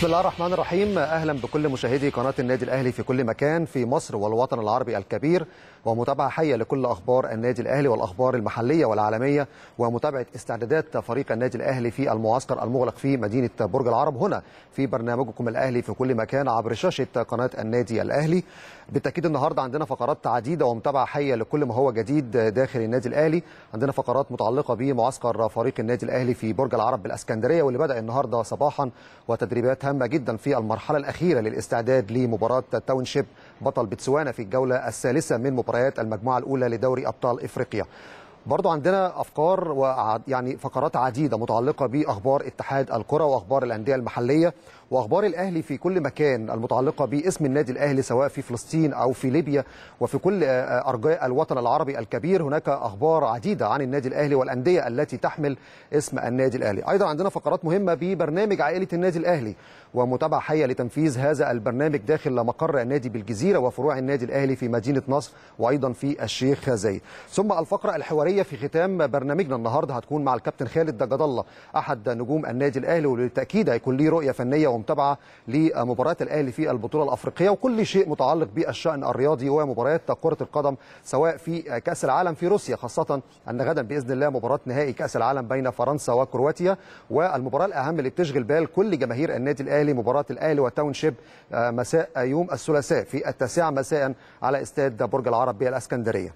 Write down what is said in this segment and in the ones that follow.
بسم الله الرحمن الرحيم اهلا بكل مشاهدي قناه النادي الاهلي في كل مكان في مصر والوطن العربي الكبير ومتابعه حيه لكل اخبار النادي الاهلي والاخبار المحليه والعالميه ومتابعه استعدادات فريق النادي الاهلي في المعسكر المغلق في مدينه برج العرب هنا في برنامجكم الاهلي في كل مكان عبر شاشه قناه النادي الاهلي بالتاكيد النهارده عندنا فقرات عديده ومتابعه حيه لكل ما هو جديد داخل النادي الاهلي عندنا فقرات متعلقه بمعسكر فريق النادي الاهلي في برج العرب بالاسكندريه واللي بدا النهارده صباحا وتدريبات هامه جدا في المرحله الاخيره للاستعداد لمباراه تاونشيب بطل بتسوانا في الجوله الثالثه من مباريات المجموعه الاولى لدوري ابطال افريقيا برضو عندنا افكار ويعني فقرات عديده متعلقه باخبار اتحاد الكره واخبار الانديه المحليه واخبار الاهلي في كل مكان المتعلقه باسم النادي الاهلي سواء في فلسطين او في ليبيا وفي كل ارجاء الوطن العربي الكبير هناك اخبار عديده عن النادي الاهلي والانديه التي تحمل اسم النادي الاهلي ايضا عندنا فقرات مهمه ببرنامج عائله النادي الاهلي ومتابعه حيه لتنفيذ هذا البرنامج داخل مقر النادي بالجزيره وفروع النادي الاهلي في مدينه نصر وايضا في الشيخ زايد ثم الفقره الحواريه في ختام برنامجنا النهارده هتكون مع الكابتن خالد جد الله احد نجوم النادي الاهلي وبالتاكيد هيكون ليه رؤيه فنيه ومتابعه لمباريات الاهلي في البطوله الافريقيه وكل شيء متعلق بالشان الرياضي ومباريات كره القدم سواء في كاس العالم في روسيا خاصه ان غدا باذن الله مباراه نهائي كاس العالم بين فرنسا وكرواتيا والمباراه الاهم اللي بتشغل بال كل جماهير النادي الاهلي مباراه الاهلي وتاونشيب مساء يوم الثلاثاء في التاسعه مساء على استاد برج العرب بالاسكندريه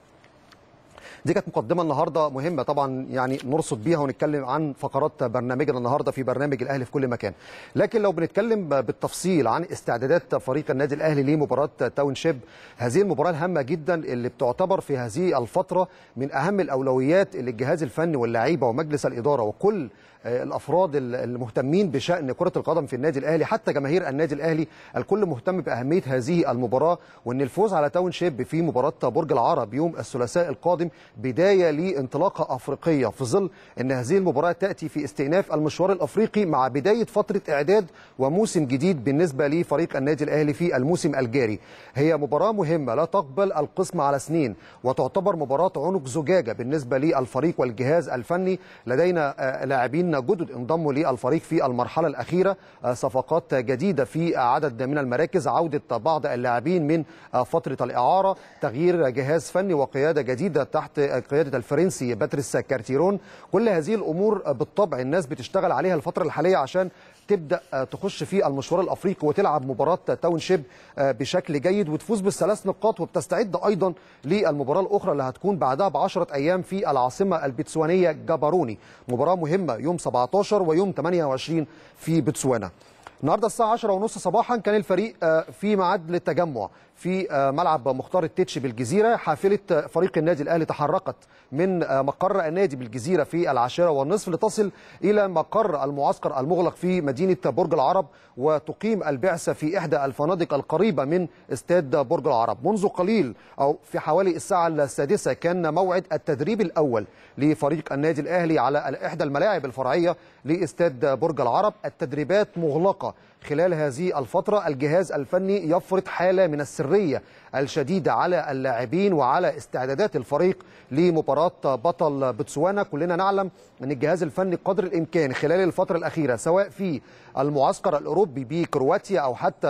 دي كانت مقدمه النهارده مهمه طبعا يعني نرصد بيها ونتكلم عن فقرات برنامجنا النهارده في برنامج الاهلي في كل مكان لكن لو بنتكلم بالتفصيل عن استعدادات فريق النادي الاهلي لمباراه تاونشيب هذه المباراه الهامه جدا اللي بتعتبر في هذه الفتره من اهم الاولويات اللي الجهاز الفني واللعيبه ومجلس الاداره وكل الافراد المهتمين بشان كره القدم في النادي الاهلي حتى جماهير النادي الاهلي الكل مهتم باهميه هذه المباراه وان الفوز على تاون شيب في مباراه برج العرب يوم الثلاثاء القادم بدايه لانطلاقه افريقيه في ظل ان هذه المباراه تاتي في استئناف المشوار الافريقي مع بدايه فتره اعداد وموسم جديد بالنسبه لفريق النادي الاهلي في الموسم الجاري هي مباراه مهمه لا تقبل القسم على سنين وتعتبر مباراه عنق زجاجه بالنسبه للفريق والجهاز الفني لدينا لاعبين جدد انضموا للفريق في المرحله الاخيره صفقات جديده في عدد من المراكز عوده بعض اللاعبين من فتره الاعاره تغيير جهاز فني وقياده جديده تحت قياده الفرنسي باتريس كارتيرون كل هذه الامور بالطبع الناس بتشتغل عليها الفتره الحاليه عشان تبدا تخش في المشوار الافريقي وتلعب مباراه تاونشيب بشكل جيد وتفوز بالثلاث نقاط وبتستعد ايضا للمباراه الاخرى اللي هتكون بعدها ب 10 ايام في العاصمه البتسوانيه جاباروني مباراه مهمه يوم 17 ويوم 28 في بتسوانا النهارده الساعه 10 ونص صباحا كان الفريق في ميعاد للتجمع في ملعب مختار التتش بالجزيره حافله فريق النادي الاهلي تحركت من مقر النادي بالجزيره في العاشره والنصف لتصل الى مقر المعسكر المغلق في مدينه برج العرب وتقيم البعثه في احدى الفنادق القريبه من استاد برج العرب منذ قليل او في حوالي الساعه السادسه كان موعد التدريب الاول لفريق النادي الاهلي على احدى الملاعب الفرعيه لاستاد برج العرب التدريبات مغلقه خلال هذه الفترة الجهاز الفني يفرض حالة من السرية الشديدة على اللاعبين وعلى استعدادات الفريق لمباراة بطل بتسوانا كلنا نعلم أن الجهاز الفني قدر الإمكان خلال الفترة الأخيرة سواء في المعسكر الأوروبي بكرواتيا أو حتى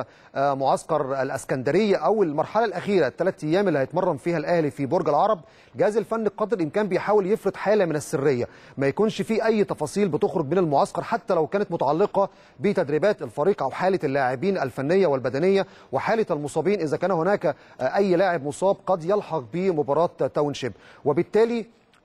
معسكر الأسكندرية أو المرحلة الأخيرة الثلاث أيام اللي هيتمرن فيها الأهلي في برج العرب الجهاز الفني قدر الإمكان بيحاول يفرض حالة من السرية ما يكونش في أي تفاصيل بتخرج من المعسكر حتى لو كانت متعلقة بتدريبات الفريق أو حالة اللاعبين الفنية والبدنية وحالة المصابين إذا كان هناك أي لاعب مصاب قد يلحق بمباراة تاونشيب وبالتالي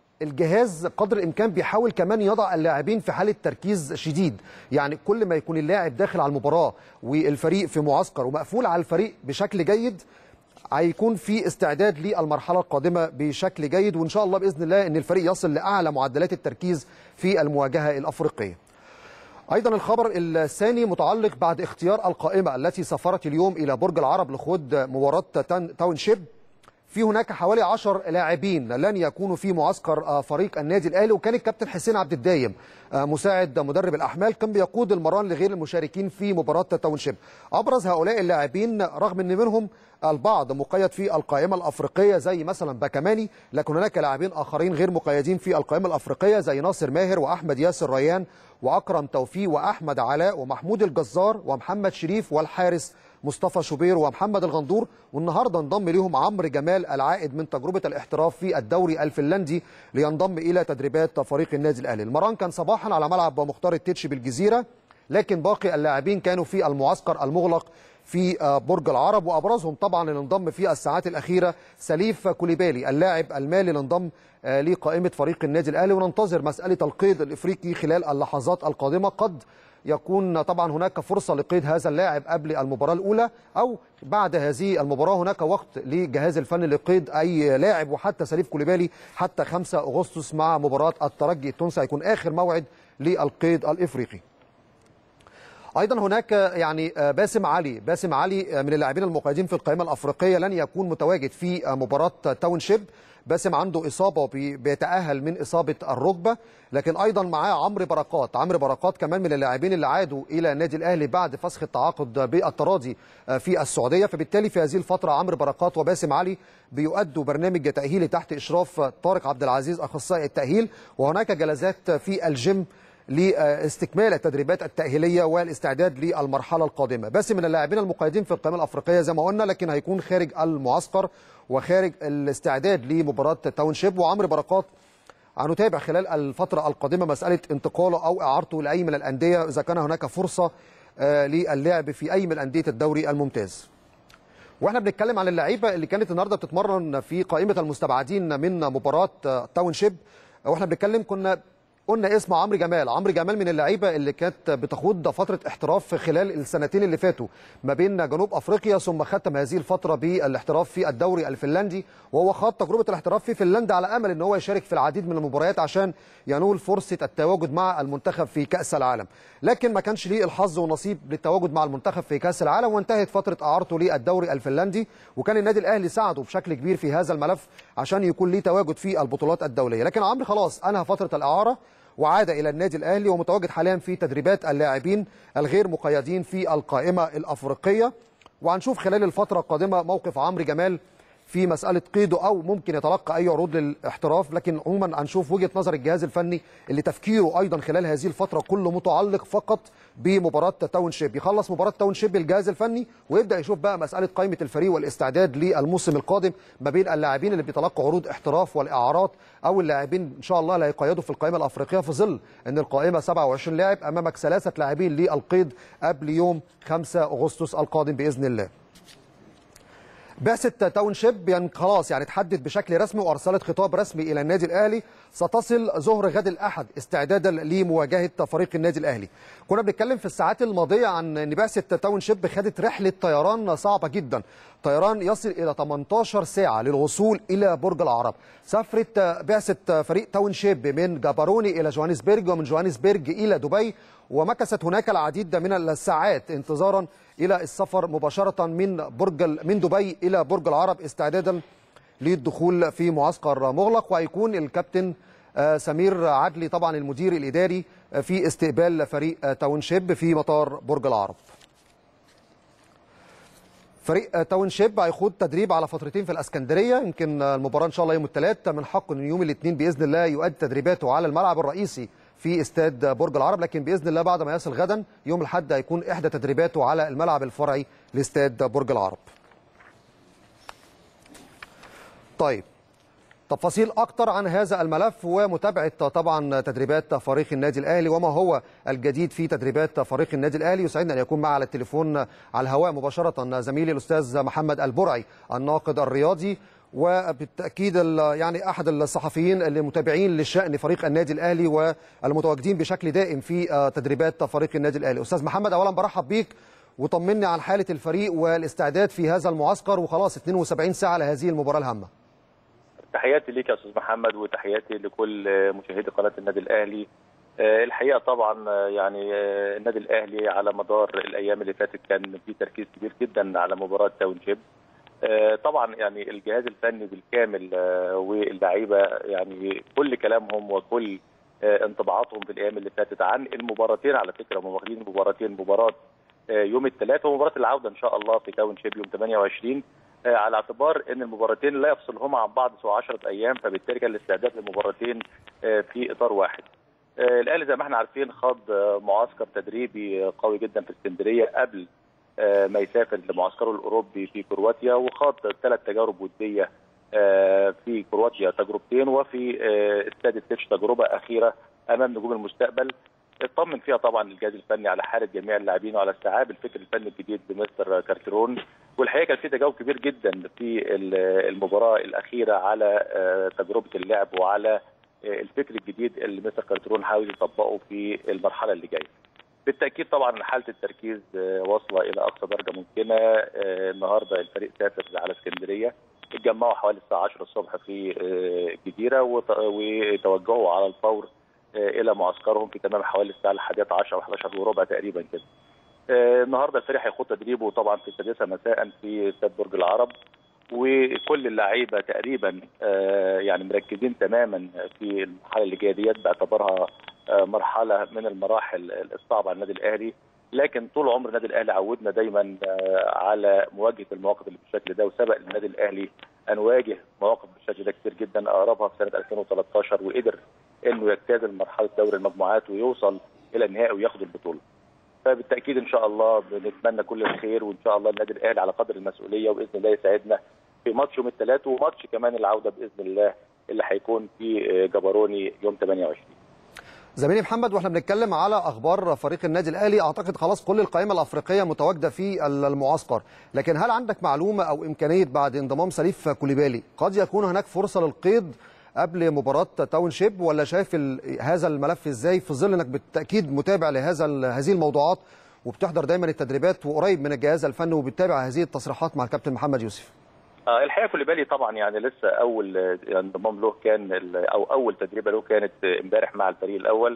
الجهاز قدر الامكان بيحاول كمان يضع اللاعبين في حاله تركيز شديد يعني كل ما يكون اللاعب داخل على المباراه والفريق في معسكر ومقفول على الفريق بشكل جيد هيكون في استعداد للمرحله القادمه بشكل جيد وان شاء الله باذن الله ان الفريق يصل لاعلى معدلات التركيز في المواجهه الافريقيه ايضا الخبر الثاني متعلق بعد اختيار القائمه التي سافرت اليوم الى برج العرب لخوض مباراه تاونشيب في هناك حوالي 10 لاعبين لن يكونوا في معسكر فريق النادي الاهلي وكان الكابتن حسين عبد الدايم مساعد مدرب الاحمال كان بيقود المران لغير المشاركين في مباراه تاونشيب ابرز هؤلاء اللاعبين رغم ان منهم البعض مقيد في القائمه الافريقيه زي مثلا باكماني لكن هناك لاعبين اخرين غير مقيدين في القائمه الافريقيه زي ناصر ماهر واحمد ياسر ريان واكرم توفيق واحمد علاء ومحمود الجزار ومحمد شريف والحارس مصطفى شوبير ومحمد الغندور والنهارده انضم ليهم عمرو جمال العائد من تجربه الاحتراف في الدوري الفنلندي لينضم الى تدريبات فريق النادي الاهلي المران كان صباحا على ملعب مختار التتش بالجزيره لكن باقي اللاعبين كانوا في المعسكر المغلق في برج العرب وابرزهم طبعا اللي انضم في الساعات الاخيره سليف كوليبالي اللاعب المالي اللي انضم لقائمه فريق النادي الاهلي وننتظر مساله القيد الافريقي خلال اللحظات القادمه قد يكون طبعا هناك فرصة لقيد هذا اللاعب قبل المباراة الأولى أو بعد هذه المباراة هناك وقت لجهاز الفني لقيد أي لاعب وحتى سليف كوليبالي حتى 5 أغسطس مع مباراة الترجي التونسي هيكون آخر موعد للقيد الإفريقي ايضا هناك يعني باسم علي باسم علي من اللاعبين المقيدين في القائمه الافريقيه لن يكون متواجد في مباراه تاونشيب باسم عنده اصابه بيتاهل من اصابه الركبه لكن ايضا معاه عمرو بركات عمرو بركات كمان من اللاعبين اللي عادوا الى النادي الاهلي بعد فسخ التعاقد بالتراضي في السعوديه فبالتالي في هذه الفتره عمرو بركات وباسم علي بيؤدوا برنامج تاهيلي تحت اشراف طارق عبد العزيز اخصائي التاهيل وهناك جلسات في الجيم لاستكمال التدريبات التأهيلية والاستعداد للمرحلة القادمة بس من اللاعبين المقيدين في القائمة الأفريقية زي ما قلنا لكن هيكون خارج المعسكر وخارج الاستعداد لمباراة تاونشيب وعمرو بركات هنتابع خلال الفترة القادمة مسألة انتقاله أو إعارته لأي من الأندية إذا كان هناك فرصة للعب في أي من أندية الدوري الممتاز واحنا بنتكلم عن اللعيبه اللي كانت النهارده بتتمرن في قائمه المستبعدين من مباراه تاونشيب واحنا بنتكلم كنا قلنا اسم عمرو جمال عمرو جمال من اللعيبه اللي كانت بتخوض فتره احتراف خلال السنتين اللي فاتوا ما بين جنوب افريقيا ثم ختم هذه الفتره بالاحتراف في الدوري الفنلندي وهو خاض تجربه الاحتراف في فنلندا على امل ان هو يشارك في العديد من المباريات عشان ينول فرصه التواجد مع المنتخب في كاس العالم لكن ما كانش ليه الحظ والنصيب للتواجد مع المنتخب في كاس العالم وانتهت فتره اعارته للدوري الفنلندي وكان النادي الاهلي ساعده بشكل كبير في هذا الملف عشان يكون ليه تواجد في البطولات الدوليه لكن عمرو خلاص انهى فتره الاعاره وعاد الى النادي الاهلي ومتواجد حاليا في تدريبات اللاعبين الغير مقيدين في القائمه الافريقيه وهنشوف خلال الفتره القادمه موقف عمرو جمال في مساله قيده او ممكن يتلقى اي عروض للاحتراف لكن عموما هنشوف وجهه نظر الجهاز الفني اللي تفكيره ايضا خلال هذه الفتره كله متعلق فقط بمباراه تاون شيب يخلص مباراه تاون شيب الجهاز الفني ويبدا يشوف بقى مساله قائمه الفريق والاستعداد للموسم القادم ما بين اللاعبين اللي بيتلقوا عروض احتراف والاعارات او اللاعبين ان شاء الله اللي هيقيدوا في القائمه الافريقيه في ظل ان القائمه 27 لاعب امامك ثلاثه لاعبين للقيد قبل يوم 5 اغسطس القادم باذن الله بعثة تاون شيب يعني خلاص يعني تحدد بشكل رسمي وارسلت خطاب رسمي الى النادي الاهلي ستصل ظهر غد الاحد استعدادا لمواجهه فريق النادي الاهلي. كنا بنتكلم في الساعات الماضيه عن ان بعثة تاون شيب خدت رحله طيران صعبه جدا، طيران يصل الى 18 ساعه للوصول الى برج العرب. سافرت بعثة فريق تاون شيب من جاباروني الى جوهانسبرج ومن جوهانسبرج الى دبي ومكثت هناك العديد من الساعات انتظارا الى السفر مباشره من برج من دبي الى برج العرب استعدادا للدخول في معسكر مغلق وهيكون الكابتن سمير عدلي طبعا المدير الاداري في استقبال فريق تاونشيب في مطار برج العرب. فريق تاونشيب هيخوض تدريب على فترتين في الاسكندريه يمكن المباراه ان شاء الله يوم الثلاث من حقه ان يوم الاثنين باذن الله يؤدي تدريباته على الملعب الرئيسي في استاد برج العرب لكن باذن الله بعد ما يصل غدا يوم الاحد هيكون احدى تدريباته على الملعب الفرعي لاستاد برج العرب. طيب تفاصيل اكتر عن هذا الملف ومتابعه طبعا تدريبات فريق النادي الاهلي وما هو الجديد في تدريبات فريق النادي الاهلي يسعدنا ان يكون معنا على التليفون على الهواء مباشره زميلي الاستاذ محمد البرعي الناقد الرياضي وبالتاكيد يعني احد الصحفيين المتابعين لشان فريق النادي الاهلي والمتواجدين بشكل دائم في تدريبات فريق النادي الاهلي استاذ محمد اولا برحب بيك وطمني عن حاله الفريق والاستعداد في هذا المعسكر وخلاص 72 ساعه لهذه المباراه الهامه تحياتي ليك يا استاذ محمد وتحياتي لكل مشاهدي قناه النادي الاهلي الحقيقه طبعا يعني النادي الاهلي على مدار الايام اللي فاتت كان في تركيز كبير جدا على مباراه تاونشيب طبعا يعني الجهاز الفني بالكامل واللعيبه يعني كل كلامهم وكل انطباعاتهم في الايام اللي فاتت عن المباراتين على فكره هم واخدين مباراتين مباراه يوم الثلاثاء ومباراه العوده ان شاء الله في تاون شيب يوم 28 على اعتبار ان المباراتين لا يفصلهما عن بعض سوى 10 ايام فبالتالي كان الاستعداد للمباراتين في اطار واحد. الاهلي زي ما احنا عارفين خاض معسكر تدريبي قوي جدا في اسكندريه قبل ما يسافر لمعسكره الاوروبي في كرواتيا وخاض ثلاث تجارب وديه في كرواتيا تجربتين وفي استاد التتش تجربه اخيره امام نجوم المستقبل اطمن فيها طبعا الجهاز الفني على حاله جميع اللاعبين وعلى استيعاب الفكر الفني الجديد بمستر كارتيرون والحقيقه كان في تجاوب كبير جدا في المباراه الاخيره على تجربه اللعب وعلى الفكر الجديد اللي مستر كارتيرون حاول يطبقه في المرحله اللي جايه. بالتاكيد طبعا حاله التركيز واصله الى اقصى درجه ممكنه النهارده الفريق سافر على اسكندريه اتجمعوا حوالي الساعه 10 الصبح في الجزيره وتوجهوا على الفور الى معسكرهم في تمام حوالي الساعه الحادية عشر او 11 وربع تقريبا كده. النهارده الفريق هيخوض تدريبه طبعا في السادسه مساء في استاد برج العرب وكل اللعيبه تقريبا يعني مركزين تماما في المرحله اللي جايه ديت باعتبارها مرحله من المراحل الصعبه على النادي الاهلي لكن طول عمر النادي الاهلي عودنا دايما على مواجهه المواقف اللي بالشكل ده وسبق النادي الاهلي ان واجه مواقف بالشكل ده كتير جدا اقربها في سنه 2013 وقدر انه يجتاز مرحله دوري المجموعات ويوصل الى النهائي وياخد البطوله. فبالتاكيد ان شاء الله بنتمنى كل الخير وان شاء الله النادي الاهلي على قدر المسؤوليه وباذن الله يساعدنا في ماتش يوم الثلاث وماتش كمان العوده باذن الله اللي هيكون في جبروني يوم 28. زميلي محمد واحنا بنتكلم على اخبار فريق النادي الاهلي اعتقد خلاص كل القائمه الافريقيه متواجده في المعسكر لكن هل عندك معلومه او امكانيه بعد انضمام سليف كوليبالي قد يكون هناك فرصه للقيد قبل مباراه تاون شيب ولا شايف هذا الملف ازاي في ظل انك بالتاكيد متابع لهذا هذه الموضوعات وبتحضر دايما التدريبات وقريب من الجهاز الفني وبتتابع هذه التصريحات مع الكابتن محمد يوسف آه الحقيقه كوليبالي طبعا يعني لسه اول انضمام له كان او اول تدريبه له كانت امبارح مع الفريق الاول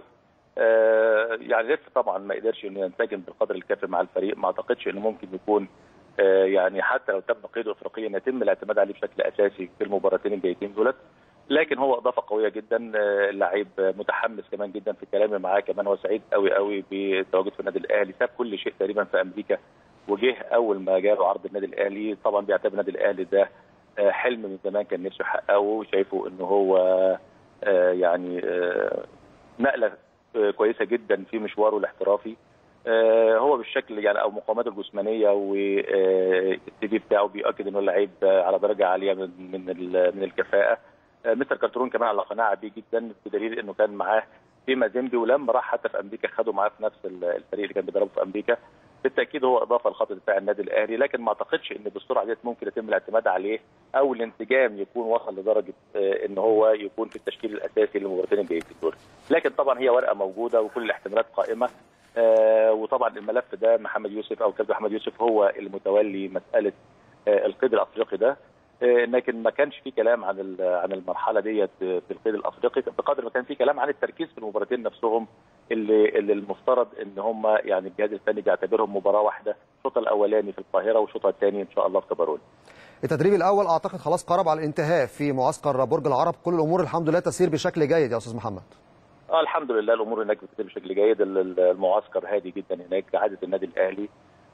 آه يعني لسه طبعا ما قدرش انه ينسجم بالقدر الكافي مع الفريق ما اعتقدش انه ممكن يكون آه يعني حتى لو تم قيده افريقيا يتم الاعتماد عليه بشكل اساسي في المباراتين الجايين دولت لكن هو اضافه قويه جدا لعيب متحمس كمان جدا في كلامي معاه كمان هو سعيد قوي قوي بالتواجد في النادي الاهلي ساب كل شيء تقريبا في امريكا وجه اول ما جاله عرض النادي الاهلي طبعا بيعتبر النادي الاهلي ده حلم من زمان كان نفسه يحققه وشايفه ان هو يعني نقله كويسه جدا في مشواره الاحترافي هو بالشكل يعني او مقاوماته الجسمانيه والسي في بتاعه بيؤكد انه لعيب على درجه عاليه من من من الكفاءه مستر كارترون كمان على قناعه بيه جدا بدليل انه كان معاه في مازيمبي ولما راح حتى في امريكا خدوا معاه في نفس الفريق اللي كان بيدربه في امريكا بالتاكيد هو اضافه لخط دفاع النادي الاهلي لكن ما اعتقدش ان بالسرعه ديت ممكن يتم الاعتماد عليه او الانسجام يكون وصل لدرجه ان هو يكون في التشكيل الاساسي للمباراتين الجايين في الدوري لكن طبعا هي ورقه موجوده وكل الاحتمالات قائمه آه وطبعا الملف ده محمد يوسف او كابتن محمد يوسف هو المتولي مساله آه القيد الافريقي ده لكن ما كانش في كلام عن عن المرحله ديت في القيد الافريقي بقدر ما كان في كلام عن التركيز في المباراتين نفسهم اللي اللي المفترض ان هم يعني الجهاز الفني بيعتبرهم مباراه واحده الشوط الاولاني في القاهره والشوط الثاني ان شاء الله في كبرون التدريب الاول اعتقد خلاص قرب على الانتهاء في معسكر برج العرب كل الامور الحمد لله تسير بشكل جيد يا استاذ محمد اه الحمد لله الامور هناك بتسير بشكل جيد المعسكر هادي جدا هناك عاده النادي الاهلي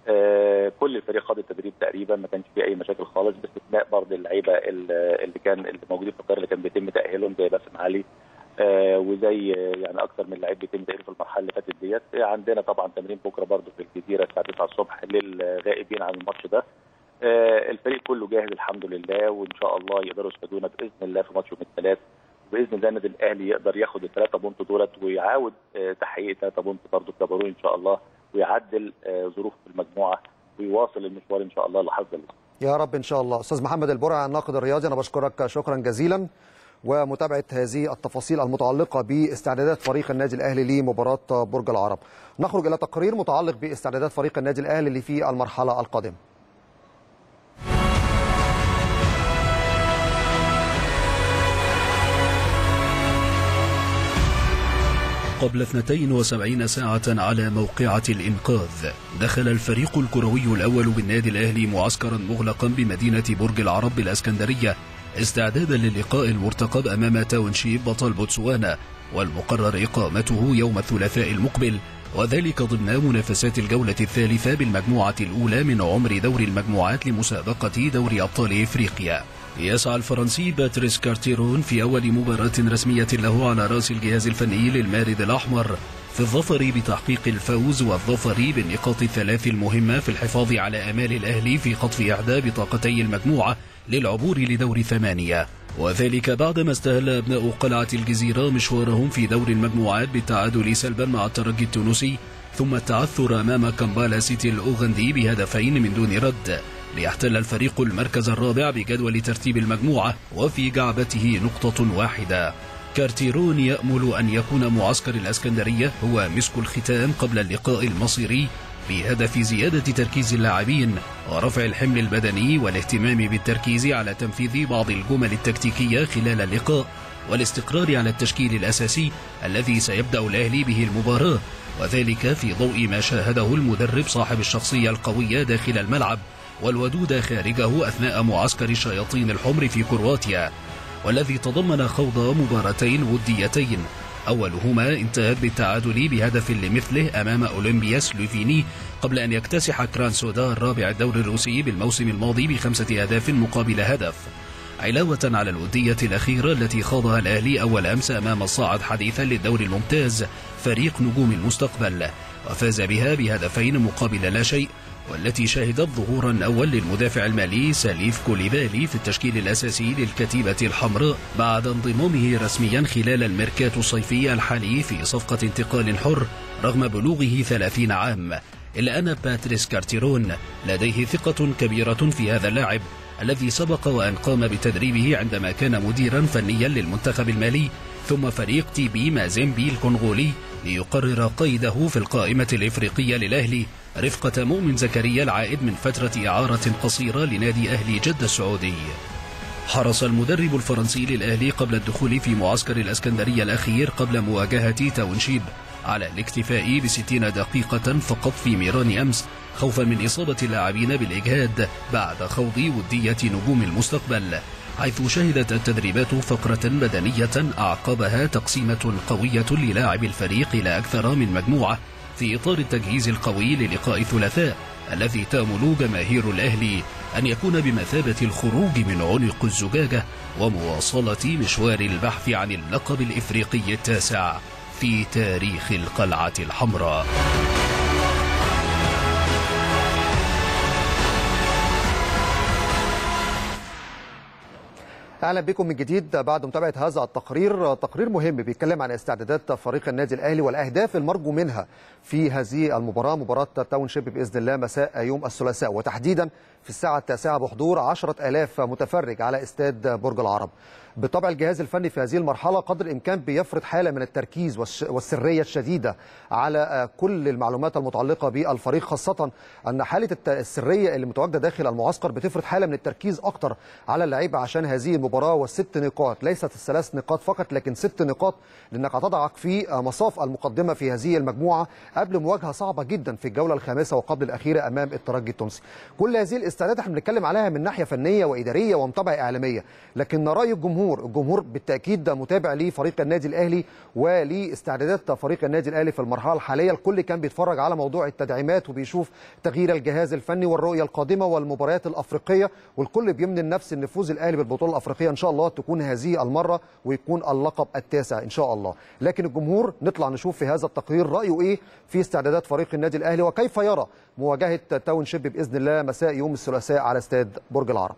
آه كل الفريق خاض التدريب تقريبا ما كانش فيه اي مشاكل خالص باستثناء برضه اللعيبه اللي كان اللي موجودين في القاهره اللي كان بيتم تاهيلهم زي باسم علي آه وزي يعني اكثر من لعيب بيتم تاهيله في المرحله اللي فاتت ديت عندنا طبعا تمرين بكره برضه في الجزيره الساعه 9 الصبح للغائبين عن الماتش ده آه الفريق كله جاهز الحمد لله وان شاء الله يقدروا يستفيدونا باذن الله في ماتش يوم الثلاث باذن الله النادي الاهلي يقدر ياخد الثلاثه بونت دولت ويعاود تحقيق ثلاثه بونت برضه كبرون ان شاء الله ويعدل ظروف المجموعه ويواصل المشوار ان شاء الله لحظ الله. يا رب ان شاء الله استاذ محمد البرع الناقد الرياضي انا بشكرك شكرا جزيلا ومتابعه هذه التفاصيل المتعلقه باستعدادات فريق النادي الاهلي لمباراه برج العرب. نخرج الى تقرير متعلق باستعدادات فريق النادي الاهلي اللي في المرحله القادمه. قبل 72 ساعة على موقعة الإنقاذ دخل الفريق الكروي الأول بالنادي الأهلي معسكرا مغلقا بمدينة برج العرب بالأسكندرية استعدادا للقاء المرتقب أمام تاونشيب بطل بوتسوانا والمقرر إقامته يوم الثلاثاء المقبل وذلك ضمن منافسات الجولة الثالثة بالمجموعة الأولى من عمر دور المجموعات لمسابقة دوري أبطال إفريقيا يسعى الفرنسي باتريس كارتيرون في أول مباراة رسمية له على رأس الجهاز الفني للمارد الأحمر في الظفر بتحقيق الفوز والظفر بالنقاط الثلاث المهمة في الحفاظ على أمال الأهلي في خطف إحدى بطاقتي المجموعة للعبور لدور ثمانية وذلك بعدما استهل أبناء قلعة الجزيرة مشوارهم في دور المجموعات بالتعادل سلبا مع الترجي التونسي ثم التعثر أمام كامبالا سيتي الأوغندي بهدفين من دون رد ليحتل الفريق المركز الرابع بجدول ترتيب المجموعة وفي جعبته نقطة واحدة كارتيرون يأمل أن يكون معسكر الأسكندرية هو مسك الختام قبل اللقاء المصيري بهدف زيادة تركيز اللاعبين ورفع الحمل البدني والاهتمام بالتركيز على تنفيذ بعض الجمل التكتيكية خلال اللقاء والاستقرار على التشكيل الأساسي الذي سيبدأ الأهلي به المباراة وذلك في ضوء ما شاهده المدرب صاحب الشخصية القوية داخل الملعب والودود خارجه أثناء معسكر الشياطين الحمر في كرواتيا والذي تضمن خوض مباراتين وديتين أولهما انتهت بالتعادل بهدف لمثله أمام أولمبيا سلوفيني قبل أن يكتسح كرانسودا الرابع الدوري الروسي بالموسم الماضي بخمسة أهداف مقابل هدف علاوة على الودية الأخيرة التي خاضها الأهلي أول أمس أمام الصاعد حديثا للدوري الممتاز فريق نجوم المستقبل وفاز بها بهدفين مقابل لا شيء والتي شهدت ظهورا أول للمدافع المالي سليف كوليبالي في التشكيل الأساسي للكتيبة الحمراء بعد انضمامه رسميا خلال الميركاتو الصيفي الحالي في صفقة انتقال حر رغم بلوغه 30 عام إلا أن باتريس كارتيرون لديه ثقة كبيرة في هذا اللاعب الذي سبق وأن قام بتدريبه عندما كان مديرا فنيا للمنتخب المالي ثم فريق تي بي مازيمبي الكونغولي ليقرر قيده في القائمة الإفريقية للأهلي رفقة مؤمن زكريا العائد من فترة إعارة قصيرة لنادي أهلي جدة السعودي حرص المدرب الفرنسي للأهلي قبل الدخول في معسكر الأسكندرية الأخير قبل مواجهة تاونشيب على الاكتفاء بستين دقيقة فقط في ميران أمس خوفا من إصابة اللاعبين بالإجهاد بعد خوض ودية نجوم المستقبل حيث شهدت التدريبات فقرة بدنية أعقبها تقسيمة قوية للاعب الفريق إلى أكثر من مجموعة في إطار التجهيز القوي للقاء الثلاثاء الذي تامل جماهير الأهلي أن يكون بمثابة الخروج من عنق الزجاجة ومواصلة مشوار البحث عن اللقب الإفريقي التاسع في تاريخ القلعة الحمراء اهلا بكم من جديد بعد متابعه هذا التقرير تقرير مهم بيتكلم عن استعدادات فريق النادي الاهلي والاهداف المرجو منها في هذه المباراه مباراه تاون شيب باذن الله مساء يوم الثلاثاء وتحديدا في الساعه التاسعه بحضور 10000 متفرج على استاد برج العرب بالطبع الجهاز الفني في هذه المرحله قدر الامكان بيفرض حاله من التركيز والسريه الشديده على كل المعلومات المتعلقه بالفريق خاصه ان حاله السريه اللي متواجده داخل المعسكر بتفرض حاله من التركيز اكتر على اللعيبه عشان هذه المباراه والست نقاط ليست الثلاث نقاط فقط لكن ست نقاط لانك هتضعك في مصاف المقدمه في هذه المجموعه قبل مواجهه صعبه جدا في الجوله الخامسه وقبل الاخيره امام الترجي التونسي كل هذه الاستعدادات احنا بنتكلم عليها من ناحيه فنيه واداريه ومتابعه اعلاميه لكن راي الجمهور الجمهور الجمهور بالتاكيد متابع لفريق النادي الاهلي ولاستعدادات فريق النادي الاهلي في المرحله الحاليه الكل كان بيتفرج على موضوع التدعيمات وبيشوف تغيير الجهاز الفني والرؤيه القادمه والمباريات الافريقيه والكل بيمني النفس ان فوز الاهلي بالبطوله الافريقيه ان شاء الله تكون هذه المره ويكون اللقب التاسع ان شاء الله لكن الجمهور نطلع نشوف في هذا التقرير رايه ايه في استعدادات فريق النادي الاهلي وكيف يرى مواجهه تاون شيب باذن الله مساء يوم الثلاثاء على استاد برج العرب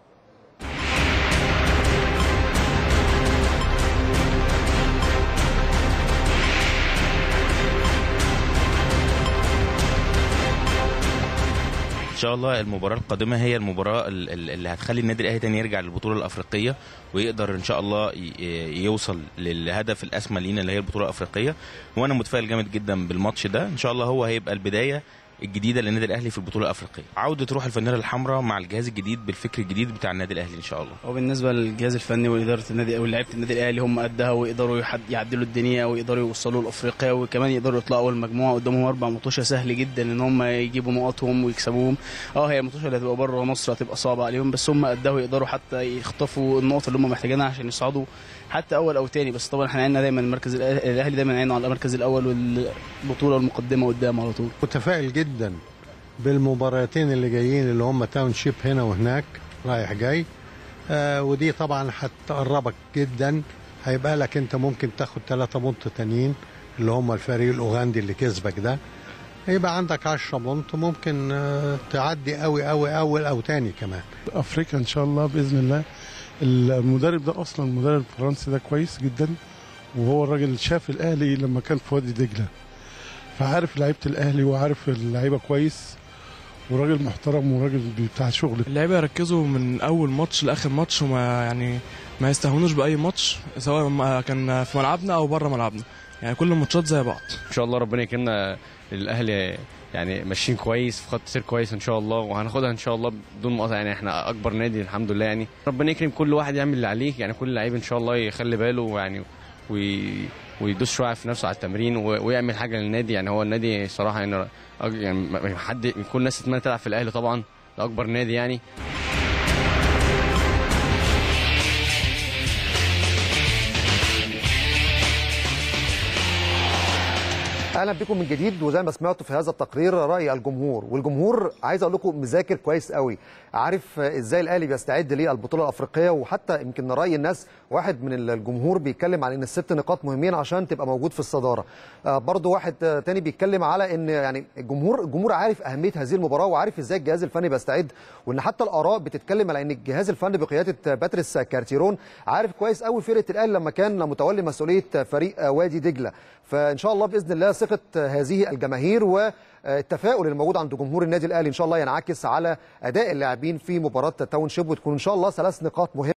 ان شاء الله المباراه القادمه هي المباراه اللي هتخلي النادي الاهلي تاني يرجع للبطوله الافريقيه ويقدر ان شاء الله يوصل للهدف الاسمى لينا اللي هي البطوله الافريقيه وانا متفائل جامد جدا بالماتش ده ان شاء الله هو هيبقى البدايه الجديده للنادي الاهلي في البطوله الافريقيه عوده روح الفانيلا الحمراء مع الجهاز الجديد بالفكر الجديد بتاع النادي الاهلي ان شاء الله وبالنسبه للجهاز الفني واداره النادي او لعيبه النادي الاهلي هم قدها ويقدروا يحد- يعدلوا الدنيا ويقدروا يوصلوا لافريقيا وكمان يقدروا يطلعوا اول مجموعه قدامهم اربع مطوشه سهل جدا ان هم يجيبوا نقطهم ويكسبوهم اه هي المطوشه اللي هتبقى بره مصر هتبقى صعبه عليهم بس هم قدها ويقدروا حتى يخطفوا النقط اللي هم محتاجينها عشان يصعدوا حتى اول او تاني بس طبعا احنا عيننا دايما المركز الأه- الاهلي دايما عينه على المركز الاول والبطوله المقدمه قدام على طول متفائل جدا بالمباراتين اللي جايين اللي هم تاون شيب هنا وهناك رايح جاي آه ودي طبعا هتقربك جدا هيبقى لك انت ممكن تاخد ثلاثة بونت تانيين اللي هم الفريق الاوغندي اللي كسبك ده يبقى عندك 10 بونت ممكن آه تعدي قوي قوي اول او تاني كمان افريقيا ان شاء الله باذن الله المدرب ده اصلا المدرب الفرنسي ده كويس جدا وهو الراجل شاف الاهلي لما كان في وادي دجله فعارف لعيبه الاهلي وعارف اللعيبه كويس وراجل محترم وراجل بتاع شغل اللعيبه يركزوا من اول ماتش لاخر ماتش وما يعني ما يستهونوش باي ماتش سواء ما كان في ملعبنا او بره ملعبنا يعني كل الماتشات زي بعض ان شاء الله ربنا يكرمنا الاهلي يعني ماشيين كويس في خط سير كويس ان شاء الله وهناخدها ان شاء الله بدون مقاطعه يعني احنا اكبر نادي الحمد لله يعني ربنا يكرم كل واحد يعمل اللي عليه يعني كل لعيب ان شاء الله يخلي باله يعني وي ويدوس شويه في نفسه على التمرين و- ويعمل حاجه للنادي يعني هو النادي صراحه يعني, أج- يعني ما- حد كل الناس تتمنى تلعب في الاهلي طبعا ده اكبر نادي يعني اهلا بكم من جديد وزي ما سمعتوا في هذا التقرير راي الجمهور والجمهور عايز اقول لكم مذاكر كويس قوي عارف ازاي الاهلي بيستعد للبطوله الافريقيه وحتى يمكن راي الناس واحد من الجمهور بيتكلم على ان الست نقاط مهمين عشان تبقى موجود في الصداره آه، برضو واحد آه، تاني بيتكلم على ان يعني الجمهور الجمهور عارف اهميه هذه المباراه وعارف ازاي الجهاز الفني بيستعد وان حتى الاراء بتتكلم على ان الجهاز الفني بقياده باتريس كارتيرون عارف كويس قوي فرقه الاهلي لما كان متولي مسؤوليه فريق آه، وادي دجله فان شاء الله باذن الله ثقه هذه الجماهير والتفاؤل الموجود عند جمهور النادي الاهلي ان شاء الله ينعكس على اداء اللاعبين في مباراه تاون شيب وتكون ان شاء الله ثلاث نقاط مهمه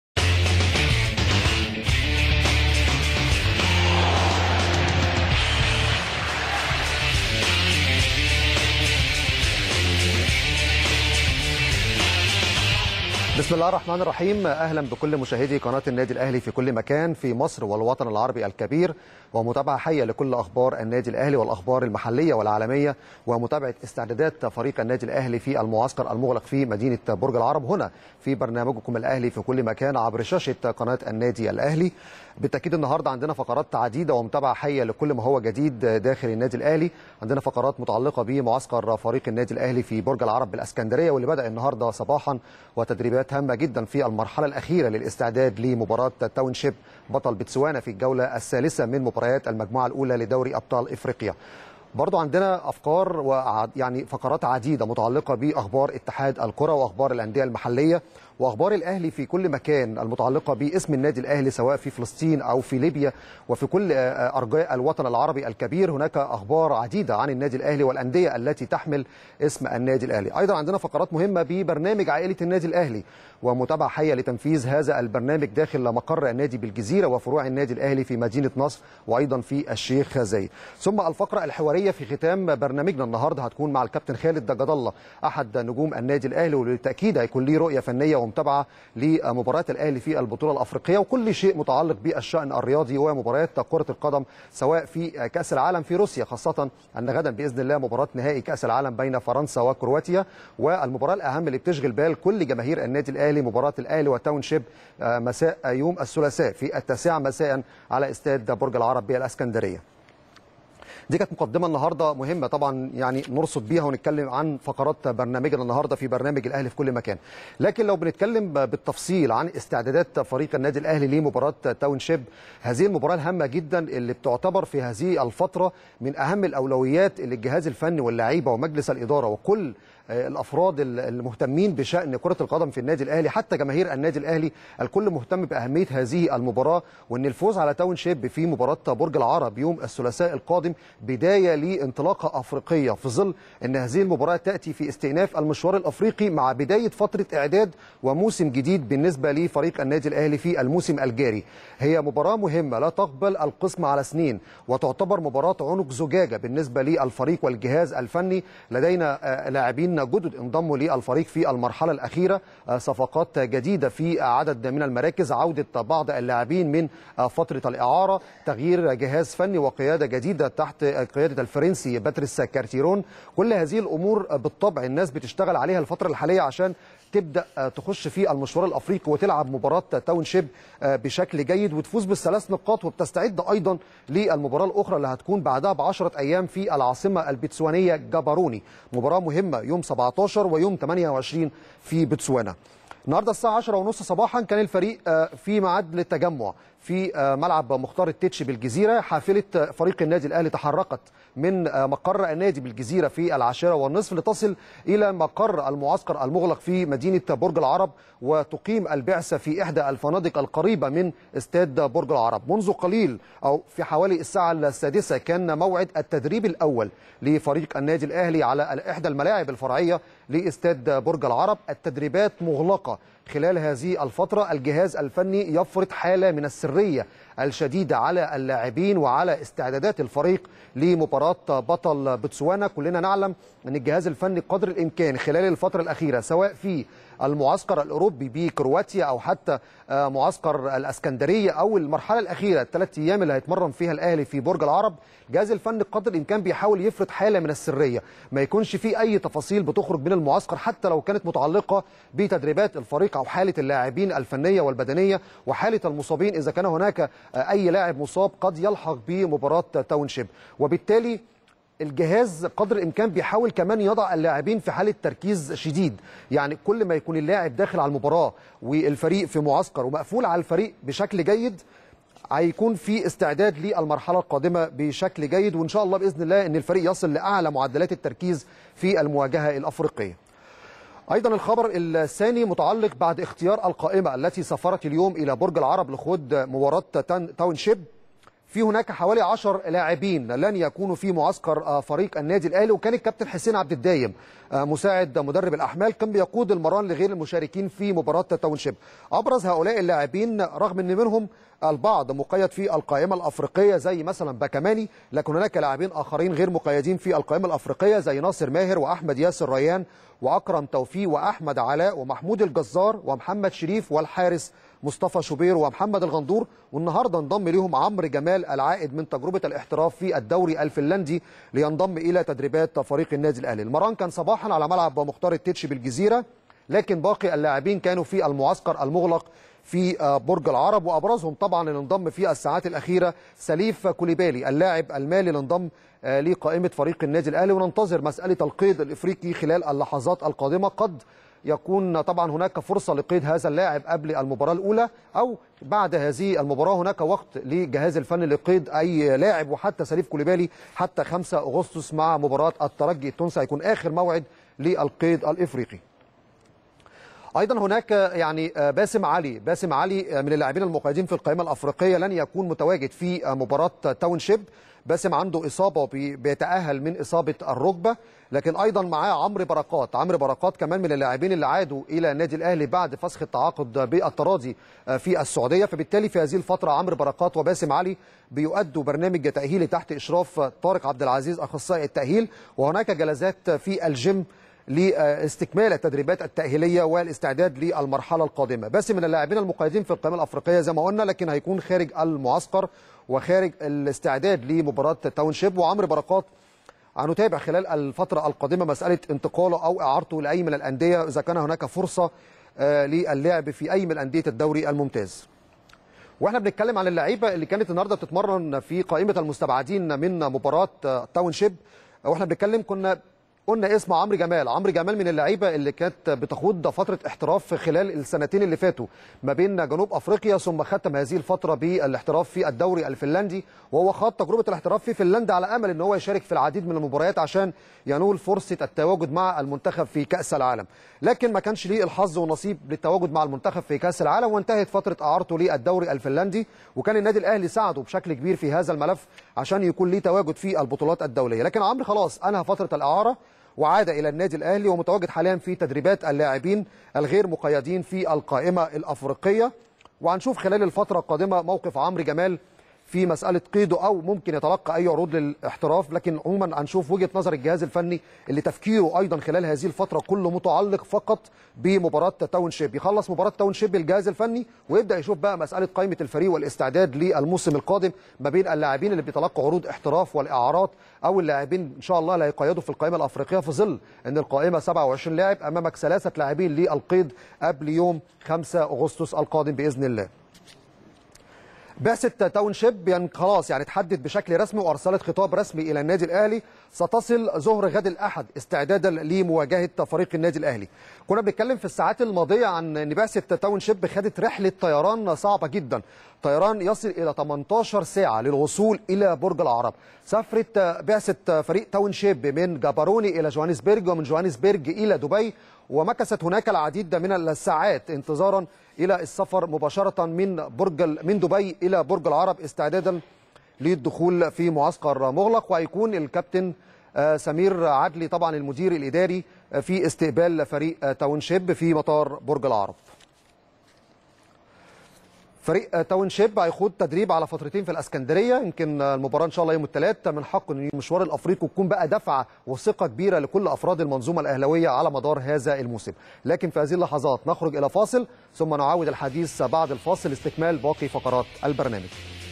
بسم الله الرحمن الرحيم اهلا بكل مشاهدي قناه النادي الاهلي في كل مكان في مصر والوطن العربي الكبير ومتابعه حيه لكل اخبار النادي الاهلي والاخبار المحليه والعالميه ومتابعه استعدادات فريق النادي الاهلي في المعسكر المغلق في مدينه برج العرب هنا في برنامجكم الاهلي في كل مكان عبر شاشه قناه النادي الاهلي بالتاكيد النهارده عندنا فقرات عديده ومتابعه حيه لكل ما هو جديد داخل النادي الاهلي عندنا فقرات متعلقه بمعسكر فريق النادي الاهلي في برج العرب بالاسكندريه واللي بدا النهارده صباحا وتدريبات هامه جدا في المرحله الاخيره للاستعداد لمباراه تاون شيب بطل بتسوانا في الجوله الثالثه من مباريات المجموعه الاولى لدوري ابطال افريقيا برضو عندنا افكار ويعني فقرات عديده متعلقه باخبار اتحاد الكره واخبار الانديه المحليه واخبار الاهلي في كل مكان المتعلقه باسم النادي الاهلي سواء في فلسطين او في ليبيا وفي كل آه، ارجاء الوطن العربي الكبير هناك اخبار عديده عن النادي الاهلي والانديه التي تحمل اسم النادي الاهلي ايضا عندنا فقرات مهمه ببرنامج عائله النادي الاهلي ومتابعه حيه لتنفيذ هذا البرنامج داخل مقر النادي بالجزيره وفروع النادي الاهلي في مدينه نصر وايضا في الشيخ زايد ثم الفقره الحواريه في ختام برنامجنا النهارده هتكون مع الكابتن خالد جد الله احد نجوم النادي الاهلي وبالتاكيد هيكون ليه رؤيه فنيه ومتابعه لمباراه الاهلي في البطوله الافريقيه وكل شيء متعلق بالشان الرياضي ومباريات كره القدم سواء في كاس العالم في روسيا خاصه ان غدا باذن الله مباراه نهائي كاس العالم بين فرنسا وكرواتيا والمباراه الاهم اللي بتشغل بال كل جماهير النادي الاهلي مباراه الاهلي وتاون شيب آه، مساء يوم الثلاثاء في التاسعه مساء على استاد برج العرب بالاسكندريه دي كانت مقدمه النهارده مهمه طبعا يعني نرصد بيها ونتكلم عن فقرات برنامجنا النهارده في برنامج الاهلي في كل مكان لكن لو بنتكلم بالتفصيل عن استعدادات فريق النادي الاهلي لمباراه تاون شيب هذه المباراه الهامه جدا اللي بتعتبر في هذه الفتره من اهم الاولويات اللي الجهاز الفني واللعيبه ومجلس الاداره وكل آه، الافراد ال- المهتمين بشان كره القدم في النادي الاهلي حتى جماهير النادي الاهلي الكل مهتم باهميه هذه المباراه وان الفوز على تاون شيب في مباراه برج العرب يوم الثلاثاء القادم بدايه لانطلاقه افريقيه في ظل ان هذه المباراه تاتي في استئناف المشوار الافريقي مع بدايه فتره اعداد وموسم جديد بالنسبه لفريق النادي الاهلي في الموسم الجاري هي مباراه مهمه لا تقبل القسم على سنين وتعتبر مباراه عنق زجاجه بالنسبه للفريق والجهاز الفني لدينا آه، لاعبين جدد انضموا للفريق في المرحله الاخيره آه، صفقات جديده في عدد من المراكز عوده بعض اللاعبين من آه، فتره الاعاره تغيير جهاز فني وقياده جديده تحت قياده الفرنسي باتريس كارتيرون كل هذه الامور آه، بالطبع الناس بتشتغل عليها الفتره الحاليه عشان تبدا آه، تخش في المشوار الافريقي وتلعب مباراه تاون شيب آه، بشكل جيد وتفوز بالثلاث نقاط وبتستعد ايضا للمباراه الاخرى اللي هتكون بعدها ب 10 ايام في العاصمه البتسوانيه جاباروني مباراه مهمه يوم 17 ويوم 28 في بتسوانا النهارده الساعه 10 ونص صباحا كان الفريق آه، في ميعاد للتجمع في آه، ملعب مختار التتش بالجزيره حافله آه، فريق النادي الاهلي تحركت من آه، مقر النادي بالجزيره في العاشره والنصف لتصل الى مقر المعسكر المغلق في مدينه برج العرب وتقيم البعثه في احدى الفنادق القريبه من استاد برج العرب منذ قليل او في حوالي الساعه السادسه كان موعد التدريب الاول لفريق النادي الاهلي على احدى الملاعب الفرعيه لاستاد برج العرب التدريبات مغلقه خلال هذه الفترة الجهاز الفني يفرض حالة من السرية الشديدة على اللاعبين وعلى استعدادات الفريق لمباراة بطل بتسوانا كلنا نعلم أن الجهاز الفني قدر الإمكان خلال الفترة الأخيرة سواء في المعسكر الأوروبي بكرواتيا أو حتى آه، معسكر الأسكندرية أو المرحلة الأخيرة الثلاث أيام اللي هيتمرن فيها الأهلي في برج العرب الجهاز الفني قدر الإمكان بيحاول يفرض حالة من السرية ما يكونش في أي تفاصيل بتخرج من المعسكر حتى لو كانت متعلقة بتدريبات الفريق أو حالة اللاعبين الفنية والبدنية وحالة المصابين إذا كان هناك آه، أي لاعب مصاب قد يلحق بمباراة تاونشيب وبالتالي الجهاز قدر الامكان بيحاول كمان يضع اللاعبين في حاله تركيز شديد يعني كل ما يكون اللاعب داخل على المباراه والفريق في معسكر ومقفول على الفريق بشكل جيد هيكون في استعداد للمرحله القادمه بشكل جيد وان شاء الله باذن الله ان الفريق يصل لاعلى معدلات التركيز في المواجهه الافريقيه ايضا الخبر الثاني متعلق بعد اختيار القائمه التي سافرت اليوم الى برج العرب لخوض مباراه تان- تاونشيب في هناك حوالي 10 لاعبين لن يكونوا في معسكر آه، فريق النادي الاهلي وكان الكابتن حسين عبد الدايم آه، مساعد مدرب الاحمال كان بيقود المران لغير المشاركين في مباراه تاونشيب ابرز هؤلاء اللاعبين رغم ان منهم البعض مقيد في القائمه الافريقيه زي مثلا باكماني لكن هناك لاعبين اخرين غير مقيدين في القائمه الافريقيه زي ناصر ماهر واحمد ياسر ريان واكرم توفيق واحمد علاء ومحمود الجزار ومحمد شريف والحارس مصطفى شوبير ومحمد الغندور والنهارده انضم ليهم عمرو جمال العائد من تجربه الاحتراف في الدوري الفنلندي لينضم الى تدريبات فريق النادي الاهلي المران كان صباحا على ملعب مختار التتش بالجزيره لكن باقي اللاعبين كانوا في المعسكر المغلق في آه، برج العرب وابرزهم طبعا اللي انضم في الساعات الاخيره سليف كوليبالي اللاعب المالي اللي انضم آه، لقائمه فريق النادي الاهلي وننتظر مساله القيد الافريقي خلال اللحظات القادمه قد يكون طبعا هناك فرصه لقيد هذا اللاعب قبل المباراه الاولى او بعد هذه المباراه هناك وقت لجهاز الفني لقيد اي لاعب وحتى سليف كوليبالي حتى 5 اغسطس مع مباراه الترجي التونسي هيكون اخر موعد للقيد الافريقي ايضا هناك يعني باسم علي باسم علي من اللاعبين المقيدين في القائمه الافريقيه لن يكون متواجد في مباراه تاونشيب باسم عنده اصابه وبي- بيتاهل من اصابه الركبه لكن ايضا معاه عمرو بركات عمرو بركات كمان من اللاعبين اللي عادوا الى النادي الاهلي بعد فسخ التعاقد بالتراضي في السعوديه فبالتالي في هذه الفتره عمرو بركات وباسم علي بيؤدوا برنامج تاهيلي تحت اشراف طارق عبد العزيز اخصائي التاهيل وهناك جلسات في الجيم لاستكمال التدريبات التأهيلية والاستعداد للمرحلة القادمة بس من اللاعبين المقيدين في القائمة الأفريقية زي ما قلنا لكن هيكون خارج المعسكر وخارج الاستعداد لمباراة تاونشيب وعمرو بركات هنتابع خلال الفترة القادمة مسألة انتقاله أو إعارته لأي من الأندية إذا كان هناك فرصة آه، للعب في أي من أندية الدوري الممتاز واحنا بنتكلم عن اللعيبه اللي كانت النهارده بتتمرن في قائمه المستبعدين من مباراه آه، تاونشيب واحنا بنتكلم كنا قلنا اسم عمرو جمال عمرو جمال من اللعيبه اللي كانت بتخوض فتره احتراف خلال السنتين اللي فاتوا ما بين جنوب افريقيا ثم ختم هذه الفتره بالاحتراف في الدوري الفنلندي وهو خاض تجربه الاحتراف في فنلندا على امل ان هو يشارك في العديد من المباريات عشان ينول فرصه التواجد مع المنتخب في كاس العالم لكن ما كانش ليه الحظ والنصيب للتواجد مع المنتخب في كاس العالم وانتهت فتره اعارته للدوري الفنلندي وكان النادي الاهلي ساعده بشكل كبير في هذا الملف عشان يكون ليه تواجد في البطولات الدوليه لكن عمرو خلاص انهى فتره الاعاره وعاد الى النادي الاهلي ومتواجد حاليا في تدريبات اللاعبين الغير مقيدين في القائمه الافريقيه وهنشوف خلال الفتره القادمه موقف عمرو جمال في مساله قيده او ممكن يتلقى اي عروض للاحتراف لكن عموما هنشوف وجهه نظر الجهاز الفني اللي تفكيره ايضا خلال هذه الفتره كله متعلق فقط بمباراه تاون شيب يخلص مباراه تاون شيب الجهاز الفني ويبدا يشوف بقى مساله قائمه الفريق والاستعداد للموسم القادم ما بين اللاعبين اللي بيتلقوا عروض احتراف والاعارات او اللاعبين ان شاء الله اللي هيقيدوا في القائمه الافريقيه في ظل ان القائمه 27 لاعب امامك ثلاثه لاعبين للقيد قبل يوم 5 اغسطس القادم باذن الله بعثة تاون شيب يعني خلاص يعني تحدد بشكل رسمي وارسلت خطاب رسمي الى النادي الاهلي ستصل ظهر غد الاحد استعدادا لمواجهه فريق النادي الاهلي. كنا بنتكلم في الساعات الماضيه عن ان بعثة تاون شيب خدت رحله طيران صعبه جدا. طيران يصل الى 18 ساعه للوصول الى برج العرب. سافرت بعثه فريق تاون شيب من جاباروني الى جوهانسبرج ومن جوهانسبرج الى دبي ومكثت هناك العديد من الساعات انتظارا الى السفر مباشره من برج من دبي الى برج العرب استعدادا للدخول في معسكر مغلق وهيكون الكابتن سمير عدلي طبعا المدير الاداري في استقبال فريق تاون شيب في مطار برج العرب. فريق تاون شيب هيخوض تدريب على فترتين في الاسكندريه يمكن المباراه ان شاء الله يوم الثلاث من حق ان المشوار الافريقي تكون بقى دفعه وثقه كبيره لكل افراد المنظومه الاهلاويه على مدار هذا الموسم لكن في هذه اللحظات نخرج الى فاصل ثم نعاود الحديث بعد الفاصل لاستكمال باقي فقرات البرنامج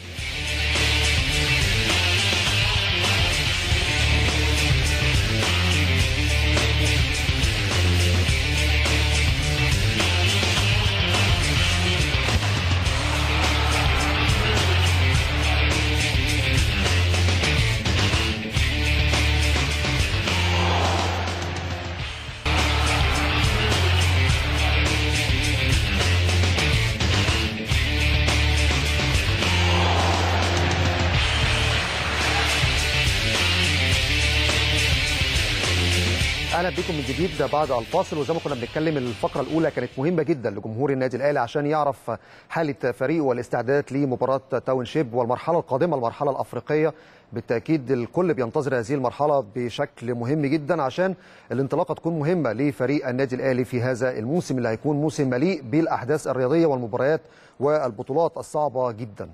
اهلا بكم من جديد بعد الفاصل وزي ما كنا بنتكلم الفقره الاولى كانت مهمه جدا لجمهور النادي الاهلي عشان يعرف حاله فريقه والاستعدادات لمباراه تاون شيب والمرحله القادمه المرحله الافريقيه بالتاكيد الكل بينتظر هذه المرحله بشكل مهم جدا عشان الانطلاقه تكون مهمه لفريق النادي الاهلي في هذا الموسم اللي هيكون موسم مليء بالاحداث الرياضيه والمباريات والبطولات الصعبه جدا.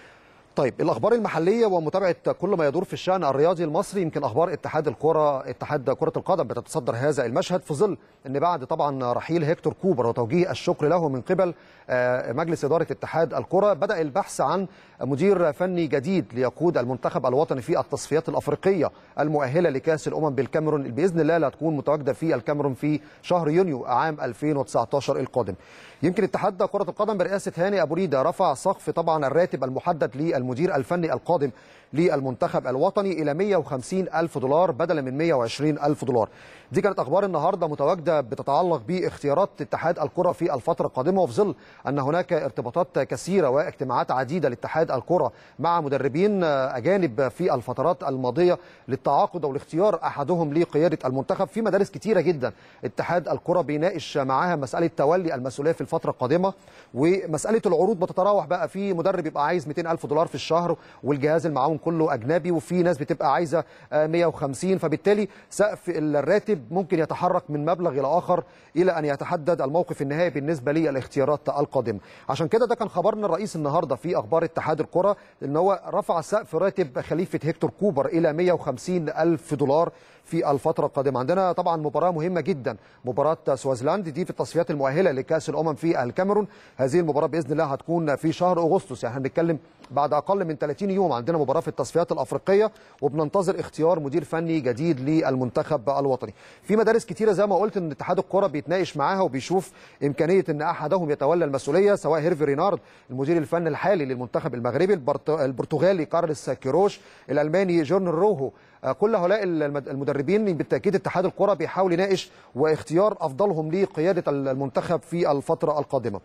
طيب الاخبار المحليه ومتابعه كل ما يدور في الشان الرياضي المصري يمكن اخبار اتحاد الكره اتحاد كره القدم بتتصدر هذا المشهد في ظل ان بعد طبعا رحيل هيكتور كوبر وتوجيه الشكر له من قبل مجلس اداره اتحاد الكره بدا البحث عن مدير فني جديد ليقود المنتخب الوطني في التصفيات الافريقيه المؤهله لكاس الامم بالكاميرون باذن الله لا تكون متواجده في الكاميرون في شهر يونيو عام 2019 القادم. يمكن اتحاد كره القدم برئاسه هاني ابو ريده رفع سقف طبعا الراتب المحدد للمدير الفني القادم للمنتخب الوطني الى 150 الف دولار بدلا من 120 الف دولار دي كانت اخبار النهارده متواجده بتتعلق باختيارات اتحاد الكره في الفتره القادمه وفي ظل ان هناك ارتباطات كثيره واجتماعات عديده لاتحاد الكره مع مدربين اجانب في الفترات الماضيه للتعاقد او لاختيار احدهم لقياده المنتخب في مدارس كثيره جدا اتحاد الكره بيناقش معاها مساله تولي المسؤوليه في الفتره القادمه ومساله العروض بتتراوح بقى في مدرب يبقى عايز 200 الف دولار في الشهر والجهاز المعاون كله اجنبي وفي ناس بتبقى عايزه 150 فبالتالي سقف الراتب ممكن يتحرك من مبلغ الى اخر الى ان يتحدد الموقف النهائي بالنسبه للاختيارات القادمه عشان كده ده كان خبرنا الرئيس النهارده في اخبار اتحاد الكره ان هو رفع سقف راتب خليفه هيكتور كوبر الى 150 الف دولار في الفترة القادمة عندنا طبعا مباراة مهمة جدا مباراة سوازيلاند دي في التصفيات المؤهلة لكأس الأمم في الكاميرون هذه المباراة بإذن الله هتكون في شهر أغسطس يعني هنتكلم بعد اقل من 30 يوم عندنا مباراه في التصفيات الافريقيه وبننتظر اختيار مدير فني جديد للمنتخب الوطني في مدارس كتيره زي ما قلت ان اتحاد الكره بيتناقش معاها وبيشوف امكانيه ان احدهم يتولى المسؤوليه سواء هيرفي رينارد المدير الفني الحالي للمنتخب المغربي البرت- البرتغالي كارلس كيروش الالماني جورن روهو آه، كل هؤلاء المد- المدربين بالتاكيد اتحاد الكره بيحاول يناقش واختيار افضلهم لقياده المنتخب في الفتره القادمه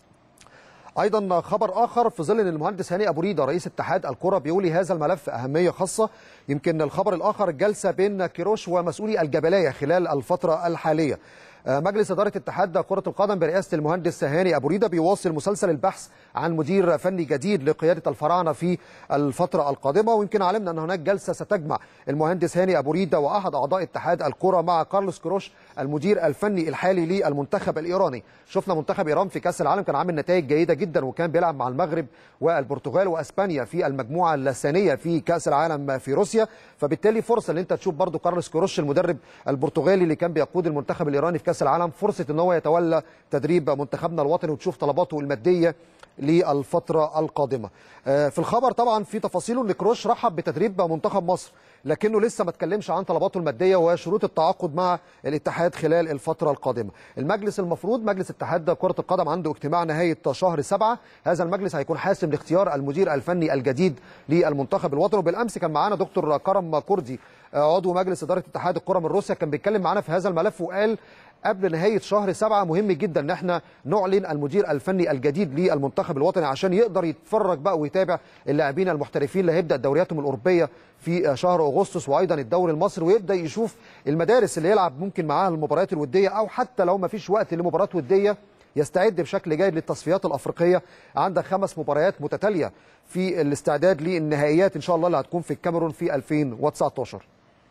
ايضا خبر اخر في ظل ان المهندس هاني ابو ريده رئيس اتحاد الكره بيولي هذا الملف اهميه خاصه يمكن الخبر الاخر جلسه بين كيروش ومسؤولي الجبليه خلال الفتره الحاليه آه، مجلس اداره اتحاد كره القدم برئاسه المهندس هاني ابو ريده بيواصل مسلسل البحث عن مدير فني جديد لقياده الفراعنه في الفتره القادمه ويمكن علمنا ان هناك جلسه ستجمع المهندس هاني ابو ريده واحد اعضاء اتحاد الكره مع كارلوس كروش المدير الفني الحالي للمنتخب الايراني شفنا منتخب ايران في كاس العالم كان عامل نتائج جيده جدا وكان بيلعب مع المغرب والبرتغال واسبانيا في المجموعه الثانيه في كاس العالم في روسيا فبالتالي فرصه ان انت تشوف برضو كارلوس كروش المدرب البرتغالي اللي كان بيقود المنتخب الايراني في كاس العالم فرصه ان هو يتولى تدريب منتخبنا الوطني وتشوف طلباته الماديه للفتره القادمه آه، في الخبر طبعا في تفاصيله ان كروش رحب بتدريب منتخب مصر لكنه لسه ما اتكلمش عن طلباته الماديه وشروط التعاقد مع الاتحاد خلال الفتره القادمه. المجلس المفروض مجلس اتحاد كره القدم عنده اجتماع نهايه شهر سبعة، هذا المجلس هيكون حاسم لاختيار المدير الفني الجديد للمنتخب الوطني وبالامس كان معانا دكتور كرم كردي آه، عضو مجلس اداره اتحاد الكره من روسيا كان بيتكلم معانا في هذا الملف وقال قبل نهايه شهر سبعة مهم جدا ان احنا نعلن المدير الفني الجديد للمنتخب الوطني عشان يقدر يتفرج بقى ويتابع اللاعبين المحترفين اللي هيبدا دورياتهم الاوروبيه في شهر اغسطس وايضا الدوري المصري ويبدا يشوف المدارس اللي يلعب ممكن معاها المباريات الوديه او حتى لو ما فيش وقت لمباراه وديه يستعد بشكل جيد للتصفيات الافريقيه عندك خمس مباريات متتاليه في الاستعداد للنهائيات ان شاء الله اللي هتكون في الكاميرون في 2019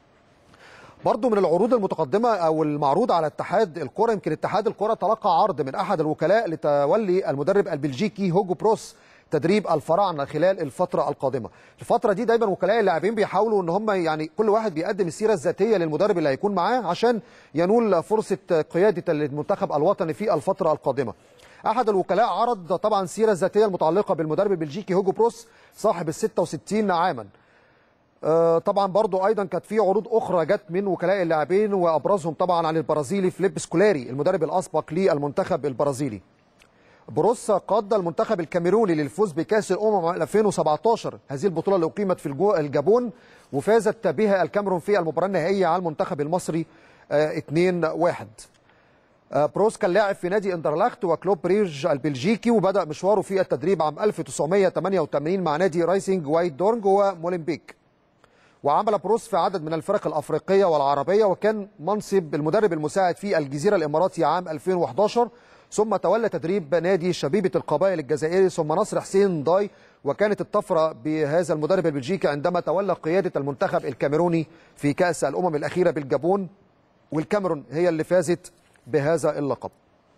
برضو من العروض المتقدمة أو المعروض على اتحاد الكرة يمكن اتحاد الكرة تلقى عرض من أحد الوكلاء لتولي المدرب البلجيكي هوجو بروس تدريب الفراعنه خلال الفتره القادمه. الفتره دي دايما وكلاء اللاعبين بيحاولوا ان هم يعني كل واحد بيقدم السيره الذاتيه للمدرب اللي هيكون معاه عشان ينول فرصه قياده المنتخب الوطني في الفتره القادمه. احد الوكلاء عرض طبعا السيره الذاتيه المتعلقه بالمدرب البلجيكي هوجو بروس صاحب ال 66 عاما. آه، طبعا برضو ايضا كانت في عروض اخرى جت من وكلاء اللاعبين وابرزهم طبعا عن البرازيلي فليب سكولاري المدرب الاسبق للمنتخب البرازيلي بروس قاد المنتخب الكاميروني للفوز بكاس الامم 2017 هذه البطوله اللي اقيمت في الجو- الجابون وفازت بها الكاميرون في المباراه النهائيه على المنتخب المصري آه، 2-1 آه، بروس كان لاعب في نادي اندرلاخت وكلوب بريج البلجيكي وبدا مشواره في التدريب عام 1988 مع نادي رايسنج وايت دورنج ومولمبيك وعمل بروس في عدد من الفرق الافريقيه والعربيه وكان منصب المدرب المساعد في الجزيره الاماراتي عام 2011 ثم تولى تدريب نادي شبيبه القبائل الجزائري ثم نصر حسين داي وكانت الطفره بهذا المدرب البلجيكي عندما تولى قياده المنتخب الكاميروني في كاس الامم الاخيره بالجابون والكاميرون هي اللي فازت بهذا اللقب.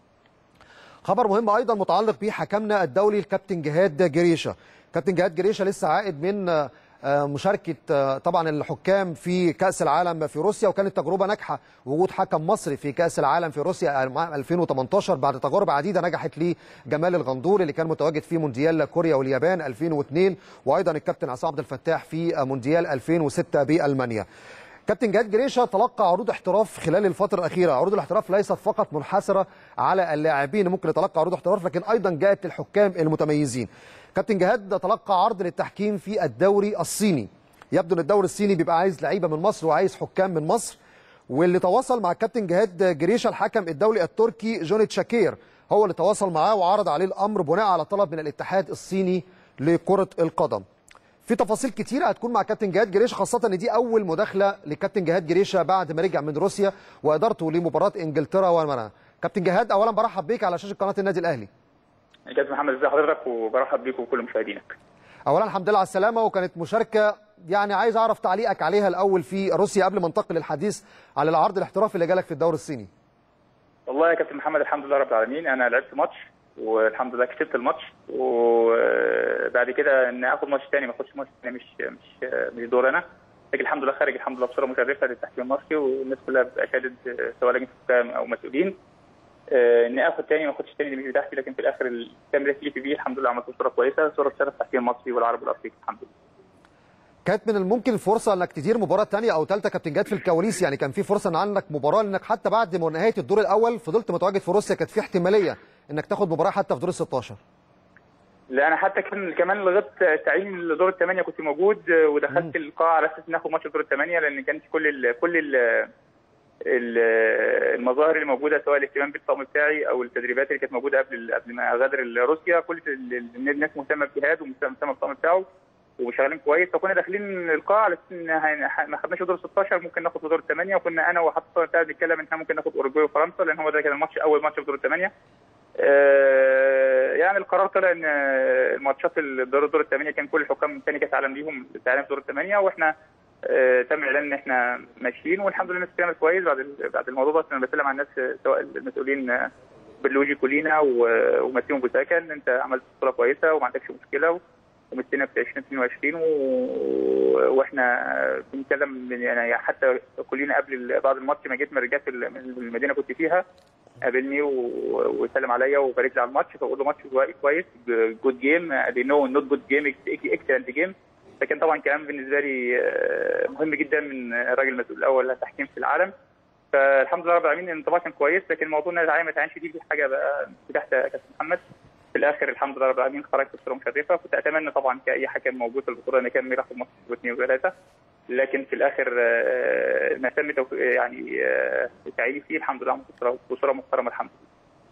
خبر مهم ايضا متعلق بحكمنا الدولي الكابتن جهاد جريشه كابتن جهاد جريشه لسه عائد من آه، آه، مشاركه آه، طبعا الحكام في كاس العالم في روسيا وكانت تجربه ناجحه وجود حكم مصري في كاس العالم في روسيا عام 2018 بعد تجارب عديده نجحت لجمال الغندور اللي كان متواجد في مونديال كوريا واليابان 2002 وايضا الكابتن عصام عبد الفتاح في آه، مونديال 2006 بالمانيا كابتن جهاد جريشه تلقى عروض احتراف خلال الفتره الاخيره عروض الاحتراف ليست فقط منحصره على اللاعبين ممكن يتلقى عروض احتراف لكن ايضا جاءت للحكام المتميزين كابتن جهاد تلقى عرض للتحكيم في الدوري الصيني يبدو ان الدوري الصيني بيبقى عايز لعيبه من مصر وعايز حكام من مصر واللي تواصل مع الكابتن جهاد جريشه الحكم الدولي التركي جوني تشاكير هو اللي تواصل معاه وعرض عليه الامر بناء على طلب من الاتحاد الصيني لكره القدم في تفاصيل كتيره هتكون مع كابتن جهاد جريشه خاصه ان دي اول مداخله لكابتن جهاد جريشه بعد ما رجع من روسيا وادارته لمباراه انجلترا والمانيا كابتن جهاد اولا برحب بيك على شاشه قناه النادي الاهلي كابتن محمد ازي حضرتك وبرحب بيك وكل مشاهدينك اولا الحمد لله على السلامه وكانت مشاركه يعني عايز اعرف تعليقك عليها الاول في روسيا قبل ما ننتقل للحديث على العرض الاحترافي اللي جالك في الدوري الصيني والله يا كابتن محمد الحمد لله رب العالمين انا لعبت ماتش والحمد لله كسبت الماتش وبعد كده ان اخد ماتش تاني ما اخدش ماتش تاني مش مش مش دور انا لكن الحمد لله خارج الحمد لله بصوره مشرفه للتحكيم المصري والناس كلها اشادت سواء لجنه حكام او مسؤولين آه، اني اخد تاني ما اخدش تاني دي مش بتاعتي لكن في الاخر الكاميرا اللي في بيه الحمد لله عملت صوره كويسه صوره تشرف تحكيم المصري والعربي والافريقي الحمد لله كانت من الممكن فرصه انك تدير مباراه ثانيه او ثالثه كابتن جاد في الكواليس يعني كان في فرصه ان عندك مباراه انك حتى بعد ما نهايه الدور الاول فضلت متواجد في روسيا كانت في احتماليه انك تاخد مباراه حتى في دور ال 16 لا انا حتى كان كمان لغايه تعيين لدور الثمانيه كنت موجود آه، ودخلت القاعه على اساس ناخد ماتش دور الثمانيه لان كانت كل ال كل ال ال- المظاهر اللي موجوده سواء الاهتمام بالطقم بتاعي او التدريبات اللي كانت موجوده قبل قبل ما اغادر روسيا كل ال- ال- الناس مهتمه بجهاد ومهتمه بالطقم بتاعه وشغالين كويس فكنا داخلين القاعه على اساس ان هن- ما خدناش دور 16 ممكن ناخد في دور الثمانيه وكنا انا وحتى بتاعي بنتكلم ان احنا ممكن ناخد اوروجواي وفرنسا لان هو ده كان الماتش اول ماتش في دور الثمانيه آه، يعني القرار طلع ان آه، الماتشات الدور دور الثمانيه كان كل الحكام تاني كاس عالم ليهم العالم في دور الثمانيه واحنا آه، تم اعلان ان احنا ماشيين والحمد لله الناس كانت كويس بعد ال- بعد الموضوع ده انا بسلم على الناس آه، سواء المسؤولين آه، بلوجي كولينا و- وماسيمو بوساكا ان انت عملت بطوله كويسه وما عندكش مشكله ومستنى في 2022 و... واحنا بنتكلم من- يعني حتى كلنا قبل ال- بعد الماتش ما جيت من رجعت ال- من المدينه كنت فيها قابلني و- وسلم عليا وبارك لي على الماتش فبقول له ماتش كويس جود جيم دي نو نوت جود جيم اكسلنت جيم لكن طبعا كلام بالنسبه لي آه، مهم جدا من الراجل المسؤول الاول للتحكيم في العالم فالحمد لله رب العالمين الانطباع كان كويس لكن موضوع ان العالم ما تعينش دي دي حاجه بقى تحت كابتن محمد في الاخر الحمد لله رب العالمين خرجت بصوره مشرفه كنت اتمنى طبعا كاي حكم موجود في البطوله ان كان ياخد ماتش واثنين وثلاثه لكن في الاخر آه، ما تم توفيق- يعني آه، تعييني فيه الحمد لله عملت بصوره بصوره محترمه الحمد لله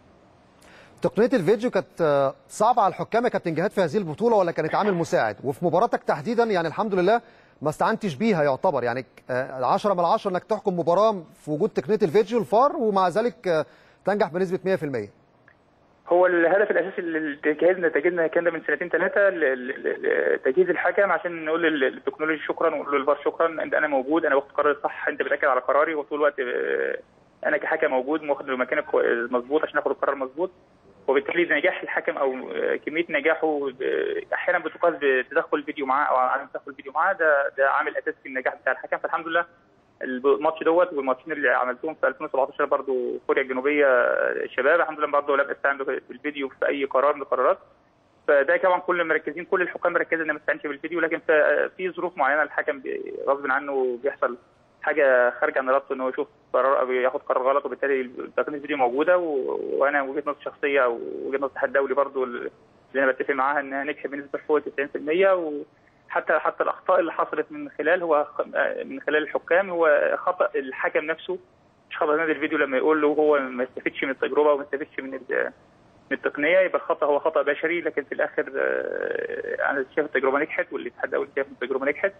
تقنيه الفيديو كانت آه، صعبه على الحكام يا كابتن جهاد في هذه البطوله ولا كانت عامل مساعد وفي مباراتك تحديدا يعني الحمد لله ما استعنتش بيها يعتبر يعني 10 من 10 انك تحكم مباراه في وجود تقنيه الفيديو الفار ومع ذلك آه، تنجح بنسبه 100% هو الهدف الاساسي لتجهيزنا تجهيزنا كان ده من سنتين ثلاثه تجهيز الحكم عشان نقول لل- للتكنولوجيا شكرا ونقول للفار شكرا انت انا موجود انا واخد قرار صح انت بتاكد على قراري وطول الوقت آه، انا كحكم موجود واخد مكانك مظبوط عشان اخد القرار مظبوط وبالتالي نجاح الحكم او آه، كميه نجاحه آه، احيانا بتقاس بتدخل الفيديو معاه او عدم تدخل الفيديو معاه ده ده عامل اساسي في النجاح بتاع الحكم فالحمد لله الماتش دوت والماتشين اللي عملتهم في 2017 برضو كوريا الجنوبيه الشباب الحمد لله برضو لم استعن بالفيديو في اي قرار من القرارات فده طبعا كل مركزين كل الحكام مركزين ان ما استعنش بالفيديو لكن في في ظروف معينه الحكم بي- غصب عنه بيحصل حاجه خارجه عن ارادته ان هو يشوف قرار او ياخد قرار غلط وبالتالي تقنيه الفيديو موجوده و... وانا وجهه نظر شخصيه او وجهه نظر الاتحاد الدولي برضو اللي انا بتفق معاها انها نجحت بنسبه فوق 90% وحتى حتى الاخطاء اللي حصلت من خلال هو خ- من خلال الحكام هو خطا الحكم نفسه مش خطا نادي الفيديو لما يقول له هو ما استفدش من التجربه وما استفدش من ال- من التقنيه يبقى الخطا هو خطا بشري لكن في الاخر آه، انا شايف التجربه نجحت والاتحاد الدولي شايف التجربه نجحت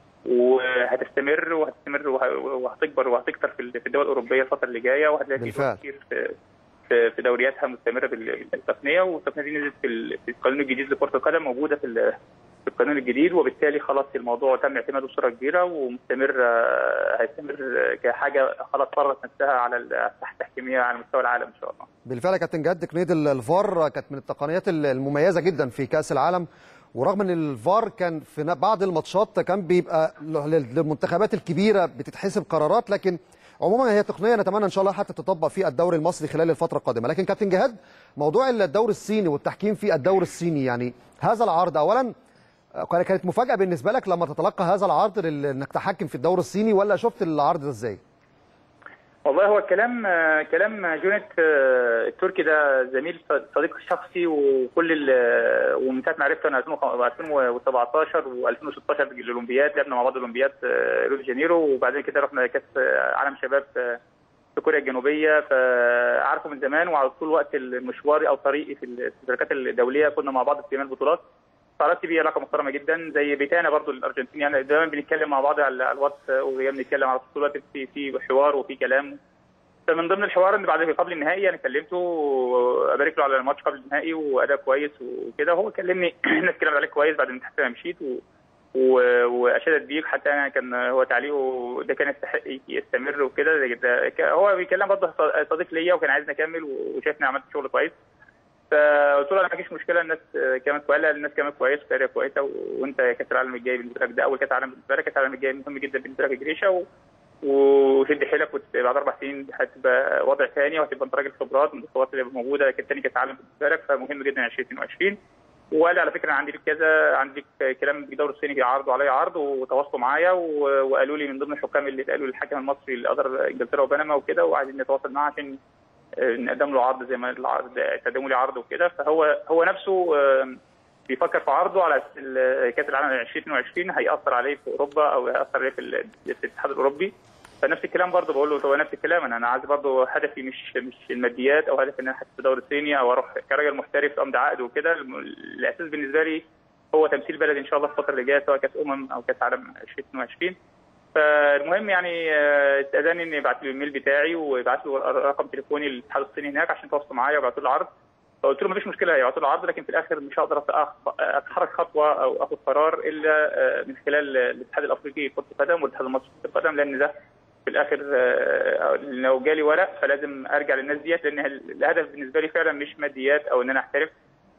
وهتستمر وهتستمر وه- وهتكبر وهتكتر في ال- في الدول الاوروبيه الفتره اللي جايه وهتلاقي في بالفعل. دول كتير في في في دورياتها مستمره بال- بالتقنيه والتقنيه دي نزلت في ال- في القانون الجديد لكره القدم موجوده في ال- في القانون الجديد وبالتالي خلاص الموضوع تم اعتماده بصوره كبيره ومستمر آه، هيستمر كحاجه خلاص فرضت نفسها على ال- تحت تحكيميه على مستوى العالم ان شاء الله. بالفعل يا كابتن جاد تقنيه ال- الفار كانت من التقنيات ال- المميزه جدا في كاس العالم ورغم ان الفار كان في ن- بعض الماتشات كان بيبقى ل- لل- للمنتخبات الكبيره بتتحسب قرارات لكن عموما هي تقنيه نتمنى ان شاء الله حتى تطبق في الدوري المصري خلال الفتره القادمه لكن كابتن جهاد موضوع الدوري الصيني والتحكيم في الدوري الصيني يعني هذا العرض اولا آه، كانت مفاجاه بالنسبه لك لما تتلقى هذا العرض لل- انك تحكم في الدوري الصيني ولا شفت العرض ده ازاي؟ والله هو الكلام آه، كلام جونيت آه، التركي ده زميل ص- صديق شخصي وكل ال- ومن ساعه ما عرفته انا 2017 و2016 في الاولمبياد لعبنا مع بعض الاولمبياد في ريو دي جانيرو وبعدين كده رحنا كاس عالم شباب في في كوريا الجنوبيه فعارفه من زمان وعلى طول وقت المشواري او طريقي في الشركات الدوليه كنا مع بعض في جميع البطولات تعرفت بيه علاقه محترمه جدا زي بيتانا برضو الارجنتين يعني دايما بنتكلم مع بعض على على الواتس ودايما بنتكلم على طول الوقت في في حوار وفي كلام فمن ضمن الحوار ان بعد قبل النهائي انا كلمته ابارك له على الماتش قبل النهائي واداء كويس وكده هو كلمني الناس اتكلمت عليك كويس بعد ما انا مشيت و... و... واشادت بيك حتى انا كان هو تعليقه ده كان يستحق يستمر وكده ده- ده- هو بيكلم برضه صديق ليا وكان عايزني اكمل وشايفني عملت شغل كويس فقلت له انا ما فيش مشكله الناس كانت كويسه الناس كانت كويسه وكارير كويسه وانت كاس العالم الجاي بالنسبه لك ده اول كاس عالم بالنسبه لك كاس العالم الجاي مهم جدا بالنسبه لك جريشه و... وشد حيلك وبعد اربع سنين هتبقى وضع ثاني وهتبقى انت راجل خبرات من الخبرات اللي موجوده كانت تاني كاس عالم بالنسبه لك فمهم جدا 2022 وقال لي على فكره انا عندي لك كذا عندي لك كلام في الدوري الصيني عرضوا عليا عرض وتواصلوا معايا و- وقالوا لي من ضمن الحكام اللي قالوا للحكم المصري اللي قدر انجلترا وبنما وكده وعايزين نتواصل معاه عشان آه، نقدم له عرض زي ما العرض قدموا لي عرض وكده فهو هو نفسه آه، بيفكر في عرضه على ال- كاس العالم 2022 هيأثر عليه في اوروبا او هيأثر عليه في ال- في الاتحاد الاوروبي فنفس الكلام برضه بقول له هو نفس الكلام انا انا عايز برضه هدفي مش مش الماديات او هدفي ان انا احس في الدوري الصيني او اروح كراجل محترف امضي عقد وكده الم- الاساس بالنسبه لي هو تمثيل بلدي ان شاء الله في الفتره اللي جايه سواء كاس امم او كاس عالم 2022 فالمهم يعني آه، استاذني اني ابعت له الايميل بتاعي ويبعت له رقم تليفوني للاتحاد الصيني هناك عشان يتواصلوا معايا ويبعتوا له العرض فقلت له مفيش مشكله هيبعتوا له عرض لكن في الاخر مش هقدر أتأخ- اتحرك خطوه او اخد قرار الا آه، من خلال الاتحاد الافريقي لكره القدم والاتحاد المصري لكره القدم لان ده في الاخر آه، لو جالي ورق فلازم ارجع للناس ديت لان الهدف بالنسبه لي فعلا مش ماديات او ان انا احترف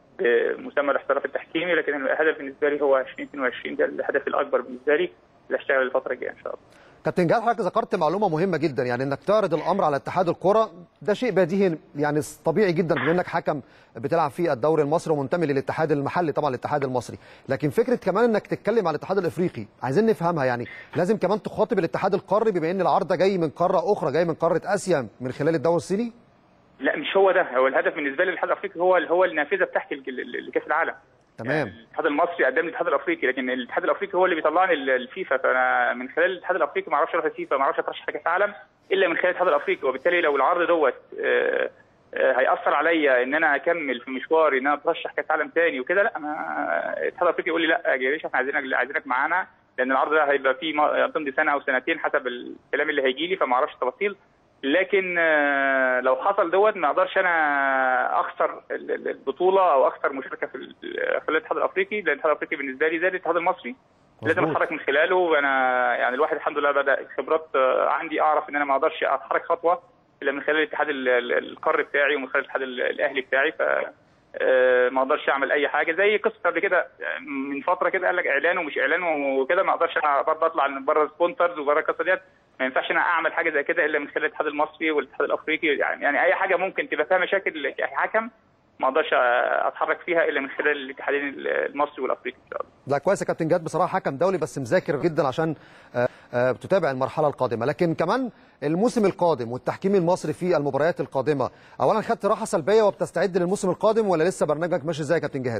بمسمى الاحتراف التحكيمي لكن الهدف بالنسبه لي هو 2022 ده الهدف الاكبر بالنسبه لي اللي هشتغل الفتره الجايه ان شاء الله كابتن جهاد حضرتك ذكرت معلومه مهمه جدا يعني انك تعرض الامر على اتحاد الكره ده شيء بديهي يعني طبيعي جدا بما انك حكم بتلعب في الدوري المصري ومنتمي للاتحاد المحلي طبعا الاتحاد المصري لكن فكره كمان انك تتكلم على الاتحاد الافريقي عايزين نفهمها يعني لازم كمان تخاطب الاتحاد القاري بما ان العرض ده جاي من قاره اخرى جاي من قاره اسيا من خلال الدوري الصيني لا مش هو ده هو الهدف بالنسبه لي الاتحاد الافريقي هو هو النافذه بتاعت ال- ال- لكاس العالم تمام الاتحاد المصري قدم لي الاتحاد الافريقي لكن الاتحاد الافريقي هو اللي بيطلعني ال- الفيفا فانا من خلال الاتحاد الافريقي ما اعرفش اروح الفيفا ما اعرفش اترشح لكاس العالم الا من خلال الاتحاد الافريقي وبالتالي لو العرض دوت آه، آه، هياثر عليا ان انا اكمل في مشواري ان انا اترشح كاس عالم تاني وكده لا انا الاتحاد الافريقي يقول لي لا يا باشا احنا عايزينك عايزينك معانا لان العرض ده هيبقى فيه م- تمضي سنه او سنتين حسب الكلام اللي هيجي لي فما اعرفش التفاصيل لكن آه، لو حصل دوت ما اقدرش انا اخسر ال- ال- البطوله او اخسر مشاركه في ال- خلال الاتحاد الافريقي لان الاتحاد الافريقي بالنسبه لي زي الاتحاد المصري لازم مظبوط. اتحرك من خلاله وانا يعني الواحد الحمد لله بدا خبرات آه، عندي اعرف ان انا ما اقدرش اتحرك خطوه الا من خلال الاتحاد ال- ال- القاري بتاعي ومن خلال الاتحاد ال- الاهلي بتاعي ف آه، ما اقدرش اعمل اي حاجه زي قصه قبل كده آه، من فتره كده قال لك اعلان ومش اعلان وكده ما اقدرش انا برضه اطلع من بره سبونسرز وبره القصه ديت ما ينفعش انا اعمل حاجه زي كده الا من خلال الاتحاد المصري والاتحاد الافريقي يعني يعني اي حاجه ممكن تبقى فيها مشاكل كحكم ما اقدرش اتحرك فيها الا من خلال الاتحادين المصري والافريقي ان شاء الله لا كويس يا كابتن جاد بصراحه حكم دولي بس مذاكر جدا عشان آه، آه، تتابع المرحله القادمه لكن كمان الموسم القادم والتحكيم المصري في المباريات القادمه اولا خدت راحه سلبيه وبتستعد للموسم القادم ولا لسه برنامجك ماشي ازاي يا كابتن جهاد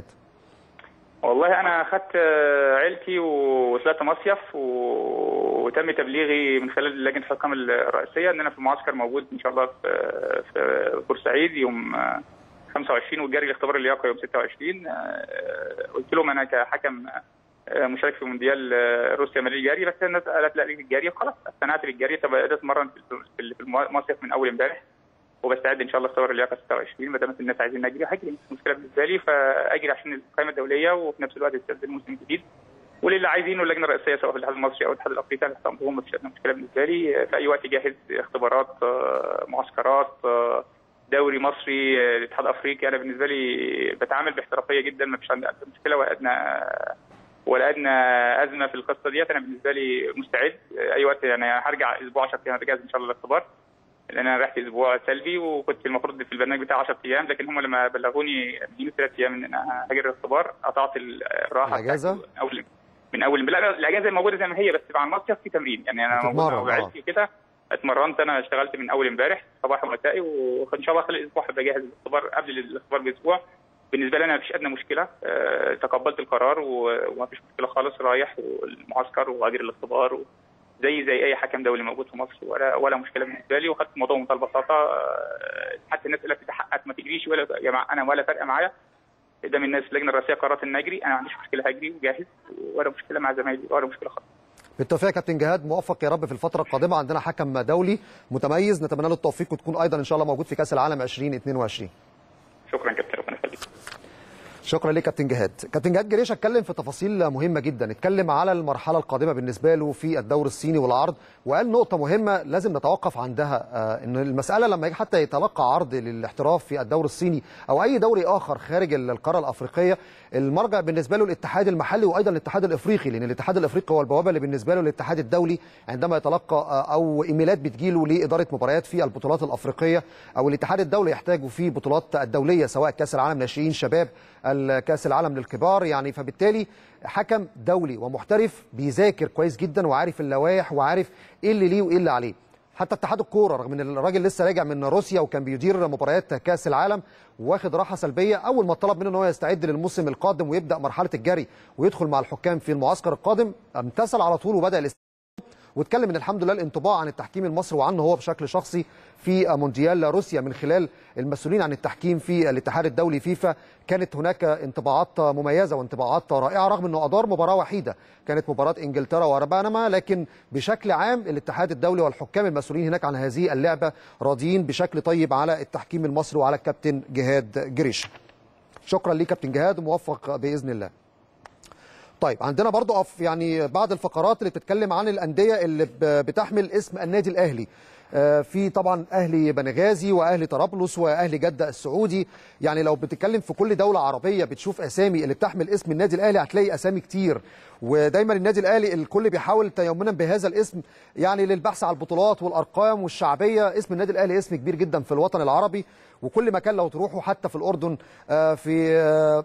والله انا اخدت آه، عيلتي وطلعت مصيف و- وتم تبليغي من خلال لجنه الحكام الرئيسيه ان انا في المعسكر موجود ان شاء الله في في بورسعيد يوم آه، 25 والجاري الاختبار اللياقه يوم 26 آه، قلت لهم انا كحكم آه، مشارك في مونديال آه، روسيا مالي الجاري بس الناس قالت لا ليك الجاري خلاص استنعت للجاري بدات اتمرن في في المصيف من اول امبارح وبستعد ان شاء الله اختبار اللياقه 26 ما دامت الناس عايزين نجري هجري مش مشكله بالنسبه لي فاجري عشان القائمه الدوليه وفي نفس الوقت استعد الموسم الجديد وللي عايزينه اللجنه الرئيسيه سواء في الاتحاد المصري او الاتحاد الافريقي تحت امرهم مفيش ادنى مشكله بالنسبه لي في اي وقت جاهز اختبارات آه، معسكرات آه، دوري مصري آه، الاتحاد الافريقي انا بالنسبه لي بتعامل باحترافيه جدا ما فيش عندي أدنى مشكله ولا ادنى ولا ادنى ازمه في القصه ديت انا بالنسبه لي مستعد آه، اي وقت يعني هرجع اسبوع 10 ايام هرجع ان شاء الله الاختبار لان انا رحت اسبوع سلبي وكنت المفروض في البرنامج بتاعي 10 ايام لكن هم لما بلغوني من ثلاث ايام ان انا هاجر الاختبار قطعت الراحه الأجازة؟ بتاعتي من اول من اول لا الاجازه موجوده زي ما هي بس مع المصيف في تمرين يعني انا موجود بتتمرن، مع آه. عيلتي كده اتمرنت انا اشتغلت من اول امبارح صباح ومسائي وان شاء الله خلال الاسبوع هبقى جاهز للاختبار قبل الاختبار باسبوع بالنسبه لي انا مفيش ادنى مشكله أه تقبلت القرار و- ومفيش مشكله خالص رايح والمعسكر واجري الاختبار و... زي زي اي حكم دولي موجود في مصر ولا ولا مشكله بالنسبه لي وخدت الموضوع بمنتهى البساطه أه، حتى الناس اللي بتحقق ما تجريش ولا يا جماعه انا ولا فارقه معايا قدام الناس اللجنه الرئاسيه قررت ان اجري انا ما عنديش مشكله هجري وجاهز ولا مشكله مع زمايلي ولا مشكله خالص بالتوفيق يا كابتن جهاد موفق يا رب في الفتره القادمه عندنا حكم دولي متميز نتمنى له التوفيق وتكون ايضا ان شاء الله موجود في كاس العالم 2022 شكرا كابتن ربنا يخليك شكرا لك كابتن جهاد كابتن جهاد جريش اتكلم في تفاصيل مهمه جدا اتكلم على المرحله القادمه بالنسبه له في الدوري الصيني والعرض وقال نقطه مهمه لازم نتوقف عندها آه ان المساله لما يجي حتى يتلقى عرض للاحتراف في الدوري الصيني او اي دوري اخر خارج القاره الافريقيه المرجع بالنسبه له الاتحاد المحلي وايضا الاتحاد الافريقي لان الاتحاد الافريقي هو البوابه اللي بالنسبه له الاتحاد الدولي عندما يتلقى آه او ايميلات بتجيله لاداره مباريات في البطولات الافريقيه او الاتحاد الدولي يحتاجه في بطولات الدوليه سواء كاس العالم ناشئين شباب كاس العالم للكبار يعني فبالتالي حكم دولي ومحترف بيذاكر كويس جدا وعارف اللوائح وعارف ايه اللي ليه وايه اللي عليه حتى اتحاد الكوره رغم ان الراجل لسه راجع من روسيا وكان بيدير مباريات كاس العالم واخد راحه سلبيه اول ما طلب منه ان هو يستعد للموسم القادم ويبدا مرحله الجري ويدخل مع الحكام في المعسكر القادم امتثل على طول وبدا الاست... واتكلم ان الحمد لله الانطباع عن التحكيم المصري وعنه هو بشكل شخصي في مونديال روسيا من خلال المسؤولين عن التحكيم في الاتحاد الدولي فيفا كانت هناك انطباعات مميزه وانطباعات رائعه رغم انه ادار مباراه وحيده كانت مباراه انجلترا وبنما لكن بشكل عام الاتحاد الدولي والحكام المسؤولين هناك عن هذه اللعبه راضيين بشكل طيب على التحكيم المصري وعلى الكابتن جهاد جريش شكرا ليك كابتن جهاد وموفق باذن الله طيب عندنا برضو يعني بعض الفقرات اللي بتتكلم عن الانديه اللي بتحمل اسم النادي الاهلي في طبعا اهلي بنغازي واهلي طرابلس واهلي جده السعودي يعني لو بتتكلم في كل دوله عربيه بتشوف اسامي اللي بتحمل اسم النادي الاهلي هتلاقي اسامي كتير ودايما النادي الاهلي الكل بيحاول تيمنا بهذا الاسم يعني للبحث على البطولات والارقام والشعبيه اسم النادي الاهلي اسم كبير جدا في الوطن العربي وكل مكان لو تروحوا حتى في الاردن في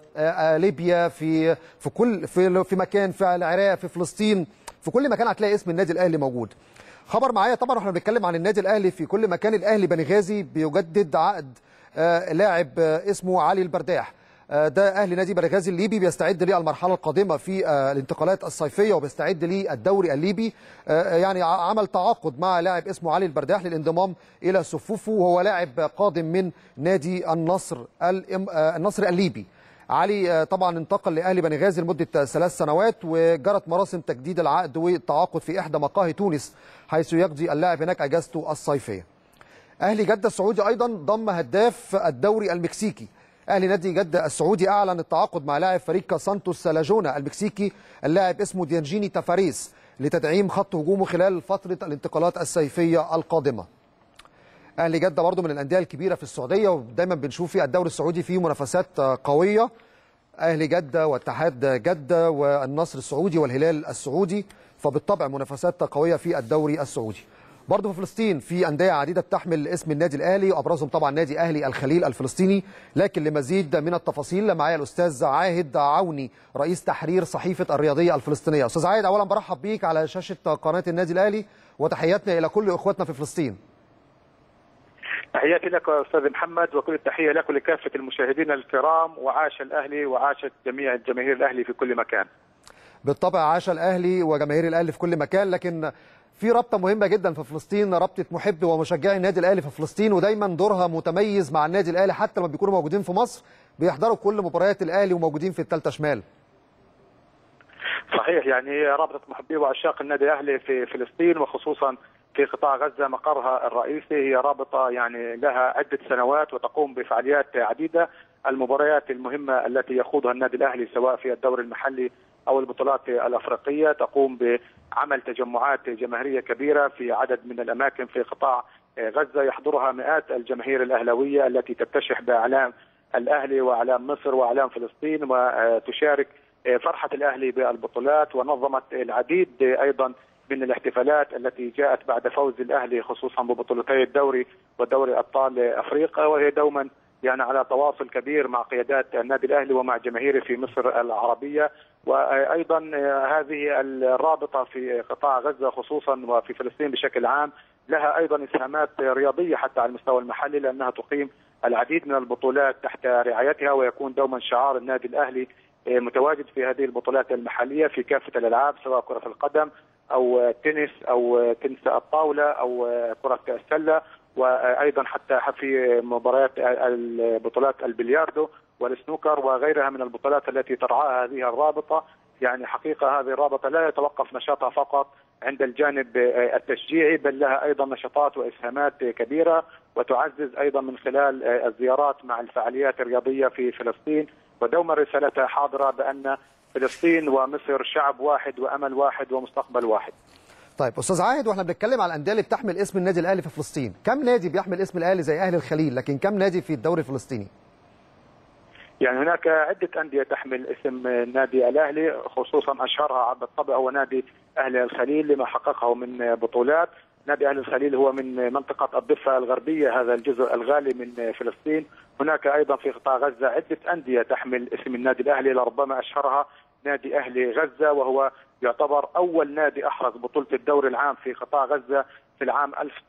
ليبيا في في كل في في مكان في العراق في فلسطين في كل مكان هتلاقي اسم النادي الاهلي موجود خبر معايا طبعا واحنا بنتكلم عن النادي الاهلي في كل مكان الاهلي بنغازي بيجدد عقد لاعب اسمه علي البرداح ده اهلي نادي بنغازي الليبي بيستعد للمرحله القادمه في الانتقالات الصيفيه وبيستعد للدوري الليبي يعني عمل تعاقد مع لاعب اسمه علي البرداح للانضمام الى صفوفه وهو لاعب قادم من نادي النصر النصر الليبي علي طبعا انتقل لاهلي بنغازي لمده ثلاث سنوات وجرت مراسم تجديد العقد والتعاقد في احدى مقاهي تونس حيث يقضي اللاعب هناك اجازته الصيفيه. اهلي جده السعودي ايضا ضم هداف الدوري المكسيكي. اهلي نادي جده السعودي اعلن التعاقد مع لاعب فريق سانتوس لاجونا المكسيكي اللاعب اسمه ديانجيني تافاريس لتدعيم خط هجومه خلال فتره الانتقالات الصيفيه القادمه. اهلي جده برضه من الانديه الكبيره في السعوديه ودايما بنشوف في الدوري السعودي فيه منافسات قويه اهلي جده واتحاد جده والنصر السعودي والهلال السعودي فبالطبع منافسات قويه في الدوري السعودي برضه في فلسطين في انديه عديده بتحمل اسم النادي الاهلي وابرزهم طبعا نادي اهلي الخليل الفلسطيني لكن لمزيد من التفاصيل معايا الاستاذ عاهد عوني رئيس تحرير صحيفه الرياضيه الفلسطينيه استاذ عاهد اولا برحب بيك على شاشه قناه النادي الاهلي وتحياتنا الى كل اخواتنا في فلسطين تحياتي لك استاذ محمد وكل التحيه لك ولكافه المشاهدين الكرام وعاش الاهلي وعاشت جميع جماهير الاهلي في كل مكان. بالطبع عاش الاهلي وجماهير الاهلي في كل مكان لكن في رابطه مهمه جدا في فلسطين رابطه محبي ومشجعي النادي الاهلي في فلسطين ودايما دورها متميز مع النادي الاهلي حتى لما بيكونوا موجودين في مصر بيحضروا كل مباريات الاهلي وموجودين في الثالثه شمال. صحيح يعني رابطه محبي وعشاق النادي الاهلي في فلسطين وخصوصا في قطاع غزه مقرها الرئيسي هي رابطه يعني لها عده سنوات وتقوم بفعاليات عديده المباريات المهمه التي يخوضها النادي الاهلي سواء في الدوري المحلي او البطولات الافريقيه تقوم بعمل تجمعات جماهيريه كبيره في عدد من الاماكن في قطاع غزه يحضرها مئات الجماهير الاهلاويه التي تتشح باعلام الاهلي واعلام مصر واعلام فلسطين وتشارك فرحه الاهلي بالبطولات ونظمت العديد ايضا من الاحتفالات التي جاءت بعد فوز الاهلي خصوصا ببطولتي الدوري ودوري ابطال افريقيا وهي دوما يعني على تواصل كبير مع قيادات النادي الاهلي ومع جماهيره في مصر العربيه وايضا هذه الرابطه في قطاع غزه خصوصا وفي فلسطين بشكل عام لها ايضا اسهامات رياضيه حتى على المستوى المحلي لانها تقيم العديد من البطولات تحت رعايتها ويكون دوما شعار النادي الاهلي متواجد في هذه البطولات المحليه في كافه الالعاب سواء كره القدم او تنس او تنس الطاوله او كره السله وايضا حتى في مباريات البطولات البلياردو والسنوكر وغيرها من البطولات التي ترعاها هذه الرابطه يعني حقيقه هذه الرابطه لا يتوقف نشاطها فقط عند الجانب التشجيعي بل لها ايضا نشاطات واسهامات كبيره وتعزز ايضا من خلال الزيارات مع الفعاليات الرياضيه في فلسطين ودوما رسالتها حاضره بان فلسطين ومصر شعب واحد وامل واحد ومستقبل واحد. طيب استاذ عاهد واحنا بنتكلم على الانديه اللي بتحمل اسم النادي الاهلي في فلسطين، كم نادي بيحمل اسم الاهلي زي اهلي الخليل لكن كم نادي في الدوري الفلسطيني؟ يعني هناك عدة أندية تحمل اسم النادي الأهلي خصوصا أشهرها بالطبع هو نادي أهلي الخليل لما حققه من بطولات نادي أهلي الخليل هو من منطقة الضفة الغربية هذا الجزء الغالي من فلسطين هناك أيضا في قطاع غزة عدة أندية تحمل اسم النادي الأهلي لربما أشهرها نادي أهلي غزة وهو يعتبر أول نادي أحرز بطولة الدوري العام في قطاع غزة في العام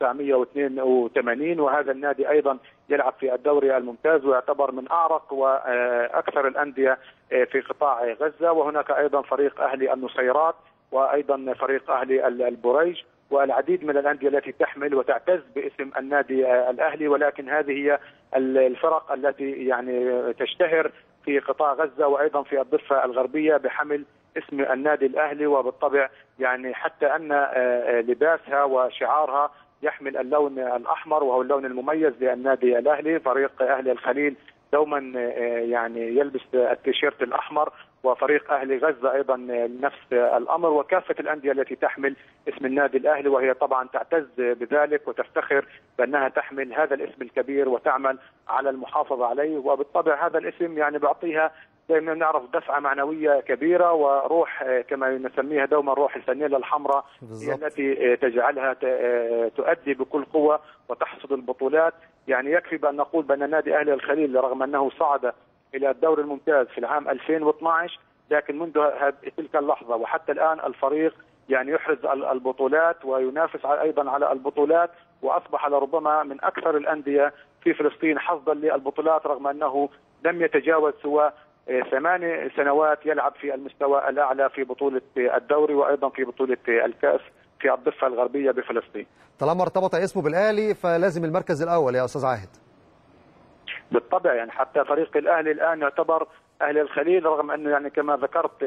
1982 وهذا النادي ايضا يلعب في الدوري الممتاز ويعتبر من اعرق واكثر الانديه في قطاع غزه وهناك ايضا فريق اهلي النصيرات وايضا فريق اهلي البريج والعديد من الانديه التي تحمل وتعتز باسم النادي الاهلي ولكن هذه هي الفرق التي يعني تشتهر في قطاع غزه وايضا في الضفه الغربيه بحمل اسم النادي الاهلي وبالطبع يعني حتى ان لباسها وشعارها يحمل اللون الاحمر وهو اللون المميز للنادي الاهلي فريق اهلي الخليل دوما يعني يلبس التيشيرت الاحمر وفريق اهلي غزه ايضا نفس الامر وكافه الانديه التي تحمل اسم النادي الاهلي وهي طبعا تعتز بذلك وتفتخر بانها تحمل هذا الاسم الكبير وتعمل على المحافظه عليه وبالطبع هذا الاسم يعني بيعطيها دائما نعرف دفعه معنويه كبيره وروح كما نسميها دوما روح الفانيلا الحمراء هي التي تجعلها تؤدي بكل قوه وتحصد البطولات يعني يكفي بان نقول بان نادي اهلي الخليل رغم انه صعد الى الدوري الممتاز في العام 2012 لكن منذ تلك اللحظه وحتى الان الفريق يعني يحرز البطولات وينافس ايضا على البطولات واصبح لربما من اكثر الانديه في فلسطين حظا للبطولات رغم انه لم يتجاوز سوى ثمان سنوات يلعب في المستوى الاعلى في بطوله الدوري وايضا في بطوله الكاس في الضفه الغربيه بفلسطين. طالما ارتبط اسمه بالاهلي فلازم المركز الاول يا استاذ عاهد. بالطبع يعني حتى فريق الاهلي الان يعتبر اهلي الخليل رغم انه يعني كما ذكرت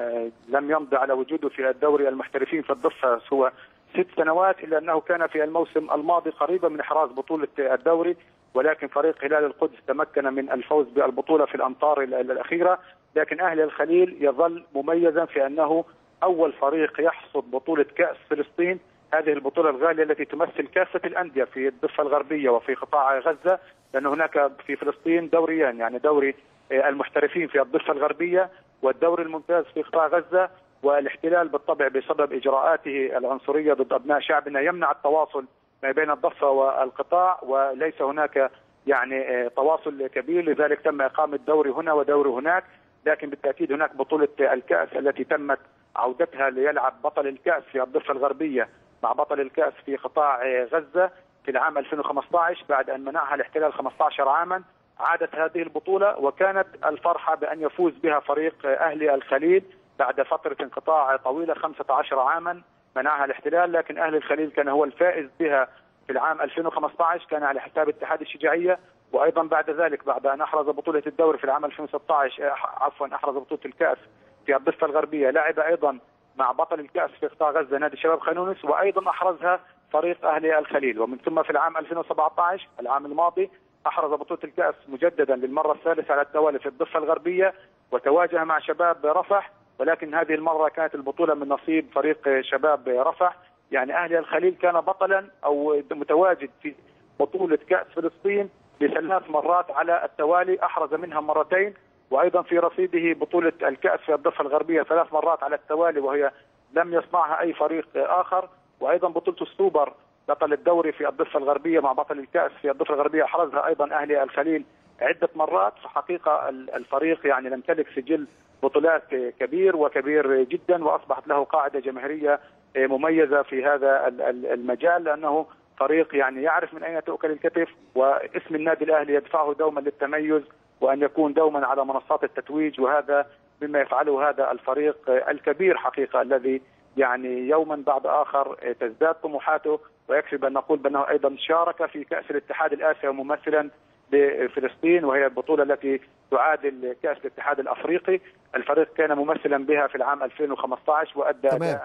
لم يمضي على وجوده في الدوري المحترفين في الضفه سوى ست سنوات الا انه كان في الموسم الماضي قريبا من احراز بطوله الدوري ولكن فريق هلال القدس تمكن من الفوز بالبطوله في الامطار الاخيره لكن اهلي الخليل يظل مميزا في انه اول فريق يحصد بطوله كاس فلسطين هذه البطوله الغاليه التي تمثل كافه الانديه في الضفه الغربيه وفي قطاع غزه لان هناك في فلسطين دوريان يعني دوري المحترفين في الضفه الغربيه والدوري الممتاز في قطاع غزه والاحتلال بالطبع بسبب اجراءاته العنصريه ضد ابناء شعبنا يمنع التواصل ما بين الضفه والقطاع وليس هناك يعني تواصل كبير لذلك تم اقامه دوري هنا ودوري هناك لكن بالتاكيد هناك بطوله الكاس التي تمت عودتها ليلعب بطل الكاس في الضفه الغربيه مع بطل الكاس في قطاع غزه في العام 2015 بعد ان منعها الاحتلال 15 عاما عادت هذه البطوله وكانت الفرحه بان يفوز بها فريق اهلي الخليل بعد فتره انقطاع طويله 15 عاما منعها الاحتلال لكن اهل الخليل كان هو الفائز بها في العام 2015 كان على حساب اتحاد الشجاعيه وايضا بعد ذلك بعد ان احرز بطوله الدوري في العام 2016 عفوا احرز بطوله الكاس في الضفه الغربيه لعب ايضا مع بطل الكاس في قطاع غزه نادي شباب خانونس وايضا احرزها فريق اهلي الخليل ومن ثم في العام 2017 العام الماضي احرز بطوله الكاس مجددا للمره الثالثه على التوالي في الضفه الغربيه وتواجه مع شباب رفح ولكن هذه المره كانت البطوله من نصيب فريق شباب رفح يعني اهلي الخليل كان بطلا او متواجد في بطوله كاس فلسطين لثلاث مرات على التوالي احرز منها مرتين وايضا في رصيده بطوله الكاس في الضفه الغربيه ثلاث مرات على التوالي وهي لم يصنعها اي فريق اخر وايضا بطوله السوبر بطل الدوري في الضفه الغربيه مع بطل الكاس في الضفه الغربيه احرزها ايضا اهلي الخليل عده مرات فحقيقه الفريق يعني يمتلك سجل بطولات كبير وكبير جدا واصبحت له قاعده جماهيريه مميزه في هذا المجال لانه فريق يعني يعرف من اين تؤكل الكتف واسم النادي الاهلي يدفعه دوما للتميز وان يكون دوما على منصات التتويج وهذا مما يفعله هذا الفريق الكبير حقيقه الذي يعني يوما بعد اخر تزداد طموحاته ويكفي بان نقول بانه ايضا شارك في كاس الاتحاد الاسيوي ممثلا لفلسطين وهي البطوله التي تعادل كاس الاتحاد الافريقي، الفريق كان ممثلا بها في العام 2015 وادى اداء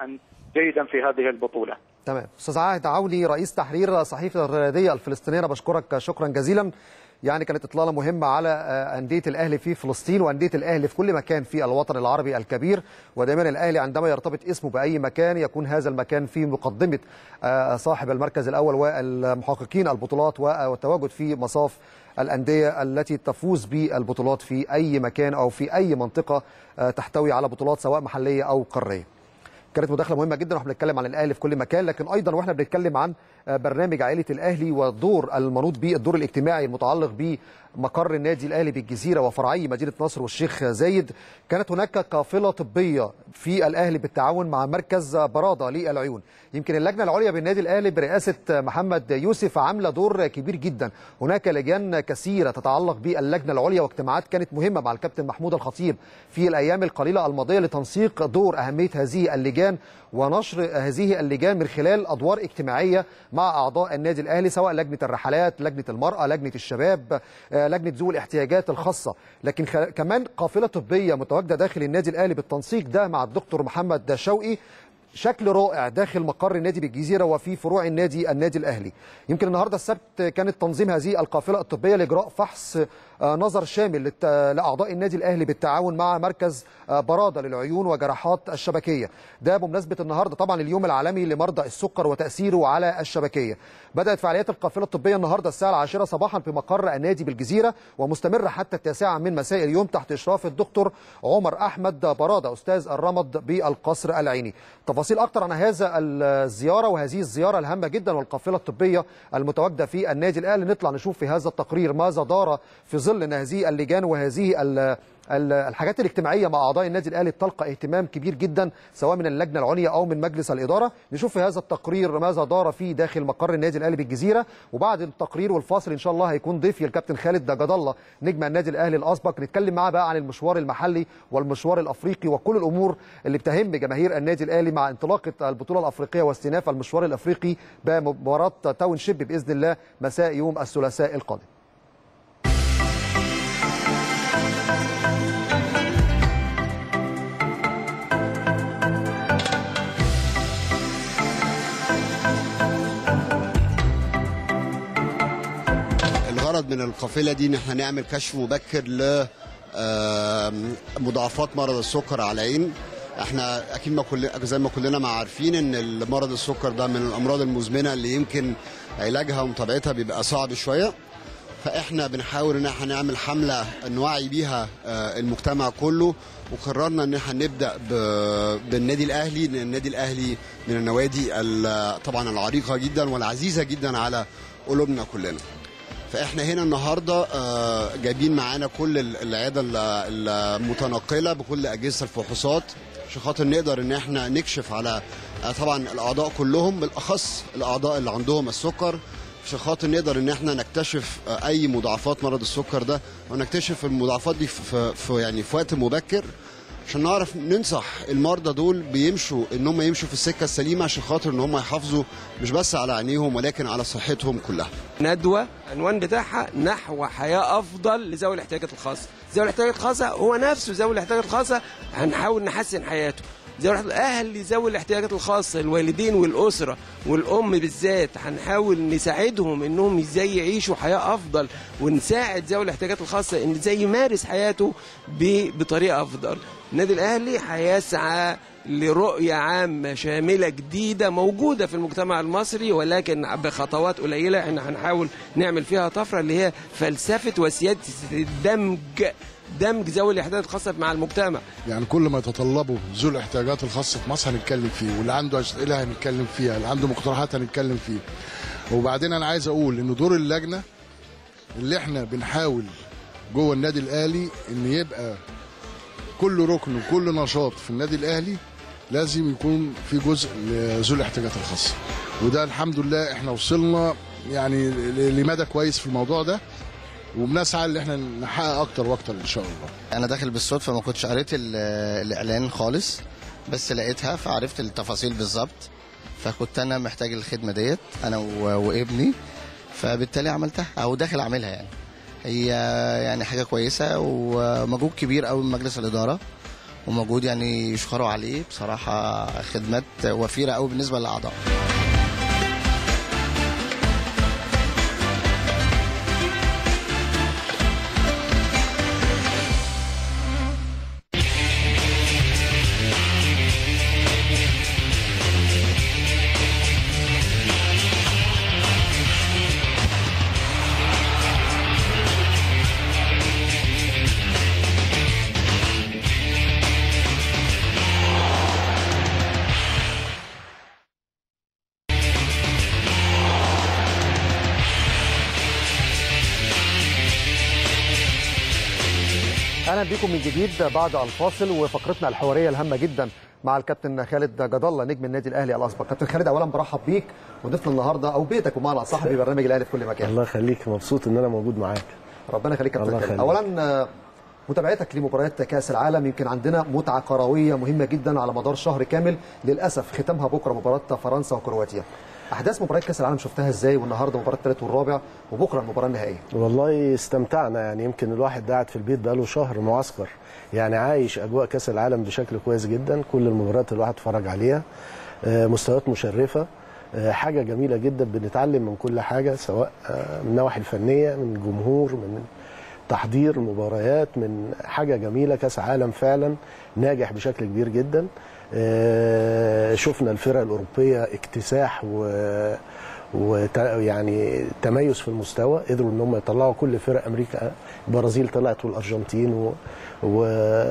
جيدا في هذه البطوله. تمام استاذ عاهد عولي رئيس تحرير صحيفه الرياضيه الفلسطينيه انا بشكرك شكرا جزيلا يعني كانت اطلاله مهمه على انديه الاهلي في فلسطين وانديه الاهلي في كل مكان في الوطن العربي الكبير ودائما الاهلي عندما يرتبط اسمه باي مكان يكون هذا المكان في مقدمه صاحب المركز الاول والمحققين البطولات والتواجد في مصاف الانديه التي تفوز بالبطولات في اي مكان او في اي منطقه تحتوي على بطولات سواء محليه او قاريه. كانت مداخله مهمه جدا واحنا بنتكلم عن الاهلي في كل مكان لكن ايضا واحنا بنتكلم عن برنامج عائله الاهلي والدور المنوط به الدور الاجتماعي المتعلق بمقر النادي الاهلي بالجزيره وفرعي مدينه نصر والشيخ زايد كانت هناك قافله طبيه في الاهلي بالتعاون مع مركز براده للعيون يمكن اللجنه العليا بالنادي الاهلي برئاسه محمد يوسف عامله دور كبير جدا هناك لجان كثيره تتعلق باللجنه العليا واجتماعات كانت مهمه مع الكابتن محمود الخطيب في الايام القليله الماضيه لتنسيق دور اهميه هذه اللجان ونشر هذه اللجان من خلال ادوار اجتماعيه مع اعضاء النادي الاهلي سواء لجنه الرحلات لجنه المراه لجنه الشباب لجنه ذوي الاحتياجات الخاصه لكن كمان قافله طبيه متواجده داخل النادي الاهلي بالتنسيق ده مع الدكتور محمد شوقي شكل رائع داخل مقر النادي بالجزيره وفي فروع النادي النادي الاهلي يمكن النهارده السبت كانت تنظيم هذه القافله الطبيه لاجراء فحص نظر شامل لاعضاء النادي الاهلي بالتعاون مع مركز براده للعيون وجراحات الشبكيه ده بمناسبه النهارده طبعا اليوم العالمي لمرضى السكر وتاثيره على الشبكيه بدات فعاليات القافله الطبيه النهارده الساعه العاشرة صباحا في مقر النادي بالجزيره ومستمره حتى التاسعه من مساء اليوم تحت اشراف الدكتور عمر احمد براده استاذ الرمد بالقصر العيني تفاصيل اكثر عن هذا الزياره وهذه الزياره الهامه جدا والقافله الطبيه المتواجده في النادي الاهلي نطلع نشوف في هذا التقرير ماذا دار في ظل ان هذه اللجان وهذه الحاجات الاجتماعيه مع اعضاء النادي الاهلي تلقى اهتمام كبير جدا سواء من اللجنه العليا او من مجلس الاداره نشوف في هذا التقرير ماذا دار في داخل مقر النادي الاهلي بالجزيره وبعد التقرير والفاصل ان شاء الله هيكون ضيفي الكابتن خالد جد الله نجم النادي الاهلي الاسبق نتكلم معاه بقى عن المشوار المحلي والمشوار الافريقي وكل الامور اللي بتهم جماهير النادي الاهلي مع انطلاقه البطوله الافريقيه واستئناف المشوار الافريقي بمباراه تاون شيب باذن الله مساء يوم الثلاثاء القادم الغرض من القافله دي ان احنا نعمل كشف مبكر ل مضاعفات مرض السكر على العين احنا اكيد ما كل زي ما كلنا ما عارفين ان مرض السكر ده من الامراض المزمنه اللي يمكن علاجها ومتابعتها بيبقى صعب شويه فاحنا بنحاول ان احنا نعمل حمله نوعي بيها المجتمع كله وقررنا ان احنا نبدا بالنادي الاهلي لان النادي الاهلي من النوادي طبعا العريقه جدا والعزيزه جدا على قلوبنا كلنا فاحنا هنا النهارده جايبين معانا كل العياده المتنقله بكل اجهزه الفحوصات عشان خاطر نقدر ان احنا نكشف على طبعا الاعضاء كلهم بالاخص الاعضاء اللي عندهم السكر عشان خاطر نقدر ان احنا نكتشف اي مضاعفات مرض السكر ده ونكتشف المضاعفات دي في, في يعني في وقت مبكر عشان نعرف ننصح المرضى دول بيمشوا ان هم يمشوا في السكه السليمه عشان خاطر ان هم يحافظوا مش بس على عينيهم ولكن على صحتهم كلها. ندوه عنوان بتاعها نحو حياه افضل لذوي الاحتياجات الخاصه، ذوي الاحتياجات الخاصه هو نفسه ذوي الاحتياجات الخاصه هنحاول نحسن حياته. ذوي اهل ذوي الاحتياجات الخاصه الوالدين والاسره والام بالذات هنحاول نساعدهم انهم ازاي يعيشوا حياه افضل ونساعد ذوي الاحتياجات الخاصه ان ازاي يمارس حياته بطريقه افضل. النادي الاهلي هيسعى لرؤية عامة شاملة جديدة موجودة في المجتمع المصري ولكن بخطوات قليلة احنا هنحاول نعمل فيها طفرة اللي هي فلسفة وسيادة الدمج دمج ذوي الاحتياجات الخاصة مع المجتمع يعني كل ما يتطلبه ذوي الاحتياجات الخاصة في مصر هنتكلم فيه واللي عنده أسئلة هنتكلم فيها اللي عنده مقترحات هنتكلم فيه وبعدين أنا عايز أقول إن دور اللجنة اللي احنا بنحاول جوه النادي الأهلي إن يبقى كل ركن وكل نشاط في النادي الاهلي لازم يكون في جزء لذوي الاحتياجات الخاصه وده الحمد لله احنا وصلنا يعني لمدى كويس في الموضوع ده وبنسعى ان احنا نحقق اكتر واكتر ان شاء الله انا داخل بالصدفه ما كنتش قريت الاعلان خالص بس لقيتها فعرفت التفاصيل بالظبط فكنت انا محتاج الخدمه ديت انا وابني فبالتالي عملتها او داخل اعملها يعني هي يعني حاجه كويسه ومجهود كبير قوي من مجلس الاداره ومجهود يعني يشكروا عليه بصراحه خدمات وفيره قوي بالنسبه للاعضاء اهلا بكم من جديد بعد الفاصل وفقرتنا الحواريه الهامه جدا مع الكابتن خالد جد الله نجم النادي الاهلي الاسبق كابتن خالد اولا برحب بيك وضيفنا النهارده او بيتك ومعنى اصح في برنامج الاهلي في كل مكان الله يخليك مبسوط ان انا موجود معاك ربنا يخليك كابتن الله خالد يخليك. اولا آه، متابعتك لمباريات كاس العالم يمكن عندنا متعه كرويه مهمه جدا على مدار شهر كامل للاسف ختامها بكره مباراه فرنسا وكرواتيا احداث مباريات كاس العالم شفتها ازاي والنهارده مباراه الثالث والرابع وبكره المباراه النهائيه والله استمتعنا يعني يمكن الواحد قاعد في البيت بقاله شهر معسكر يعني عايش اجواء كاس العالم بشكل كويس جدا كل المباريات الواحد اتفرج عليها آه، مستويات مشرفه آه، حاجه جميله جدا بنتعلم من كل حاجه سواء آه، من النواحي الفنيه من الجمهور من تحضير مباريات من حاجه جميله كاس عالم فعلا ناجح بشكل كبير جدا آه، شفنا الفرق الاوروبيه اكتساح و وت... يعني تميز في المستوى قدروا ان هم يطلعوا كل فرق امريكا البرازيل طلعت والارجنتين و... و...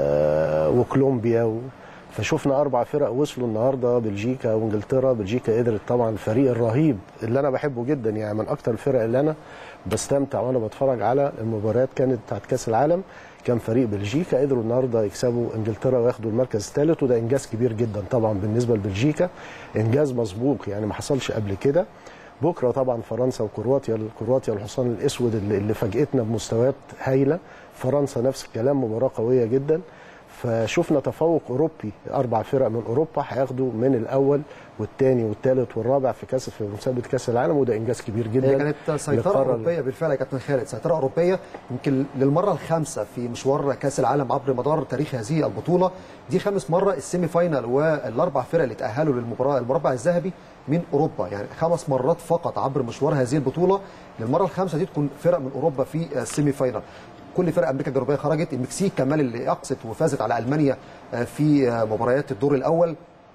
وكولومبيا و... فشفنا اربع فرق وصلوا النهارده بلجيكا وانجلترا بلجيكا قدرت طبعا الفريق الرهيب اللي انا بحبه جدا يعني من اكتر الفرق اللي انا بستمتع وانا بتفرج على المباريات كانت بتاعت كاس العالم كان فريق بلجيكا قدروا النهارده يكسبوا انجلترا وياخدوا المركز الثالث وده انجاز كبير جدا طبعا بالنسبه لبلجيكا انجاز مسبوق يعني ما حصلش قبل كده بكره طبعا فرنسا وكرواتيا كرواتيا الحصان الاسود اللي, اللي فاجئتنا بمستويات هايله فرنسا نفس الكلام مباراه قويه جدا فشفنا تفوق اوروبي اربع فرق من اوروبا هياخدوا من الاول والثاني والثالث والرابع في كاس في مسابقه كاس العالم وده انجاز كبير جدا هي كانت سيطرة للقارة أوروبية بالفعل يا كابتن خالد سيطرة أوروبية يمكن للمرة الخامسة في مشوار كأس العالم عبر مدار تاريخ هذه البطولة دي خامس مرة السيمي فاينال والأربع فرق اللي تأهلوا للمباراة المربع الذهبي من أوروبا يعني خمس مرات فقط عبر مشوار هذه البطولة للمرة الخامسة دي تكون فرق من أوروبا في السيمي فاينال كل فرق امريكا الجنوبيه خرجت المكسيك كمان اللي اقصت وفازت على المانيا في مباريات الدور الاول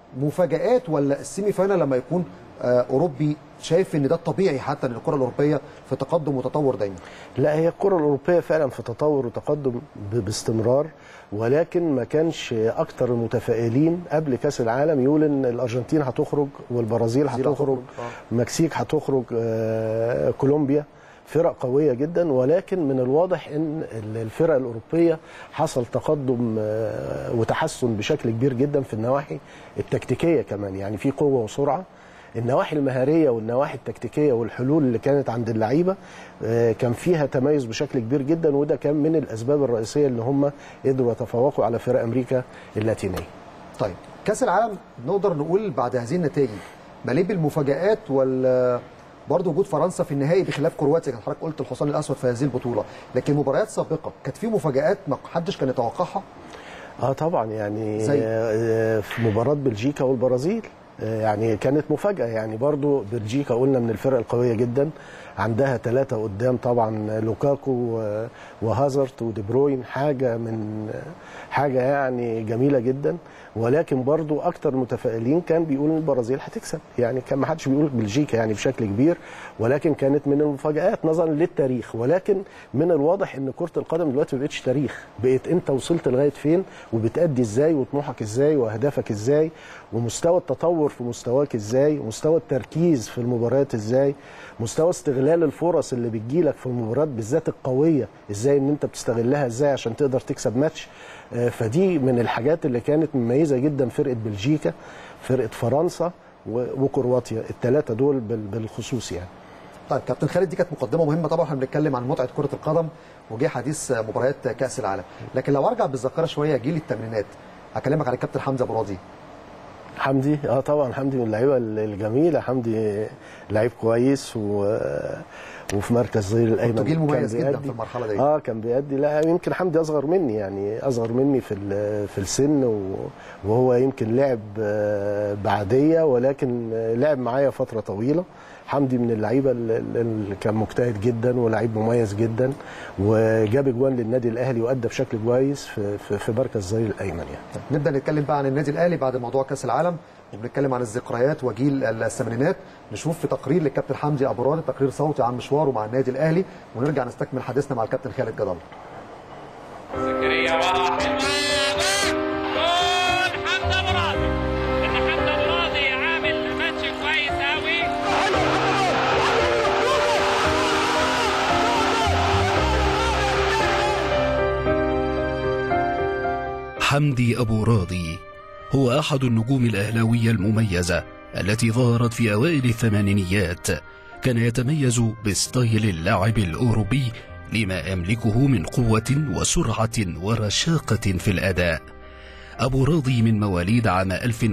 مفاجات ولا السيمي فاينال لما يكون آه، اوروبي شايف ان ده الطبيعي حتى ان الكره الاوروبيه في تقدم وتطور دايما لا هي الكرة الأوروبية فعلا في تطور وتقدم ب- باستمرار ولكن ما كانش أكتر المتفائلين قبل كأس العالم يقول إن الأرجنتين هتخرج والبرازيل البرازيل هتخرج هتخرج، المكسيك هتخرج آه، كولومبيا فرق قوية جدا ولكن من الواضح ان ال- الفرق الأوروبية حصل تقدم آه، وتحسن بشكل كبير جدا في النواحي التكتيكية كمان يعني في قوة وسرعة النواحي المهاريه والنواحي التكتيكيه والحلول اللي كانت عند اللعيبه آه، كان فيها تميز بشكل كبير جدا وده كان من الاسباب الرئيسيه اللي هم قدروا يتفوقوا على فرق امريكا اللاتينيه. طيب كاس العالم نقدر نقول بعد هذه النتائج مليء بالمفاجات ولا برضه وجود فرنسا في النهائي بخلاف كرواتيا كان حضرتك قلت الحصان الاسود في هذه البطوله لكن مباريات سابقه كانت في مفاجات ما حدش كان يتوقعها اه طبعا يعني زي؟ آه، في مباراه بلجيكا والبرازيل آه، يعني كانت مفاجاه يعني برضو بلجيكا قلنا من الفرق القويه جدا عندها ثلاثه قدام طبعا لوكاكو و- وهازارد ودي بروين حاجه من حاجه يعني جميله جدا ولكن برضو اكتر المتفائلين كان بيقول ان البرازيل هتكسب يعني كان ما حدش بيقول بلجيكا يعني بشكل كبير ولكن كانت من المفاجات نظرا للتاريخ ولكن من الواضح ان كره القدم دلوقتي ما بقتش تاريخ بقيت انت وصلت لغايه فين وبتأدي ازاي وطموحك ازاي واهدافك ازاي ومستوى التطور في مستواك ازاي ومستوى التركيز في المباريات ازاي مستوى استغلال الفرص اللي بتجيلك في المباريات بالذات القويه ازاي ان انت بتستغلها ازاي عشان تقدر تكسب ماتش آه، فدي من الحاجات اللي كانت مميزه جدا فرقه بلجيكا فرقه فرنسا و- وكرواتيا الثلاثه دول بال- بالخصوص يعني طيب كابتن خالد دي كانت مقدمه مهمه طبعا احنا بنتكلم عن متعه كره القدم وجه حديث مباريات كاس العالم لكن لو ارجع بالذاكره شويه جيل الثمانينات هكلمك على الكابتن حمزه ابو راضي حمدي اه طبعا حمدي من اللعيبه الجميله حمدي لعيب كويس و وفي مركز ظهير الايمن كنت جيل كان مميز جدا بيأدي- في المرحله دي اه كان بيأدي لا يمكن حمدي اصغر مني يعني اصغر مني في ال- في السن و- وهو يمكن لعب آه، بعديه ولكن آه، لعب معايا فتره طويله حمدي من اللعيبه اللي اللي كان مجتهد جدا ولعيب مميز جدا وجاب اجوان للنادي الاهلي وادى بشكل كويس في في, في مركز الظهير الايمن يعني نبدا نتكلم بقى عن النادي الاهلي بعد موضوع كاس العالم وبنتكلم عن الذكريات وجيل الثمانينات نشوف في تقرير للكابتن حمدي ابو راد تقرير صوتي عن مشواره مع النادي الاهلي ونرجع نستكمل حديثنا مع الكابتن خالد جدل زكريا ورا حلوة جول حمزة أبو راضي إن حمزة أبو راضي عامل ماتش كويس أوي حمدي أبو راضي هو أحد النجوم الأهلاوية المميزة التي ظهرت في أوائل الثمانينيات كان يتميز بستايل اللعب الأوروبي لما يملكه من قوة وسرعة ورشاقة في الأداء أبو راضي من مواليد عام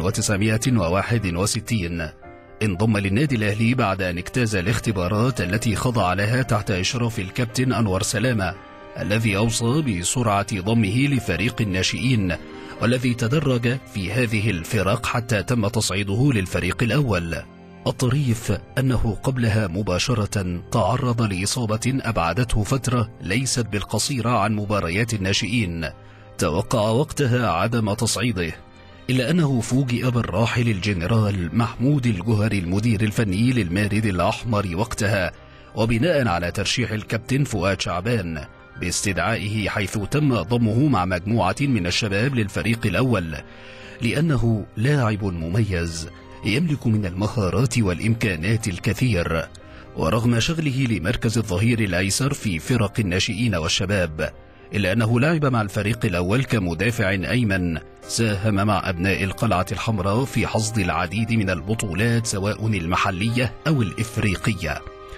1961 انضم للنادي الأهلي بعد أن اجتاز الاختبارات التي خضع لها تحت إشراف الكابتن أنور سلامة الذي أوصى بسرعة ضمه لفريق الناشئين والذي تدرج في هذه الفرق حتى تم تصعيده للفريق الأول الطريف أنه قبلها مباشرة تعرض لإصابة أبعدته فترة ليست بالقصيرة عن مباريات الناشئين توقع وقتها عدم تصعيده إلا أنه فوجئ بالراحل الجنرال محمود الجهري المدير الفني للمارد الأحمر وقتها وبناء على ترشيح الكابتن فؤاد شعبان باستدعائه حيث تم ضمه مع مجموعة من الشباب للفريق الأول لأنه لاعب مميز يملك من المهارات والإمكانات الكثير ورغم شغله لمركز الظهير الأيسر في فرق الناشئين والشباب إلا أنه لعب مع الفريق الأول كمدافع أيمن ساهم مع أبناء القلعة الحمراء في حصد العديد من البطولات سواء المحلية أو الإفريقية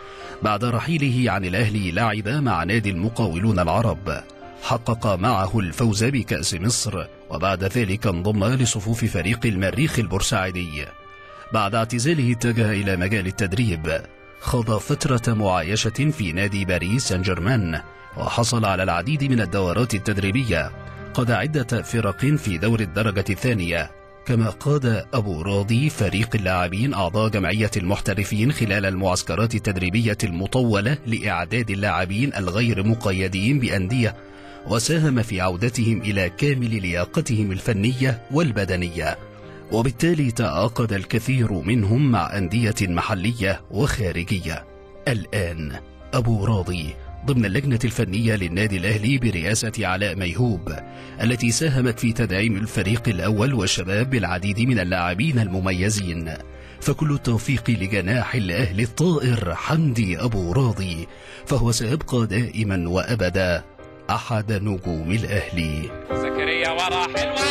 بعد رحيله عن الأهلي لعب مع نادي المقاولون العرب حقق معه الفوز بكأس مصر وبعد ذلك انضم لصفوف فريق المريخ البورسعيدي بعد اعتزاله اتجه إلى مجال التدريب خاض فترة معايشة في نادي باريس سان جيرمان وحصل على العديد من الدورات التدريبية قاد عدة فرق في دور الدرجة الثانية كما قاد أبو راضي فريق اللاعبين أعضاء جمعية المحترفين خلال المعسكرات التدريبية المطولة لإعداد اللاعبين الغير مقيدين بأندية وساهم في عودتهم إلى كامل لياقتهم الفنية والبدنية وبالتالي تعاقد الكثير منهم مع أندية محلية وخارجية الآن أبو راضي ضمن اللجنة الفنية للنادي الأهلي برئاسة علاء ميهوب التي ساهمت في تدعيم الفريق الأول والشباب بالعديد من اللاعبين المميزين فكل التوفيق لجناح الأهلي الطائر حمدي أبو راضي فهو سيبقى دائما وأبدا أحد نجوم الأهلي زكريا ورا حلوة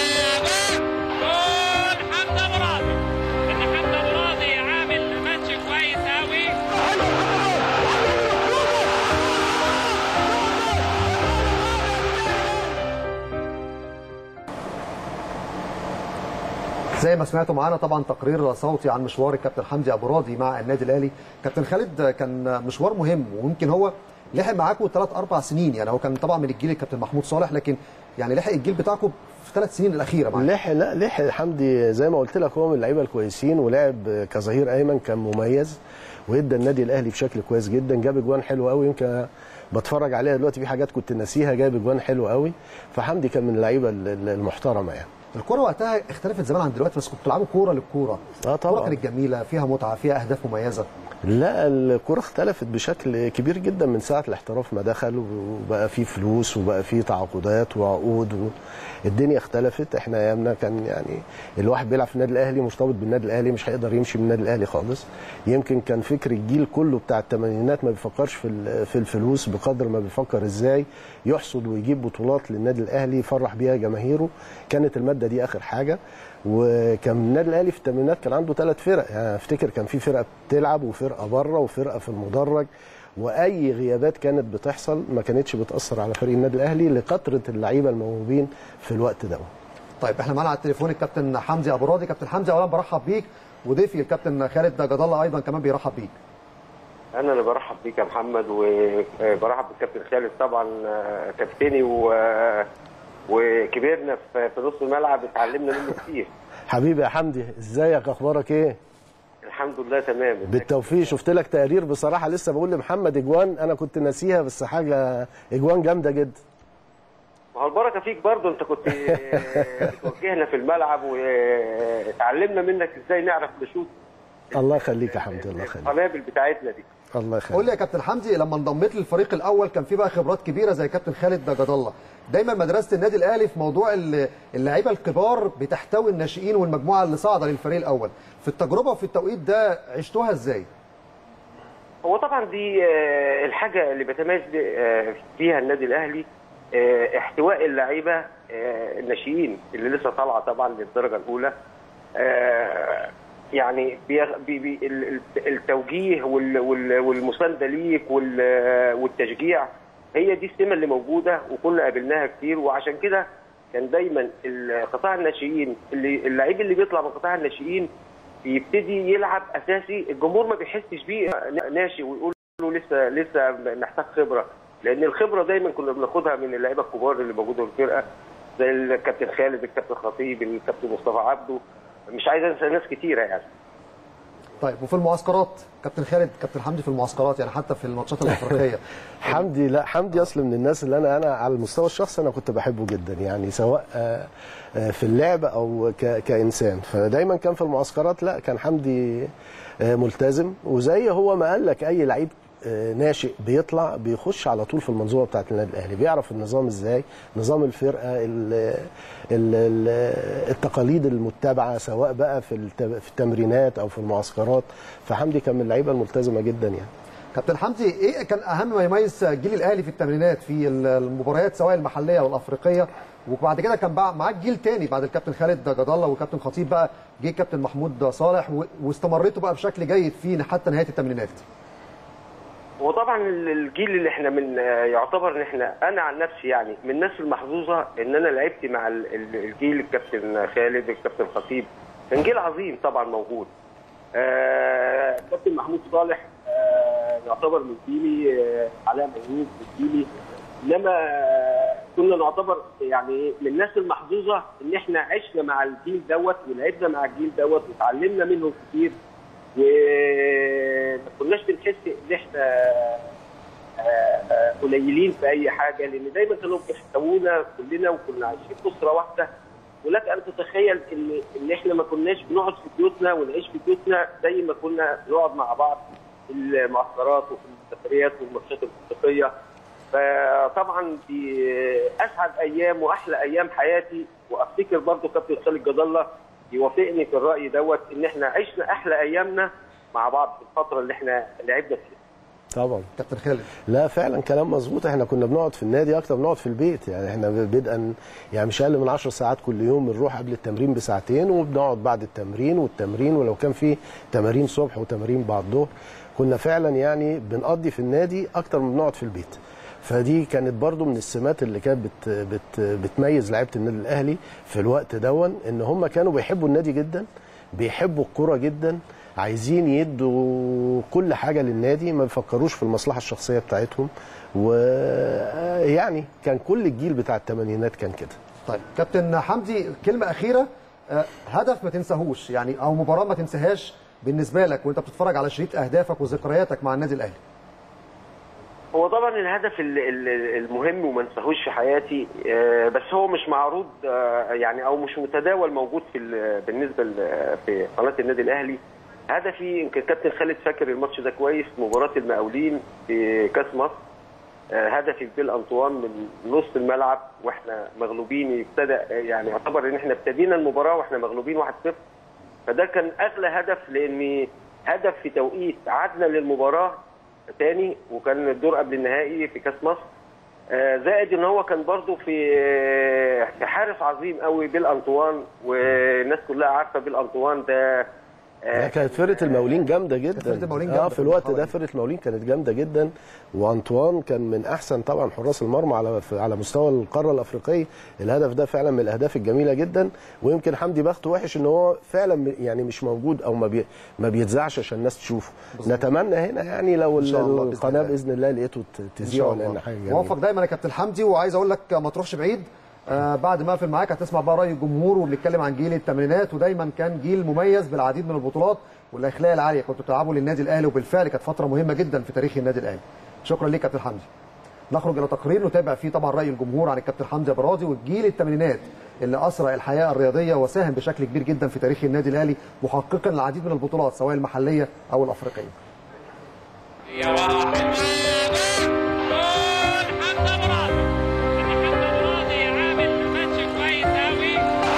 جول حمزة أبو راضي إن حمزة أبو راضي عامل ماتش كويس أوي زي ما سمعتوا معانا طبعا تقرير صوتي عن مشوار الكابتن حمدي ابو راضي مع النادي الاهلي كابتن خالد كان مشوار مهم ويمكن هو لحق معاكم ثلاث اربع سنين يعني هو كان طبعا من الجيل الكابتن محمود صالح لكن يعني لحق الجيل بتاعكم في ثلاث سنين الاخيره معاكم لحق لا لحق حمدي زي ما قلت لك هو من اللعيبه الكويسين ولعب كظهير ايمن كان مميز وادى النادي الاهلي بشكل كويس جدا جاب اجوان حلوه قوي يمكن بتفرج عليها دلوقتي في حاجات كنت ناسيها جاب اجوان حلوه قوي فحمدي كان من اللعيبه المحترمه يعني الكوره وقتها اختلفت زمان عن دلوقتي بس كنتوا بتلعبوا كوره للكوره اه طبعا الكوره كانت جميله فيها متعه فيها اهداف مميزه لا الكرة اختلفت بشكل كبير جدا من ساعة الاحتراف ما دخل وبقى فيه فلوس وبقى فيه تعاقدات وعقود الدنيا اختلفت احنا ايامنا كان يعني الواحد بيلعب في النادي الاهلي مرتبط بالنادي الاهلي مش هيقدر يمشي من النادي الاهلي خالص يمكن كان فكر الجيل كله بتاع الثمانينات ما بيفكرش في في الفلوس بقدر ما بيفكر ازاي يحصد ويجيب بطولات للنادي الاهلي يفرح بيها جماهيره كانت المادة دي اخر حاجة وكان النادي الاهلي في الثمانينات كان عنده ثلاث فرق يعني افتكر كان في فرقه بتلعب وفرقه بره وفرقه في المدرج واي غيابات كانت بتحصل ما كانتش بتاثر على فريق النادي الاهلي لكثره اللعيبه الموهوبين في الوقت ده طيب احنا معانا على التليفون الكابتن حمدي ابو راضي كابتن حمدي اولا برحب بيك وضيفي الكابتن خالد جد الله ايضا كمان بيرحب بيك انا اللي برحب بيك يا محمد وبرحب بالكابتن خالد طبعا آه، كابتني و- وكبرنا في في نص الملعب اتعلمنا منه كتير حبيبي يا حمدي ازيك اخبارك ايه الحمد لله تمام بالتوفيق شفت لك تقرير بصراحه لسه بقول لمحمد اجوان انا كنت ناسيها بس حاجه اجوان جامده جدا ما هو البركه فيك برضه انت كنت آه، بتوجهنا في الملعب واتعلمنا منك ازاي نعرف نشوط الله يخليك يا حمدي الله يخليك القنابل بتاعتنا دي الله يخليك قول لي يا كابتن حمدي لما انضميت للفريق الاول كان في بقى خبرات كبيره زي كابتن خالد جد الله دايما مدرسه النادي الاهلي في موضوع ال- اللعيبه الكبار بتحتوي الناشئين والمجموعه اللي صاعده للفريق الاول في التجربه وفي التوقيت ده عشتوها ازاي هو طبعا دي آه، الحاجه اللي بيتميز ب- آه، فيها النادي الاهلي آه، احتواء اللعيبه آه، الناشئين اللي لسه طالعه طبعا للدرجه الاولى آه، يعني بيغ- بي بي ال- ال- التوجيه وال- وال- والمسانده ليك وال- والتشجيع هي دي السمه اللي موجوده وكنا قابلناها كتير وعشان كده كان دايما ال- قطاع الناشئين اللي اللعيب اللي بيطلع من قطاع الناشئين بيبتدي يلعب اساسي الجمهور ما بيحسش بيه ناشئ ويقول له لسه لسه محتاج خبره لان الخبره دايما كنا بناخدها من اللعيبه الكبار اللي موجوده في الفرقه زي الكابتن خالد الكابتن خطيب الكابتن مصطفى عبده مش عايز انسى ناس كتيره يعني طيب وفي المعسكرات كابتن خالد كابتن حمدي في المعسكرات يعني حتى في الماتشات الافريقيه حمدي لا حمدي اصل من الناس اللي انا انا على المستوى الشخصي انا كنت بحبه جدا يعني سواء آه، آه، في اللعب او ك- كانسان فدايما كان في المعسكرات لا كان حمدي آه، ملتزم وزي هو ما قال لك اي لعيب آه، ناشئ بيطلع بيخش على طول في المنظومه بتاعت النادي الاهلي بيعرف النظام ازاي نظام الفرقه ال- ال- ال- التقاليد المتبعه سواء بقى في الت- في التمرينات او في المعسكرات فحمدي كان من اللعيبه الملتزمه جدا يعني كابتن حمدي ايه كان اهم ما يميز جيل الاهلي في التمرينات في المباريات سواء المحليه والافريقيه وبعد كده كان بقى معاك جيل تاني بعد الكابتن خالد جد الله والكابتن خطيب بقى جه الكابتن محمود صالح و- واستمريتوا بقى بشكل جيد فيه حتى نهايه التمرينات وطبعا ال- الجيل اللي احنا من آه، يعتبر ان احنا انا عن نفسي يعني من الناس المحظوظه ان انا لعبت مع ال- ال- الجيل الكابتن خالد الكابتن خطيب كان جيل عظيم طبعا موجود آه، الكابتن محمود صالح آه، يعتبر من جيلي آه، علاء ميمون من جيلي انما آه، كنا نعتبر يعني من الناس المحظوظه ان احنا عشنا مع الجيل دوت ولعبنا مع الجيل دوت وتعلمنا منهم كتير وما كناش بنحس ان احنا آه، آه، قليلين في اي حاجه لان دايما كانوا بيحتوونا كلنا وكنا عايشين في اسره واحده ولك ان تتخيل ان ان احنا ما كناش بنقعد في بيوتنا ونعيش في بيوتنا زي ما كنا بنقعد مع بعض في المعسكرات وفي السفريات والماتشات الافريقيه فطبعا دي اسعد ايام واحلى ايام حياتي وافتكر برضه كابتن خالد جد الله يوافقني في الراي دوت ان احنا عشنا احلى ايامنا مع بعض في الفتره اللي احنا لعبنا فيها طبعا كابتن خالد لا فعلا كلام مظبوط احنا كنا بنقعد في النادي اكتر بنقعد في البيت يعني احنا بدءا يعني مش اقل من 10 ساعات كل يوم بنروح قبل التمرين بساعتين وبنقعد بعد التمرين والتمرين ولو كان في تمارين صبح وتمارين بعد الظهر كنا فعلا يعني بنقضي في النادي اكتر من بنقعد في البيت فدي كانت برضو من السمات اللي كانت بت بت بتميز لعيبه النادي الاهلي في الوقت دون ان هم كانوا بيحبوا النادي جدا بيحبوا الكرة جدا عايزين يدوا كل حاجة للنادي ما بيفكروش في المصلحة الشخصية بتاعتهم ويعني كان كل الجيل بتاع الثمانينات كان كده طيب كابتن حمدي كلمه اخيره آه، هدف ما تنساهوش يعني او مباراه ما تنساهاش بالنسبه لك وانت بتتفرج على شريط اهدافك وذكرياتك مع النادي الاهلي هو طبعا الهدف ال- ال- المهم وما انساهوش في حياتي آه، بس هو مش معروض آه، يعني او مش متداول موجود في ال- بالنسبه ل- في قناه النادي الاهلي هدفي يمكن كابتن خالد فاكر الماتش ده كويس مباراه المقاولين في كاس مصر آه، هدفي بيل انطوان من نص الملعب واحنا مغلوبين ابتدى يعني يعتبر ان احنا ابتدينا المباراه واحنا مغلوبين 1-0 فده كان اغلى هدف لان هدف في توقيت عدنا للمباراه تاني وكان الدور قبل النهائي في كاس مصر آه، زائد ان هو كان برضو في آه، في حارس عظيم قوي بيل انطوان والناس كلها عارفه بيل انطوان ده لا، كانت فرقه المقاولين جامده جدا فرقة المقاولين اه جامدة في في الوقت المرحلة ده فرقه المقاولين كانت جامده جدا وانطوان كان من احسن طبعا حراس المرمى على في- على مستوى القاره الافريقيه الهدف ده فعلا من الاهداف الجميله جدا ويمكن حمدي بخته وحش ان هو فعلا م- يعني مش موجود او ما بي ما بيتذاعش عشان الناس تشوفه نتمنى هنا يعني لو إن شاء الله بإذن القناه الله. باذن الله لقيته ت- ان تذيعه شاء لان الله حاجه جميله موفق دايما يا كابتن حمدي وعايز اقول لك ما تروحش بعيد آه بعد ما اقفل معاك هتسمع بقى راي الجمهور وبنتكلم عن جيل الثمانينات ودايما كان جيل مميز بالعديد من البطولات والاخلاق العاليه كنتوا بتلعبوا للنادي الاهلي وبالفعل كانت فتره مهمه جدا في تاريخ النادي الاهلي شكرا ليك كابتن حمدي نخرج الى تقرير نتابع فيه طبعا راي الجمهور عن الكابتن حمدي ابو راضي والجيل الثمانينات اللي اسرى الحياه الرياضيه وساهم بشكل كبير جدا في تاريخ النادي الاهلي محققا العديد من البطولات سواء المحليه او الافريقيه يا واحد جول حمزه مراد حمزه مراد عامل ماتش كويس قوي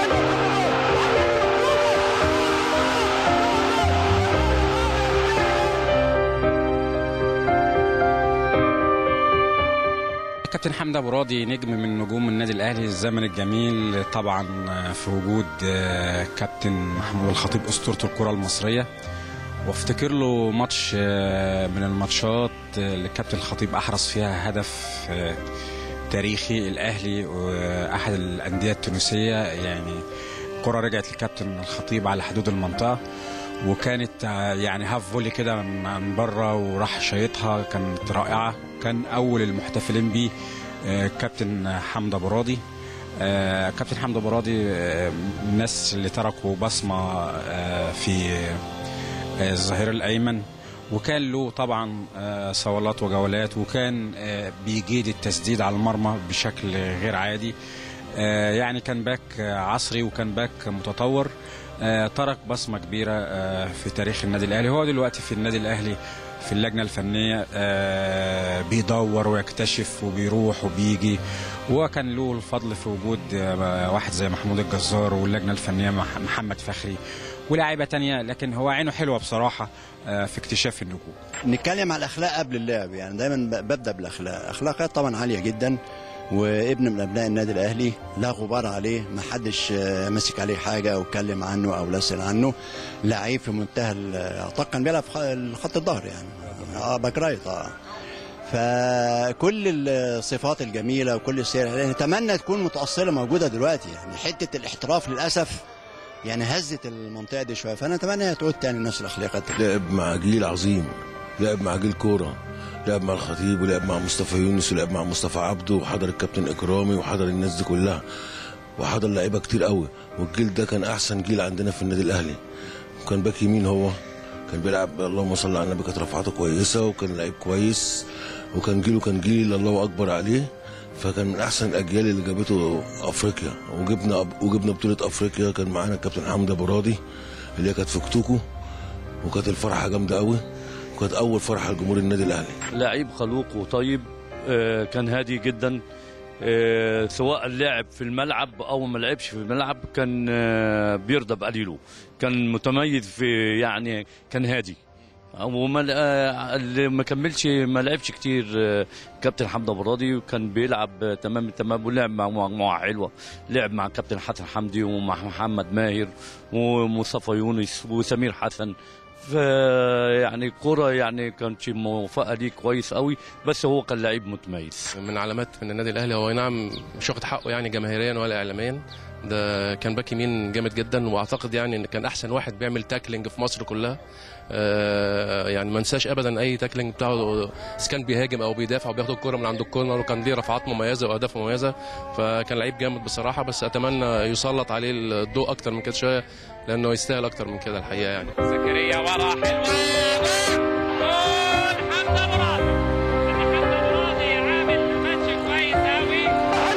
كابتن حمدي ابو راضي نجم من نجوم النادي الاهلي الزمن الجميل طبعا في وجود آه، كابتن محمود الخطيب اسطوره الكره المصريه وافتكر له ماتش آه، من الماتشات آه، اللي الكابتن الخطيب احرز فيها هدف آه، تاريخي الاهلي واحد الانديه التونسيه يعني كره رجعت للكابتن الخطيب على حدود المنطقه وكانت آه، يعني هاف فولي كده من من بره وراح شايطها كانت رائعه كان اول المحتفلين بيه آه، كابتن حمدي ابو راضي آه، كابتن حمدي ابو راضي آه، من الناس اللي تركوا بصمه آه، في آه، الظهير الايمن وكان له طبعا آه، صولات وجولات وكان آه، بيجيد التسديد على المرمى بشكل غير عادي آه، يعني كان باك آه، عصري وكان باك متطور آه، ترك بصمه كبيره آه، في تاريخ النادي الاهلي هو دلوقتي في النادي الاهلي في اللجنه الفنيه آه، بيدور ويكتشف وبيروح وبيجي وكان له الفضل في وجود آه، واحد زي محمود الجزار واللجنه الفنيه مح- محمد فخري ولاعيبه تانية لكن هو عينه حلوه بصراحه آه، في اكتشاف النجوم نتكلم على الاخلاق قبل اللعب يعني دايما ب- ببدا بالاخلاق اخلاقيات طبعا عاليه جدا وابن من ابناء النادي الاهلي لا غبار عليه ما حدش آه، مسك عليه حاجه او اتكلم عنه او لسن عنه لعيب في منتهى ال- اعتقد كان بيلعب في خ- خط الظهر يعني اه باك رايت اه فكل الصفات الجميله وكل السير نتمنى تكون متاصله موجوده دلوقتي يعني حته الاحتراف للاسف يعني هزت المنطقه دي شويه فانا اتمنى تعود تاني نفس الاخلاقيات لعب مع جيل عظيم لعب مع جيل كوره لعب مع الخطيب ولعب مع مصطفى يونس ولعب مع مصطفى عبده وحضر الكابتن اكرامي وحضر الناس دي كلها وحضر لعيبه كتير قوي والجيل ده كان احسن جيل عندنا في النادي الاهلي وكان باك يمين هو كان بيلعب اللهم صل على النبي كانت رفعاته كويسه وكان لعيب كويس وكان جيله كان جيل الله اكبر عليه فكان من احسن الاجيال اللي جابته افريقيا وجبنا وجبنا بطوله افريقيا كان معانا الكابتن حمدي ابو راضي اللي هي كانت في كتوكو وكانت الفرحه جامده قوي وكانت اول فرحه لجمهور النادي الاهلي لعيب خلوق وطيب آه، كان هادي جدا آه، سواء لعب في الملعب او ما لعبش في الملعب كان آه، بيرضى بقليله كان متميز في يعني كان هادي وما آه، اللي ما كملش ما لعبش كتير آه، كابتن حمدي ابو راضي وكان بيلعب آه، تمام التمام ولعب مع مجموعه حلوه لعب مع كابتن حسن حمدي ومع محمد ماهر ومصطفى يونس وسمير حسن ف يعني كرة يعني كانت موفقة ليه كويس قوي بس هو كان لعيب متميز من علامات من النادي الاهلي هو أي نعم مش واخد حقه يعني جماهيريا ولا اعلاميا ده كان باك يمين جامد جدا واعتقد يعني ان كان احسن واحد بيعمل تاكلينج في مصر كلها آه يعني ما انساش ابدا اي تاكلينج بتاعه اذا كان بيهاجم او بيدافع وبياخد الكوره من عند الكورنر وكان ليه رفعات مميزه واهداف مميزه فكان لعيب جامد بصراحه بس اتمنى يسلط عليه الضوء اكتر من كده شويه لانه يستاهل اكتر من كده الحقيقه يعني زكريا ورا حلوة جول حمزة مراد حمزة مراد عامل ماتش كويس قوي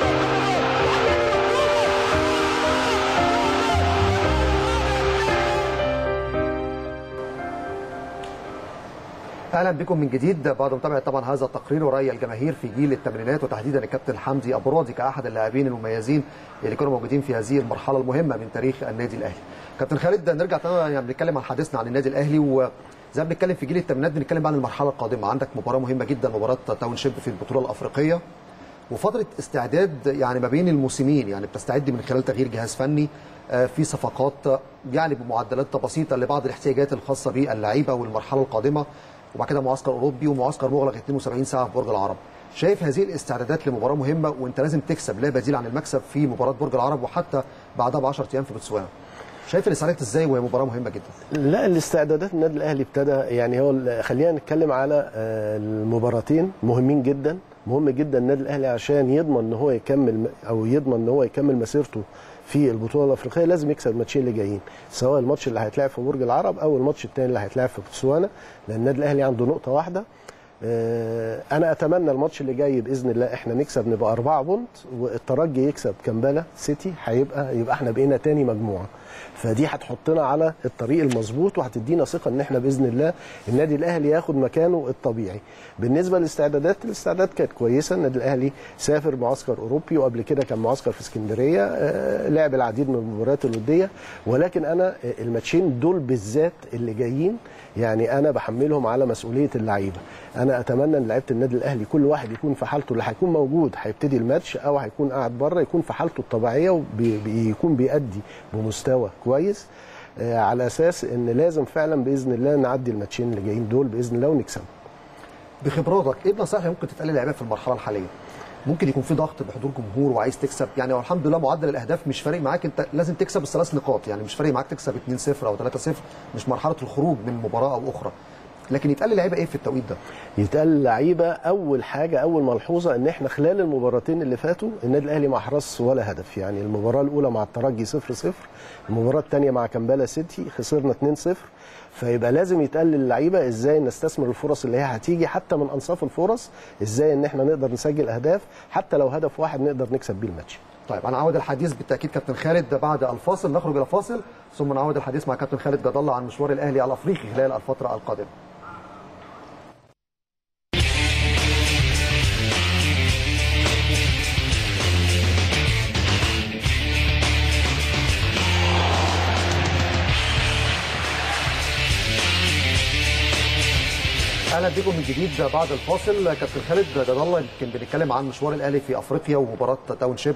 اهلا بكم من جديد بعد متابعه طبعا هذا التقرير وراي الجماهير في جيل الثمانينات وتحديدا الكابتن حمدي ابو راضي كاحد اللاعبين المميزين اللي كانوا موجودين في هذه المرحله المهمه من تاريخ النادي الاهلي. كابتن خالد نرجع تاني يعني بنتكلم عن حديثنا عن النادي الاهلي وزي ما بنتكلم في جيل الثمانينات بنتكلم بقى عن المرحله القادمه عندك مباراه مهمه جدا مباراه تاون شيب في البطوله الافريقيه وفتره استعداد يعني ما بين الموسمين يعني بتستعد من خلال تغيير جهاز فني آه، في صفقات آه، يعني بمعدلات بسيطه لبعض الاحتياجات الخاصه باللعيبه والمرحله القادمه وبعد كده معسكر اوروبي ومعسكر مغلق 72 ساعه في برج العرب شايف هذه الاستعدادات لمباراه مهمه وانت لازم تكسب لا بديل عن المكسب في مباراه برج العرب وحتى بعدها ب 10 ايام في بوتسوانا شايف الاستعدادات ازاي وهي مباراه مهمه جدا لا الاستعدادات النادي الاهلي ابتدى يعني هو ال- خلينا نتكلم على آه، المباراتين مهمين جدا مهم جدا النادي الاهلي عشان يضمن ان هو يكمل او يضمن ان هو يكمل مسيرته في البطوله الافريقيه لازم يكسب الماتشين اللي جايين سواء الماتش اللي هيتلعب في برج العرب او الماتش الثاني اللي هيتلعب في بوتسوانا لان النادي الاهلي عنده نقطه واحده آه، انا اتمنى الماتش اللي جاي باذن الله احنا نكسب نبقى أربعة بونت والترجي يكسب كامبالا سيتي هيبقى يبقى احنا بقينا تاني مجموعه فدي هتحطنا على الطريق المظبوط وهتدينا ثقه ان احنا باذن الله النادي الاهلي ياخد مكانه الطبيعي بالنسبه للاستعدادات الاستعدادات كانت كويسه النادي الاهلي سافر معسكر اوروبي وقبل كده كان معسكر في اسكندريه آه، لعب العديد من المباريات الوديه ولكن انا آه، الماتشين دول بالذات اللي جايين يعني انا بحملهم على مسؤوليه اللعيبه انا اتمنى ان لعيبه النادي الاهلي كل واحد يكون في حالته اللي هيكون موجود هيبتدي الماتش او هيكون قاعد بره يكون في حالته الطبيعيه ويكون بيأدي بمستوى كويس آه، على اساس ان لازم فعلا باذن الله نعدي الماتشين اللي جايين دول باذن الله ونكسب بخبراتك ايه النصائح اللي ممكن تتقال للاعيبه في المرحله الحاليه ممكن يكون في ضغط بحضور جمهور وعايز تكسب يعني هو الحمد لله معدل الاهداف مش فارق معاك انت لازم تكسب الثلاث نقاط يعني مش فارق معاك تكسب 2-0 او 3-0 مش مرحله الخروج من مباراه او اخرى لكن يتقال للعيبه ايه في التوقيت ده يتقال للعيبه اول حاجه اول ملحوظه ان احنا خلال المباراتين اللي فاتوا النادي الاهلي ما احرزش ولا هدف يعني المباراه الاولى مع الترجي 0 0 المباراه الثانيه مع كامبالا سيتي خسرنا 2 0 فيبقى لازم يتقال للعيبه ازاي نستثمر الفرص اللي هي هتيجي حتى من انصاف الفرص ازاي ان احنا نقدر نسجل اهداف حتى لو هدف واحد نقدر نكسب بيه الماتش طيب انا عاود الحديث بالتاكيد كابتن خالد بعد الفاصل نخرج الى فاصل ثم نعود الحديث مع كابتن خالد جد الله عن مشوار الاهلي الافريقي خلال الفتره القادمه اهلا بكم من جديد بعد الفاصل كابتن خالد جد الله يمكن بنتكلم عن مشوار الاهلي في افريقيا ومباراه تاون شيب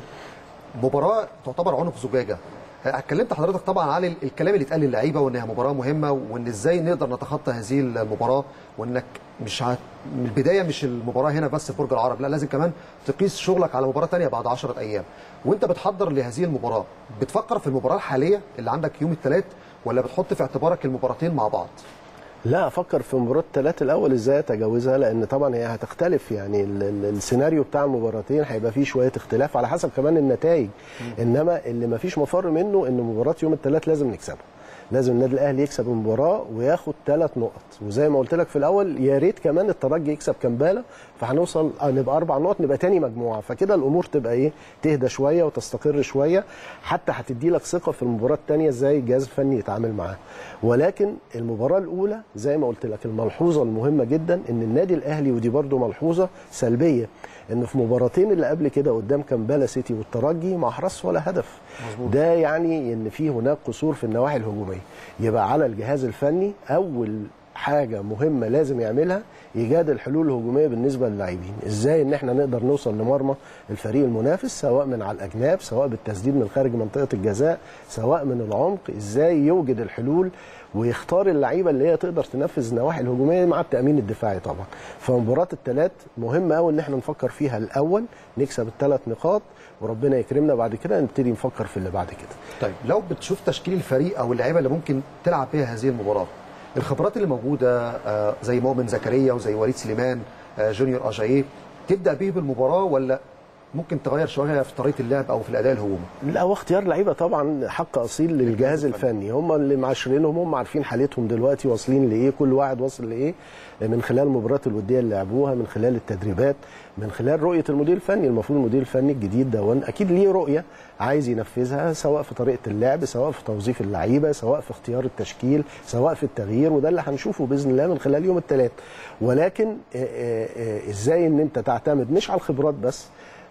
مباراه تعتبر عنق زجاجه اتكلمت حضرتك طبعا عن الكلام اللي اتقال للعيبه وانها مباراه مهمه وان ازاي نقدر نتخطى هذه المباراه وانك مش هت... من البدايه مش المباراه هنا بس في برج العرب لا لازم كمان تقيس شغلك على مباراه ثانيه بعد 10 ايام وانت بتحضر لهذه المباراه بتفكر في المباراه الحاليه اللي عندك يوم الثلاث ولا بتحط في اعتبارك المباراتين مع بعض لا افكر في مباراه الثلاثه الاول ازاي اتجاوزها لان طبعا هي هتختلف يعني ال- ال- السيناريو بتاع المباراتين هيبقى فيه شويه اختلاف على حسب كمان النتائج انما اللي ما فيش مفر منه ان مباراه يوم الثلاث لازم نكسبها لازم النادي الاهلي يكسب المباراه وياخد ثلاث نقط وزي ما قلت لك في الاول يا ريت كمان الترجي يكسب كامبالا فهنوصل آه، نبقى اربع نقط نبقى تاني مجموعه فكده الامور تبقى ايه تهدى شويه وتستقر شويه حتى هتدي لك ثقه في المباراه الثانيه ازاي الجهاز الفني يتعامل معاها ولكن المباراه الاولى زي ما قلت لك الملحوظه المهمه جدا ان النادي الاهلي ودي برده ملحوظه سلبيه ان في مباراتين اللي قبل كده قدام كامبالا سيتي والترجي ما احرزش ولا هدف مظبوط. ده يعني ان في هناك قصور في النواحي الهجوميه يبقى على الجهاز الفني اول حاجه مهمه لازم يعملها ايجاد الحلول الهجوميه بالنسبه للاعبين ازاي ان احنا نقدر نوصل لمرمى الفريق المنافس سواء من على الاجناب سواء بالتسديد من خارج منطقه الجزاء سواء من العمق ازاي يوجد الحلول ويختار اللعيبه اللي هي تقدر تنفذ النواحي الهجوميه مع التامين الدفاعي طبعا فمباراه الثلاث مهم قوي ان احنا نفكر فيها الاول نكسب الثلاث نقاط وربنا يكرمنا بعد كده نبتدي نفكر في اللي بعد كده طيب لو بتشوف تشكيل الفريق او اللعيبه اللي ممكن تلعب بيها هذه المباراه الخبرات اللي موجوده آه، زي مؤمن زكريا وزي وليد سليمان آه، جونيور اجاييه تبدا بيه بالمباراه ولا ممكن تغير شويه في طريقه اللعب او في الاداء الهجومي لا هو اختيار لعيبه طبعا حق اصيل للجهاز الفني هم اللي معاشرينهم هم عارفين حالتهم دلوقتي واصلين لايه كل واحد واصل لايه من خلال المباريات الوديه اللي لعبوها من خلال التدريبات من خلال رؤيه المدير الفني المفروض المدير الفني الجديد ده اكيد ليه رؤيه عايز ينفذها سواء في طريقه اللعب سواء في توظيف اللعيبه سواء في اختيار التشكيل سواء في التغيير وده اللي هنشوفه باذن الله من خلال يوم الثلاث ولكن آه، آه، آه، ازاي ان انت تعتمد مش على الخبرات بس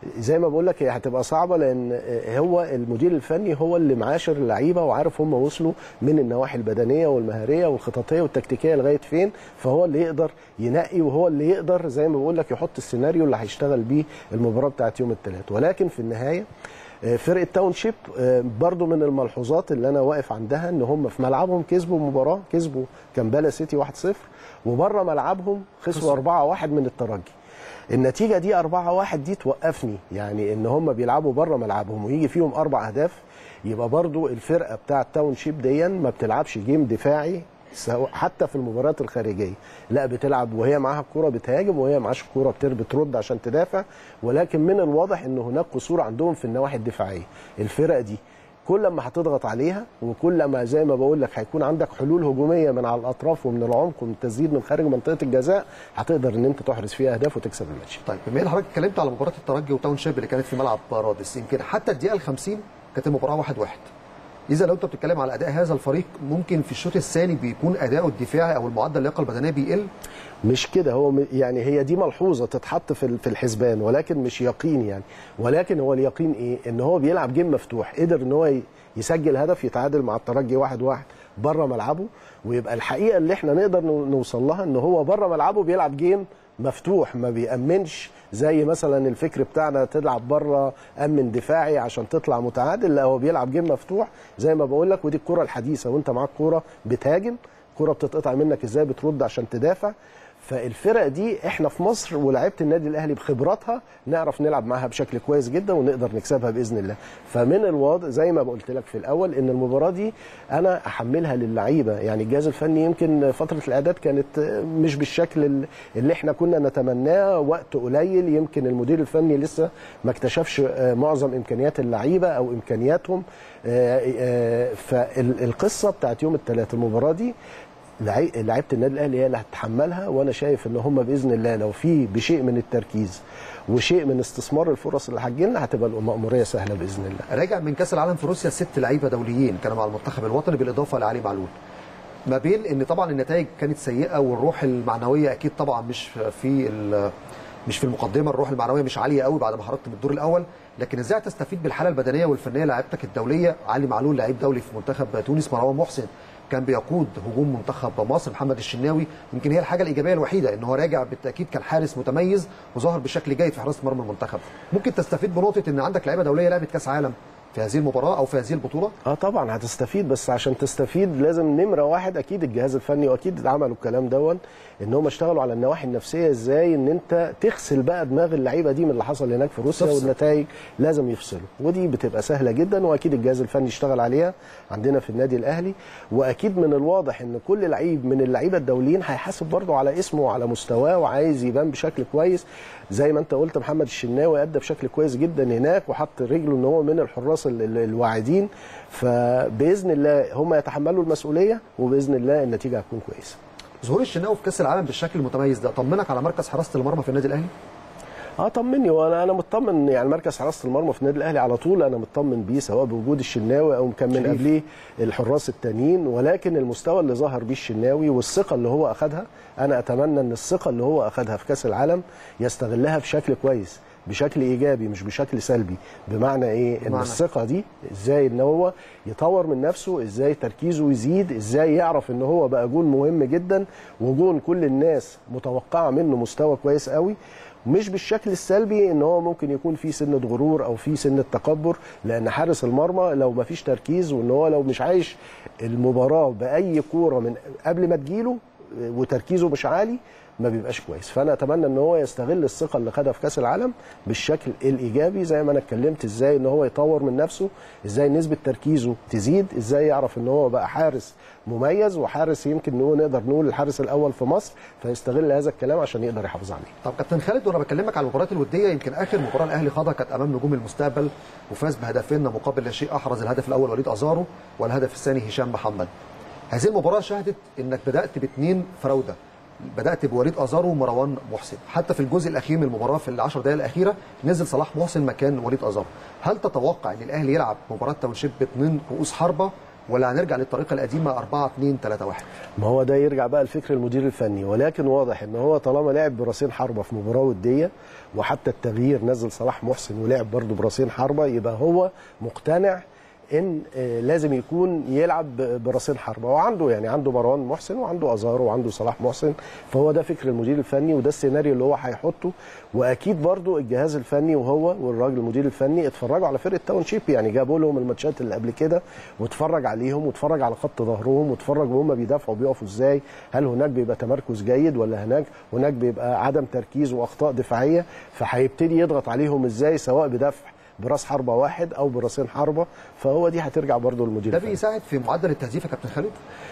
زي ما بقول لك هي هتبقى صعبه لان هو المدير الفني هو اللي معاشر اللعيبه وعارف هم وصلوا من النواحي البدنيه والمهاريه والخططيه والتكتيكيه لغايه فين فهو اللي يقدر ينقي وهو اللي يقدر زي ما بقول لك يحط السيناريو اللي هيشتغل بيه المباراه بتاعت يوم الثلاث ولكن في النهايه آه، فرقه تاون شيب آه، برضو من الملحوظات اللي انا واقف عندها ان هم في ملعبهم كسبوا مباراه كسبوا كامبالا سيتي 1-0 وبره ملعبهم خسروا 4-1 من الترجي النتيجه دي 4-1 دي توقفني يعني ان هم بيلعبوا بره ملعبهم ويجي فيهم اربع اهداف يبقى برضو الفرقه بتاعه تاون شيب دي ما بتلعبش جيم دفاعي سواء حتى في المباريات الخارجيه لا بتلعب وهي معاها الكوره بتهاجم وهي معاش الكوره بتر- بترد عشان تدافع ولكن من الواضح ان هناك قصور عندهم في النواحي الدفاعيه الفرق دي كل ما هتضغط عليها وكل ما زي ما بقول لك هيكون عندك حلول هجوميه من على الاطراف ومن العمق ومن التسديد من خارج منطقه الجزاء هتقدر ان انت تحرز فيها اهداف وتكسب الماتش طيب بما ان حضرتك اتكلمت على مباراه الترجي وتاون شيب اللي كانت في ملعب رادس يمكن حتى الدقيقه ال 50 كانت المباراه 1 1 اذا لو انت بتتكلم على اداء هذا الفريق ممكن في الشوط الثاني بيكون اداؤه الدفاعي او المعدل اللياقه البدنيه بيقل مش كده هو م- يعني هي دي ملحوظه تتحط في ال- في الحسبان ولكن مش يقين يعني ولكن هو اليقين ايه ان هو بيلعب جيم مفتوح قدر ان هو ي- يسجل هدف يتعادل مع الترجي واحد واحد بره ملعبه ويبقى الحقيقه اللي احنا نقدر نو- نوصل لها ان هو بره ملعبه بيلعب جيم مفتوح ما بيأمنش زي مثلا الفكر بتاعنا تلعب بره امن دفاعي عشان تطلع متعادل لا هو بيلعب جيم مفتوح زي ما بقول لك ودي الكره الحديثه وانت معاك كوره بتهاجم كرة بتتقطع منك ازاي بترد عشان تدافع فالفرق دي احنا في مصر ولاعيبه النادي الاهلي بخبراتها نعرف نلعب معاها بشكل كويس جدا ونقدر نكسبها باذن الله فمن الواضح زي ما قلت لك في الاول ان المباراه دي انا احملها للعيبه يعني الجهاز الفني يمكن فتره الاعداد كانت مش بالشكل ال- اللي احنا كنا نتمناه وقت قليل يمكن المدير الفني لسه ما اكتشفش آه، معظم امكانيات اللعيبه او امكانياتهم آه، آه، فالقصه بتاعت يوم الثلاث المباراه دي لعي- لعيبه النادي الاهلي هي اللي هتتحملها وانا شايف ان هم باذن الله لو في بشيء من التركيز وشيء من استثمار الفرص اللي هتجيلنا هتبقى المأموريه سهله باذن الله راجع من كاس العالم في روسيا ست لعيبه دوليين كانوا مع المنتخب الوطني بالاضافه لعلي معلول ما بين ان طبعا النتائج كانت سيئه والروح المعنويه اكيد طبعا مش في ال- مش في المقدمه الروح المعنويه مش عاليه قوي بعد ما خرجت من الدور الاول لكن ازاي تستفيد بالحاله البدنيه والفنيه لعيبتك الدوليه علي معلول لعيب دولي في منتخب تونس مروان محسن كان بيقود هجوم منتخب مصر محمد الشناوي يمكن هي الحاجه الايجابيه الوحيده ان هو راجع بالتاكيد كان حارس متميز وظهر بشكل جيد في حراسه مرمى المنتخب ممكن تستفيد بنقطه ان عندك لعيبه دوليه لعبت كاس عالم في هذه المباراه او في هذه البطوله اه طبعا هتستفيد بس عشان تستفيد لازم نمره واحد اكيد الجهاز الفني واكيد عملوا الكلام دون ان هم اشتغلوا على النواحي النفسيه ازاي ان انت تغسل بقى دماغ اللعيبه دي من اللي حصل هناك في روسيا تفصل. والنتائج لازم يفصلوا ودي بتبقى سهله جدا واكيد الجهاز الفني اشتغل عليها عندنا في النادي الاهلي واكيد من الواضح ان كل لعيب من اللعيبه الدوليين هيحاسب برضه على اسمه وعلى مستواه وعايز يبان بشكل كويس زي ما انت قلت محمد الشناوي ادى بشكل كويس جدا هناك وحط رجله ان هو من الحراس ال- ال- الواعدين فباذن الله هم يتحملوا المسؤوليه وباذن الله النتيجه هتكون كويسه ظهور الشناوي في كاس العالم بالشكل المتميز ده طمنك على مركز حراسه المرمى في النادي الاهلي اه طمني وانا انا مطمن يعني مركز حراسه المرمى في النادي الاهلي على طول انا مطمن بيه سواء بوجود الشناوي او كان من شريف. قبليه الحراس التانيين ولكن المستوى اللي ظهر بيه الشناوي والثقه اللي هو اخذها انا اتمنى ان الثقه اللي هو اخذها في كاس العالم يستغلها بشكل كويس بشكل ايجابي مش بشكل سلبي بمعنى ايه ان بمعنى؟ الثقه دي ازاي ان هو يطور من نفسه ازاي تركيزه يزيد ازاي يعرف ان هو بقى جون مهم جدا وجون كل الناس متوقعه منه مستوى كويس قوي مش بالشكل السلبي ان هو ممكن يكون في سنه غرور او في سنه تكبر لان حارس المرمى لو ما فيش تركيز وان هو لو مش عايش المباراه باي كوره من قبل ما تجيله وتركيزه مش عالي ما بيبقاش كويس فانا اتمنى ان هو يستغل الثقه اللي خدها في كاس العالم بالشكل الايجابي زي ما انا اتكلمت ازاي ان هو يطور من نفسه ازاي نسبه تركيزه تزيد ازاي يعرف ان هو بقى حارس مميز وحارس يمكن نقول نقدر نقول الحارس الاول في مصر فيستغل هذا الكلام عشان يقدر يحافظ عليه طب كابتن خالد وانا بكلمك على المباريات الوديه يمكن اخر مباراه الاهلي خاضها كانت امام نجوم المستقبل وفاز بهدفين مقابل لا شيء احرز الهدف الاول وليد ازارو والهدف الثاني هشام محمد هذه المباراه شهدت انك بدات باثنين فراوده بدات بوليد ازارو ومروان محسن حتى في الجزء الاخير من المباراه في العشر دقائق الاخيره نزل صلاح محسن مكان وليد ازارو هل تتوقع ان الاهلي يلعب مباراه تاونشيب باثنين رؤوس حربه ولا هنرجع للطريقه القديمه 4 2 3 1 ما هو ده يرجع بقى لفكر المدير الفني ولكن واضح ان هو طالما لعب براسين حربه في مباراه وديه وحتى التغيير نزل صلاح محسن ولعب برضه براسين حربه يبقى هو مقتنع ان آه، لازم يكون يلعب ب- براسين حربه وعنده يعني عنده مروان محسن وعنده ازارو وعنده صلاح محسن فهو ده فكر المدير الفني وده السيناريو اللي هو هيحطه واكيد برضو الجهاز الفني وهو والراجل المدير الفني اتفرجوا على فرقه تاون شيب يعني جابوا لهم الماتشات اللي قبل كده واتفرج عليهم واتفرج على خط ظهرهم واتفرج وهم بيدافعوا بيقفوا ازاي هل هناك بيبقى تمركز جيد ولا هناك هناك بيبقى عدم تركيز واخطاء دفاعيه فهيبتدي يضغط عليهم ازاي سواء بدفع براس حربه واحد او براسين حربه فهو دي هترجع برضو للمدير ده الفني بيساعد في معدل التهديف يا كابتن خالد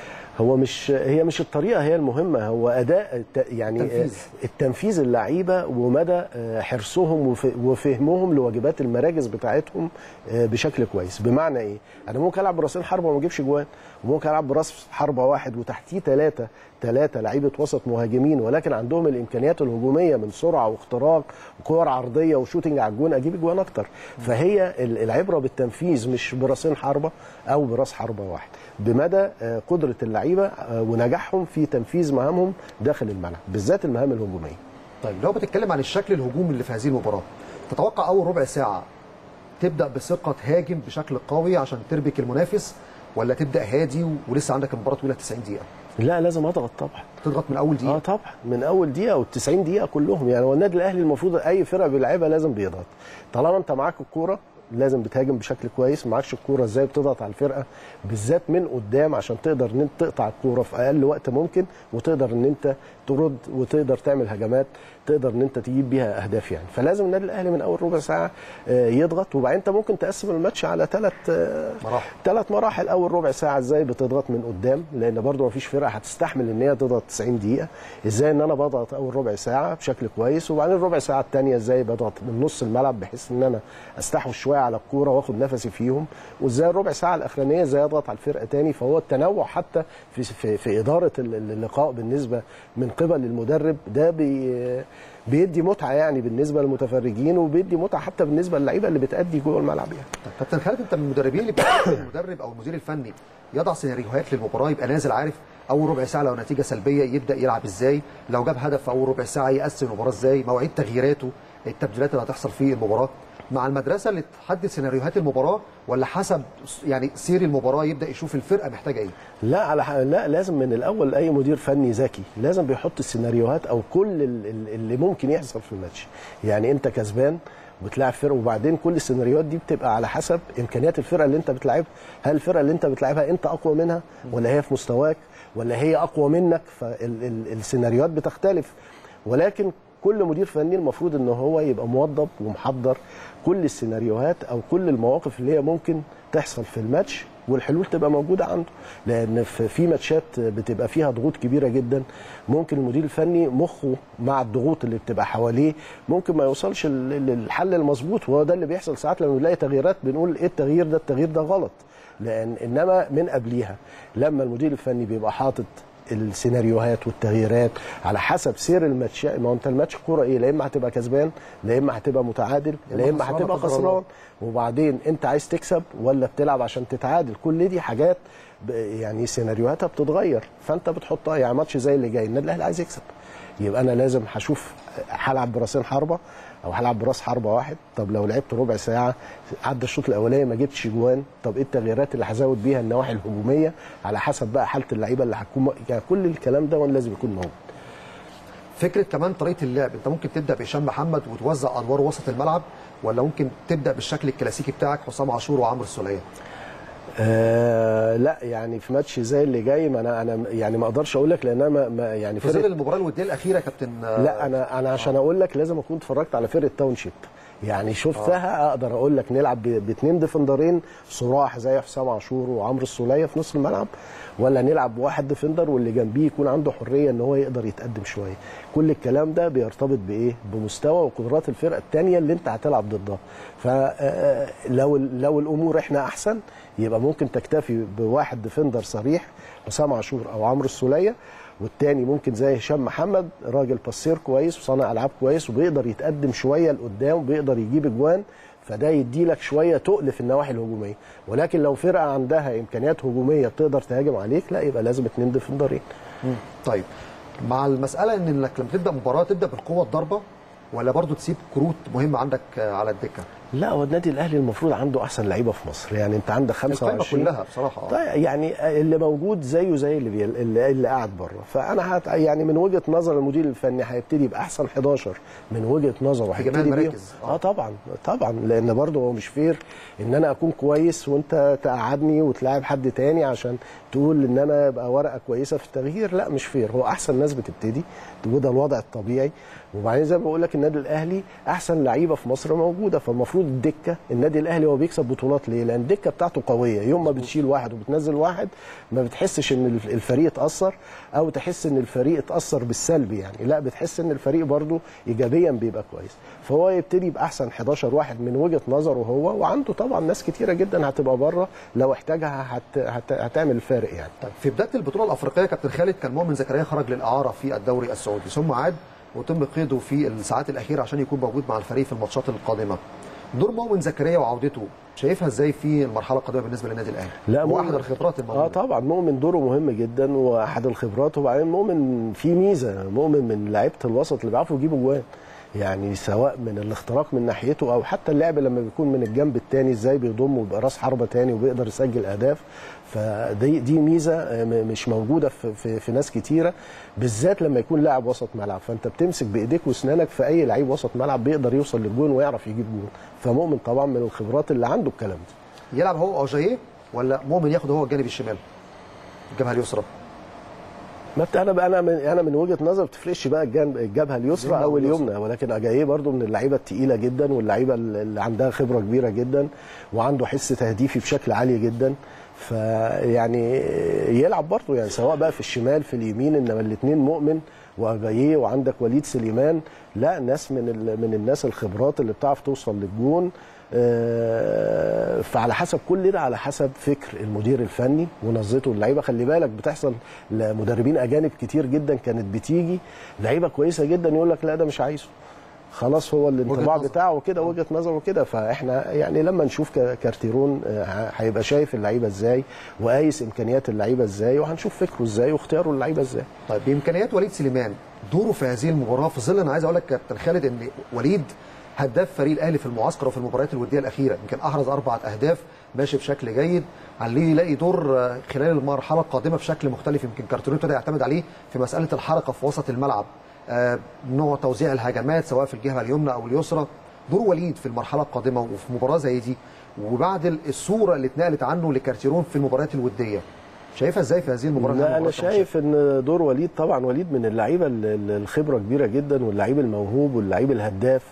هو مش هي مش الطريقه هي المهمه هو اداء الت- يعني التنفيذ. التنفيذ اللعيبه ومدى آه، حرصهم وف- وفهمهم لواجبات المراكز بتاعتهم آه، بشكل كويس بمعنى ايه انا ممكن العب براسين حربه وما اجيبش جوان وممكن العب براس حربه واحد وتحتيه ثلاثه ثلاثه لعيبه وسط مهاجمين ولكن عندهم الامكانيات الهجوميه من سرعه واختراق وكور عرضيه وشوتنج على الجون اجيب اجوان اكتر فهي ال- العبره بالتنفيذ مش براسين حربه او براس حربه واحد بمدى آه، قدره اللعيبه آه، ونجاحهم في تنفيذ مهامهم داخل الملعب بالذات المهام الهجوميه طيب لو بتتكلم عن الشكل الهجومي اللي في هذه المباراه تتوقع اول ربع ساعه تبدا بثقه تهاجم بشكل قوي عشان تربك المنافس ولا تبدا هادي و- ولسه عندك المباراه طويله 90 دقيقه لا لازم اضغط طبعا تضغط من اول دقيقه اه طبعا من اول دقيقه وال 90 دقيقه كلهم يعني هو النادي الاهلي المفروض اي فرقه بيلعبها لازم بيضغط طالما انت معاك الكوره لازم بتهاجم بشكل كويس معكش الكوره ازاي بتضغط على الفرقه بالذات من قدام عشان تقدر ان انت تقطع الكوره في اقل وقت ممكن وتقدر ان انت ترد وتقدر تعمل هجمات تقدر ان انت تجيب بيها اهداف يعني فلازم النادي الاهلي من اول ربع ساعه آه، يضغط وبعدين انت ممكن تقسم الماتش على ثلاث مراحل ثلاث مراحل اول ربع ساعه ازاي بتضغط من قدام لان برضو مفيش فرقه هتستحمل ان هي تضغط 90 دقيقه ازاي ان انا بضغط اول ربع ساعه بشكل كويس وبعدين الربع ساعه الثانيه ازاي بضغط من نص الملعب بحيث ان انا استحوذ شويه على الكوره واخد نفسي فيهم وازاي الربع ساعه الاخرانيه ازاي اضغط على الفرقه تاني فهو التنوع حتى في في, في اداره ال- ال- اللقاء بالنسبه من قبل المدرب ده بي بيدي متعه يعني بالنسبه للمتفرجين وبيدي متعه حتى بالنسبه للعيبه اللي بتادي جوه الملعب يعني طيب كابتن خالد انت من المدربين اللي بتحب المدرب او المدير الفني يضع سيناريوهات للمباراه يبقى نازل عارف اول ربع ساعه لو نتيجه سلبيه يبدا يلعب ازاي لو جاب هدف في اول ربع ساعه يقسم المباراه ازاي مواعيد تغييراته التبديلات اللي هتحصل في المباراه مع المدرسه اللي تحدد سيناريوهات المباراه ولا حسب يعني سير المباراه يبدا يشوف الفرقه محتاجه ايه لا على ح- لا لازم من الاول اي مدير فني ذكي لازم بيحط السيناريوهات او كل ال- ال- اللي ممكن يحصل في الماتش يعني انت كسبان بتلاعب فرقه وبعدين كل السيناريوهات دي بتبقى على حسب امكانيات الفرقه اللي انت بتلعبها هل الفرقه اللي انت بتلعبها انت اقوى منها ولا هي في مستواك ولا هي اقوى منك فالسيناريوهات بتختلف ولكن كل مدير فني المفروض ان هو يبقى موظف ومحضر كل السيناريوهات او كل المواقف اللي هي ممكن تحصل في الماتش والحلول تبقى موجوده عنده لان في في ماتشات بتبقى فيها ضغوط كبيره جدا ممكن المدير الفني مخه مع الضغوط اللي بتبقى حواليه ممكن ما يوصلش لل- للحل المظبوط وهو ده اللي بيحصل ساعات لما بنلاقي تغييرات بنقول ايه التغيير ده التغيير ده غلط لان انما من قبليها لما المدير الفني بيبقى حاطط السيناريوهات والتغييرات على حسب سير الماتش ما هو انت الماتش كوره ايه لا اما هتبقى كسبان لا اما هتبقى متعادل لا اما خسران هتبقى لا قدر الله. خسران وبعدين انت عايز تكسب ولا بتلعب عشان تتعادل كل دي حاجات ب- يعني سيناريوهاتها بتتغير فانت بتحطها يعني ماتش زي اللي جاي النادي الاهلي عايز يكسب يبقى انا لازم هشوف هلعب براسين حربه او هلعب براس حربه واحد طب لو لعبت ربع ساعه عدى الشوط الاولاني ما جبتش جوان طب ايه التغييرات اللي هزود بيها النواحي الهجوميه على حسب بقى حاله اللعيبه اللي هتكون يعني كل الكلام ده لازم يكون موجود فكره كمان طريقه اللعب انت ممكن تبدا بهشام محمد وتوزع ادوار وسط الملعب ولا ممكن تبدا بالشكل الكلاسيكي بتاعك حسام عاشور وعمرو السوليه آه لا يعني في ماتش زي اللي جاي ما انا انا يعني ما اقدرش اقول لك لان انا ما- ما يعني في ظل فرقه المباراه الوديه الاخيره يا كابتن آه، لا انا انا عشان اقول لك لازم اكون اتفرجت على فرقه تاون شيب يعني شفتها اقدر اقول لك نلعب ب- باثنين ديفندرين صراح زي حسام عاشور وعمرو السوليه في نص الملعب ولا نلعب بواحد ديفندر واللي جنبيه يكون عنده حريه ان هو يقدر يتقدم شويه كل الكلام ده بيرتبط بايه بمستوى وقدرات الفرقه الثانيه اللي انت هتلعب ضدها فلو لو الامور احنا احسن يبقى ممكن تكتفي بواحد ديفندر صريح حسام عاشور او عمرو السوليه والتاني ممكن زي هشام محمد راجل باسير كويس وصانع العاب كويس وبيقدر يتقدم شويه لقدام وبيقدر يجيب اجوان فده يدي لك شويه تقل في النواحي الهجوميه ولكن لو فرقه عندها امكانيات هجوميه بتقدر تهاجم عليك لا يبقى لازم اتنين ديفندرين مم. طيب مع المساله ان انك لما تبدا مباراه تبدا بالقوه الضربه ولا برضو تسيب كروت مهمه عندك آه، على الدكه لا هو النادي الاهلي المفروض عنده احسن لعيبه في مصر يعني انت عندك 25 القائمه كلها بصراحه آه. طيب يعني اللي موجود زيه زي اللي بي... اللي, اللي قاعد بره فانا هت... يعني من وجهه نظر المدير الفني هيبتدي باحسن 11 من وجهه نظره في جميع هيبتدي بيهم. المراكز. اه طبعا طبعا لان برضه هو مش فير ان انا اكون كويس وانت تقعدني وتلاعب حد تاني عشان تقول ان انا ابقى ورقه كويسه في التغيير لا مش فير هو احسن ناس بتبتدي وده الوضع الطبيعي وبعدين زي ما بقول لك النادي الاهلي احسن لعيبه في مصر موجوده فالمفروض الدكه النادي الاهلي هو بيكسب بطولات ليه؟ لان الدكه بتاعته قويه يوم ما بتشيل واحد وبتنزل واحد ما بتحسش ان الف- الفريق اتاثر او تحس ان الفريق اتاثر بالسلب يعني لا بتحس ان الفريق برضو ايجابيا بيبقى كويس فهو يبتدي باحسن 11 واحد من وجهه نظره هو وعنده طبعا ناس كتيره جدا هتبقى بره لو احتاجها هت... هت... هتعمل الفارق يعني طيب في بدايه البطوله الافريقيه كابتن خالد كان مؤمن زكريا خرج للاعاره في الدوري السعودي ثم عاد وتم قيده في الساعات الاخيره عشان يكون موجود مع الفريق في الماتشات القادمه دور مؤمن زكريا وعودته شايفها ازاي في المرحله القادمه بالنسبه للنادي الاهلي لا هو مؤمن- احد الخبرات الموجوده اه طبعا مؤمن دوره مهم جدا واحد الخبرات وبعدين مؤمن فيه ميزه مؤمن من لعيبه الوسط اللي بيعرفوا يجيبوا جوان يعني سواء من الاختراق من ناحيته او حتى اللعب لما بيكون من الجنب الثاني ازاي بيضم ويبقى راس حربه تاني وبيقدر يسجل اهداف فدي دي ميزه آه، م- مش موجوده في, في, في ناس كتيره بالذات لما يكون لاعب وسط ملعب فانت بتمسك بايديك واسنانك في اي لعيب وسط ملعب بيقدر يوصل للجون ويعرف يجيب جون فمؤمن طبعا من الخبرات اللي عنده الكلام ده يلعب هو اوجاييه ولا مؤمن ياخد هو الجانب الشمال الجبهه اليسرى ما بت- انا بقى انا من انا من وجهه نظر ما بتفرقش بقى الجانب الجبهه اليسرى اليمنى او واليسرى. اليمنى ولكن اجاييه برضو من اللعيبه التقيله جدا واللعيبه اللي عندها خبره كبيره جدا وعنده حس تهديفي بشكل عالي جدا فيعني يلعب برضو يعني سواء بقى في الشمال في اليمين انما الاثنين مؤمن واجاييه وعندك وليد سليمان لا ناس من ال- من الناس الخبرات اللي بتعرف توصل للجون آه، فعلى حسب كل ده على حسب فكر المدير الفني ونظرته اللعيبه خلي بالك بتحصل لمدربين اجانب كتير جدا كانت بتيجي لعيبه كويسه جدا يقول لك لا ده مش عايزه خلاص هو الانطباع نظر. بتاعه كده وجهه نظره كده فاحنا يعني لما نشوف ك- كارتيرون آه، هيبقى شايف اللعيبه ازاي وقايس امكانيات اللعيبه ازاي وهنشوف فكره ازاي واختياره اللعيبه ازاي طيب بامكانيات وليد سليمان دوره في هذه المباراه في ظل انا عايز اقول لك كابتن خالد ان وليد هداف فريق الاهلي في المعسكر وفي المباريات الوديه الاخيره يمكن احرز اربعه اهداف ماشي بشكل جيد عليه يلاقي دور آه، خلال المرحله القادمه بشكل مختلف يمكن كارتيرون ابتدى يعتمد عليه في مساله الحركه في وسط الملعب آه، نوع توزيع الهجمات سواء في الجهه اليمنى او اليسرى دور وليد في المرحله القادمه وفي مباراه زي دي وبعد الصوره اللي اتنقلت عنه لكارتيرون في المباريات الوديه شايفها ازاي في هذه المباراه لا انا المباراة شايف ان دور وليد طبعا وليد من اللعيبه ال- ال- الخبره كبيره جدا واللعيب الموهوب واللعيب الهداف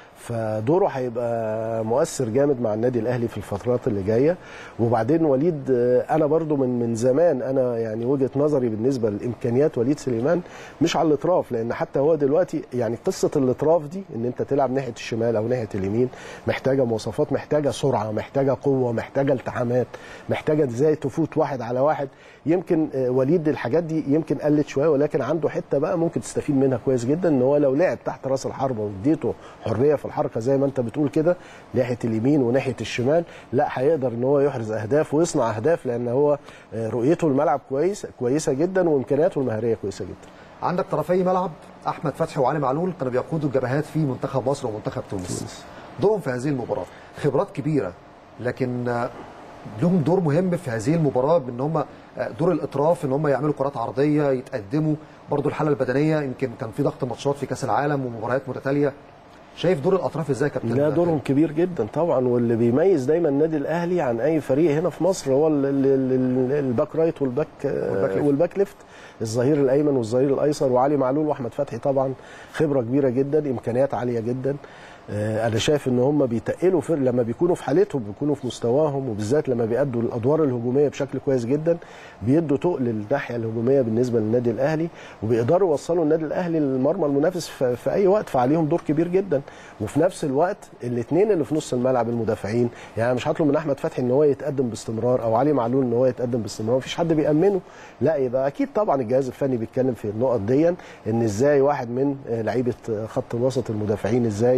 فدوره هيبقى مؤثر جامد مع النادي الاهلي في الفترات اللي جايه وبعدين وليد آه، انا برضو من من زمان انا يعني وجهه نظري بالنسبه لامكانيات وليد سليمان مش على الاطراف لان حتى هو دلوقتي يعني قصه الاطراف دي ان انت تلعب ناحيه الشمال او ناحيه اليمين محتاجه مواصفات محتاجه سرعه محتاجه قوه محتاجه التحامات محتاجه ازاي تفوت واحد على واحد يمكن آه، وليد الحاجات دي يمكن قلت شويه ولكن عنده حته بقى ممكن تستفيد منها كويس جدا ان هو لو لعب تحت راس الحربه واديته حريه في الحركه زي ما انت بتقول كده ناحيه اليمين وناحيه الشمال لا هيقدر ان هو يحرز اهداف ويصنع اهداف لان هو آه، رؤيته الملعب كويس كويسه جدا وامكانياته المهاريه كويسه جدا عندك طرفي ملعب احمد فتحي وعلي معلول كانوا بيقودوا الجبهات في منتخب مصر ومنتخب تونس دورهم في هذه المباراه خبرات كبيره لكن آه، لهم دور مهم في هذه المباراه بان هم آه، دور الاطراف ان هم يعملوا كرات عرضيه يتقدموا برضو الحاله البدنيه يمكن كان في ضغط ماتشات في كاس العالم ومباريات متتاليه شايف دور الاطراف ازاي يا كابتن لا دورهم كبير جدا طبعا واللي بيميز دايما النادي الاهلي عن اي فريق هنا في مصر هو ال- ال- ال- الباك رايت والباك والباك ليفت. والباك ليفت الظهير الايمن والظهير الايسر وعلي معلول واحمد فتحي طبعا خبره كبيره جدا امكانيات عاليه جدا آه، انا شايف ان هم بيتقلوا في لما بيكونوا في حالتهم بيكونوا في مستواهم وبالذات لما بيأدوا الادوار الهجوميه بشكل كويس جدا بيدوا تقل الناحيه الهجوميه بالنسبه للنادي الاهلي وبيقدروا يوصلوا النادي الاهلي للمرمى المنافس في, في اي وقت فعليهم دور كبير جدا وفي نفس الوقت الاثنين اللي في نص الملعب المدافعين يعني مش هطلب من احمد فتحي ان هو يتقدم باستمرار او علي معلول ان هو يتقدم باستمرار مفيش حد بيأمنه لا يبقى اكيد طبعا الجهاز الفني بيتكلم في النقط دي ان ازاي واحد من آه، لعيبه آه، خط الوسط المدافعين ازاي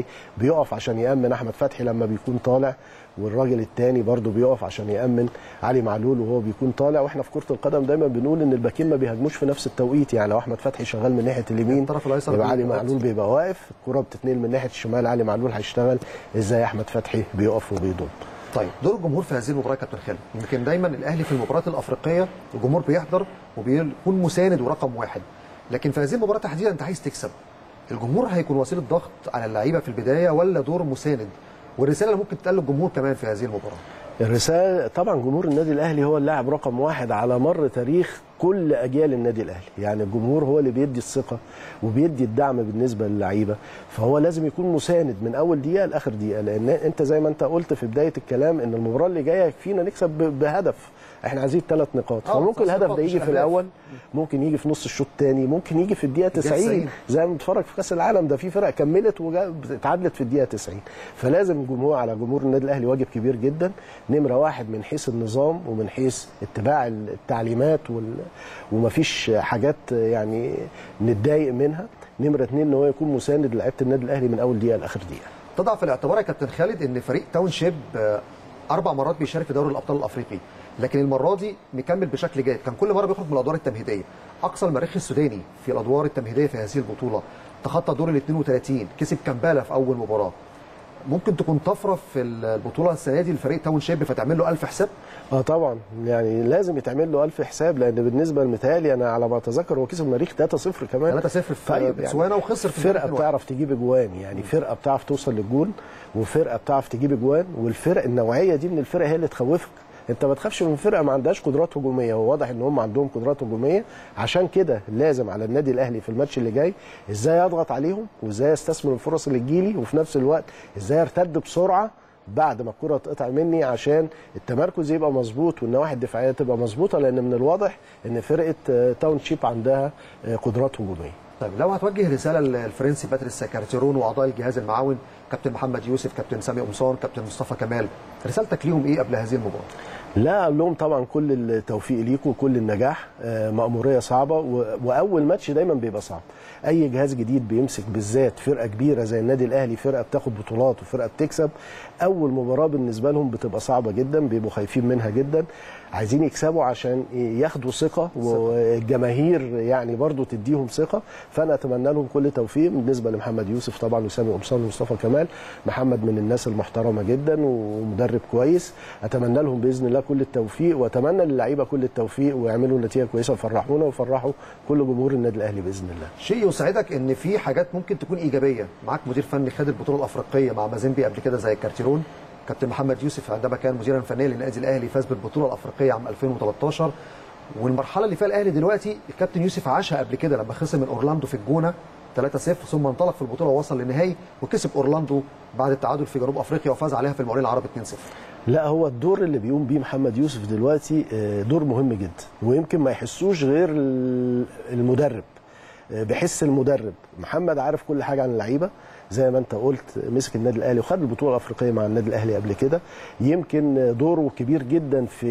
بيقف عشان يامن احمد فتحي لما بيكون طالع والراجل التاني برضه بيقف عشان يامن علي معلول وهو بيكون طالع واحنا في كره القدم دايما بنقول ان الباكين ما بيهاجموش في نفس التوقيت يعني لو احمد فتحي شغال من ناحيه اليمين الطرف الايسر يبقى علي بيبقى معلول بيبقى واقف الكره بتتنقل من ناحيه الشمال علي معلول هيشتغل ازاي احمد فتحي بيقف وبيضم طيب دور الجمهور في هذه المباراه يا كابتن خالد يمكن دايما الاهلي في المباريات الافريقيه الجمهور بيحضر وبيكون مساند ورقم واحد لكن في هذه المباراه تحديدا انت عايز تكسب الجمهور هيكون وسيله ضغط على اللعيبه في البدايه ولا دور مساند والرساله اللي ممكن تقال للجمهور كمان في هذه المباراه الرسالة طبعا جمهور النادي الأهلي هو اللاعب رقم واحد على مر تاريخ كل أجيال النادي الأهلي يعني الجمهور هو اللي بيدي الثقة وبيدي الدعم بالنسبة للعيبة فهو لازم يكون مساند من أول دقيقة لآخر دقيقة لأن أنت زي ما أنت قلت في بداية الكلام إن المباراة اللي جاية يكفينا نكسب ب- بهدف احنا عايزين ثلاث نقاط آه، فممكن ثلاث الهدف نقاط ده مش يجي في أهداف. الأول ممكن يجي في نص الشوط الثاني ممكن يجي في الدقيقة الدقيقة 90 90. زي ما بنتفرج في كأس العالم ده في فرق كملت واتعادلت في الدقيقة 90 فلازم الجمهور على جمهور النادي الأهلي واجب كبير جدا نمرة واحد من حيث النظام ومن حيث اتباع التعليمات وال... ومفيش حاجات يعني نتضايق منها نمرة اتنين ان هو يكون مساند لعيبة النادي الأهلي من أول دقيقة لآخر دقيقة تضع في الاعتبار يا كابتن خالد ان فريق تاون شيب آه، اربع مرات بيشارك في دوري الابطال الافريقي لكن المره دي مكمل بشكل جيد كان كل مره بيخرج من الادوار التمهيديه اقصى المريخ السوداني في الادوار التمهيديه في هذه البطوله تخطى دور ال 32 كسب كامبالا في اول مباراه ممكن تكون طفره في البطوله السنه دي لفريق تاون شيب فتعمل له ألف حساب اه طبعا يعني لازم يتعمل له ألف حساب لان بالنسبه لمتهيألي انا على ما اتذكر هو كسب المريخ 3-0 كمان 3-0 في بتسوانا وخسر في فرقه الجولة بتعرف تجيب اجوان يعني فرقه بتعرف توصل للجول وفرقه بتعرف تجيب اجوان والفرق النوعيه دي من الفرق هي اللي تخوفك انت ما تخافش من فرقه ما عندهاش قدرات هجوميه هو واضح ان هم عندهم قدرات هجوميه عشان كده لازم على النادي الاهلي في الماتش اللي جاي ازاي يضغط عليهم وازاي يستثمر الفرص اللي تجيلي وفي نفس الوقت ازاي يرتد بسرعه بعد ما الكره تقطع مني عشان التمركز يبقى مظبوط والنواحي الدفاعيه تبقى مظبوطه لان من الواضح ان فرقه آه، تاون شيب عندها آه، قدرات هجوميه طيب لو هتوجه رساله للفرنسي باتريس كارتيرون واعضاء الجهاز المعاون كابتن محمد يوسف كابتن سامي قمصان كابتن مصطفى كمال رسالتك ليهم ايه قبل هذه المباراه لا اقول لهم طبعا كل التوفيق ليكم وكل النجاح آه، مأمورية صعبة و- واول ماتش دايما بيبقى صعب اي جهاز جديد بيمسك بالذات فرقة كبيرة زي النادي الاهلي فرقة بتاخد بطولات وفرقة بتكسب اول مباراة بالنسبة لهم بتبقى صعبة جدا بيبقوا خايفين منها جدا عايزين يكسبوا عشان ياخدوا ثقة والجماهير يعني برضو تديهم ثقة فانا اتمنى لهم كل توفيق بالنسبة لمحمد يوسف طبعا وسامي قمصان ومصطفى كمال محمد من الناس المحترمة جدا ومدرب كويس اتمنى لهم باذن الله كل التوفيق واتمنى للعيبه كل التوفيق ويعملوا نتيجه كويسه ويفرحونا ويفرحوا كل جمهور النادي الاهلي باذن الله شيء يسعدك ان في حاجات ممكن تكون ايجابيه معاك مدير فني خد البطوله الافريقيه مع مازيمبي قبل كده زي الكارتيرون كابتن محمد يوسف عندما كان مديرا فنيا للنادي الاهلي فاز بالبطوله الافريقيه عام 2013 والمرحله اللي فيها الاهلي دلوقتي الكابتن يوسف عاشها قبل كده لما خسر من اورلاندو في الجونه 3-0 ثم انطلق في البطوله ووصل للنهائي وكسب اورلاندو بعد التعادل في جنوب افريقيا وفاز عليها في المقاولين العرب 2-0 لا هو الدور اللي بيقوم بيه محمد يوسف دلوقتي آه، دور مهم جدا ويمكن ما يحسوش غير ال- المدرب آه، بيحس المدرب محمد عارف كل حاجه عن اللعيبه زي ما انت قلت مسك النادي الاهلي وخد البطوله الافريقيه مع النادي الاهلي قبل كده يمكن دوره كبير جدا في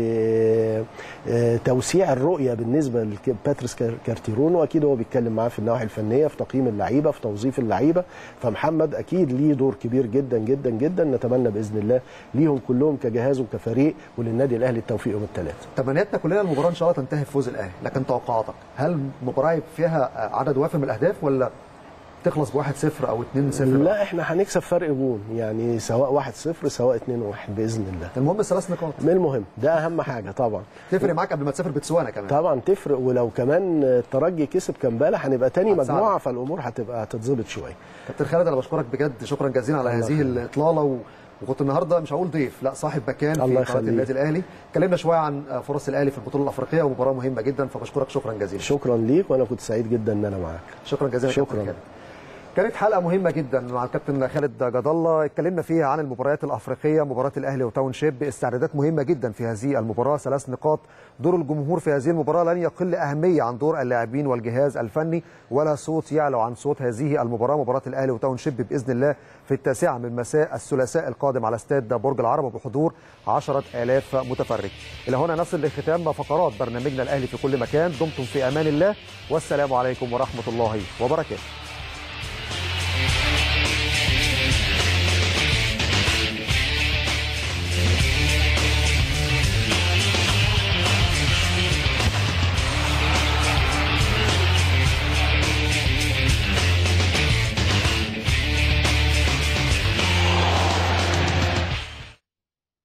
آه، توسيع الرؤيه بالنسبه لباتريس كار- كارتيرون واكيد هو بيتكلم معاه في النواحي الفنيه في تقييم اللعيبه في توظيف اللعيبه فمحمد اكيد ليه دور كبير جدا جدا جدا نتمنى باذن الله ليهم كلهم كجهاز وكفريق وللنادي الاهلي التوفيق يوم الثلاث تمنياتنا كلنا المباراه ان شاء الله تنتهي بفوز الاهلي لكن توقعاتك هل المباراه يبقى فيها عدد وافر من الاهداف ولا تخلص ب 1-0 او 2-0 لا احنا هنكسب فرق جون يعني سواء 1-0 سواء 2-1 باذن الله المهم الثلاث نقاط المهم ده اهم حاجه طبعا تفرق معاك قبل ما تسافر بتسوانا كمان طبعا تفرق ولو كمان الترجي كسب كامبالا هنبقى تاني هتساعدك. مجموعه فالامور هتبقى هتتظبط شويه كابتن خالد انا بشكرك بجد شكرا جزيلا على الله هذه يخليك. الاطلاله و... وكنت النهارده مش هقول ضيف لا صاحب مكان في الله قناه يخليك. النادي الاهلي اتكلمنا شويه عن فرص الاهلي في البطوله الافريقيه ومباراه مهمه جدا فبشكرك شكرا جزيلا شكرا ليك وانا كنت سعيد جدا ان انا معاك شكرا جزيلا كابتن شكرا خالد. كانت حلقه مهمه جدا مع الكابتن خالد جد الله اتكلمنا فيها عن المباريات الافريقيه مباراه الاهلي وتاون شيب استعدادات مهمه جدا في هذه المباراه ثلاث نقاط دور الجمهور في هذه المباراه لن يقل اهميه عن دور اللاعبين والجهاز الفني ولا صوت يعلو عن صوت هذه المباراه مباراه الاهلي وتاون شيب باذن الله في التاسعه من مساء الثلاثاء القادم على استاد برج العرب وبحضور 10000 متفرج الى هنا نصل لختام فقرات برنامجنا الاهلي في كل مكان دمتم في امان الله والسلام عليكم ورحمه الله وبركاته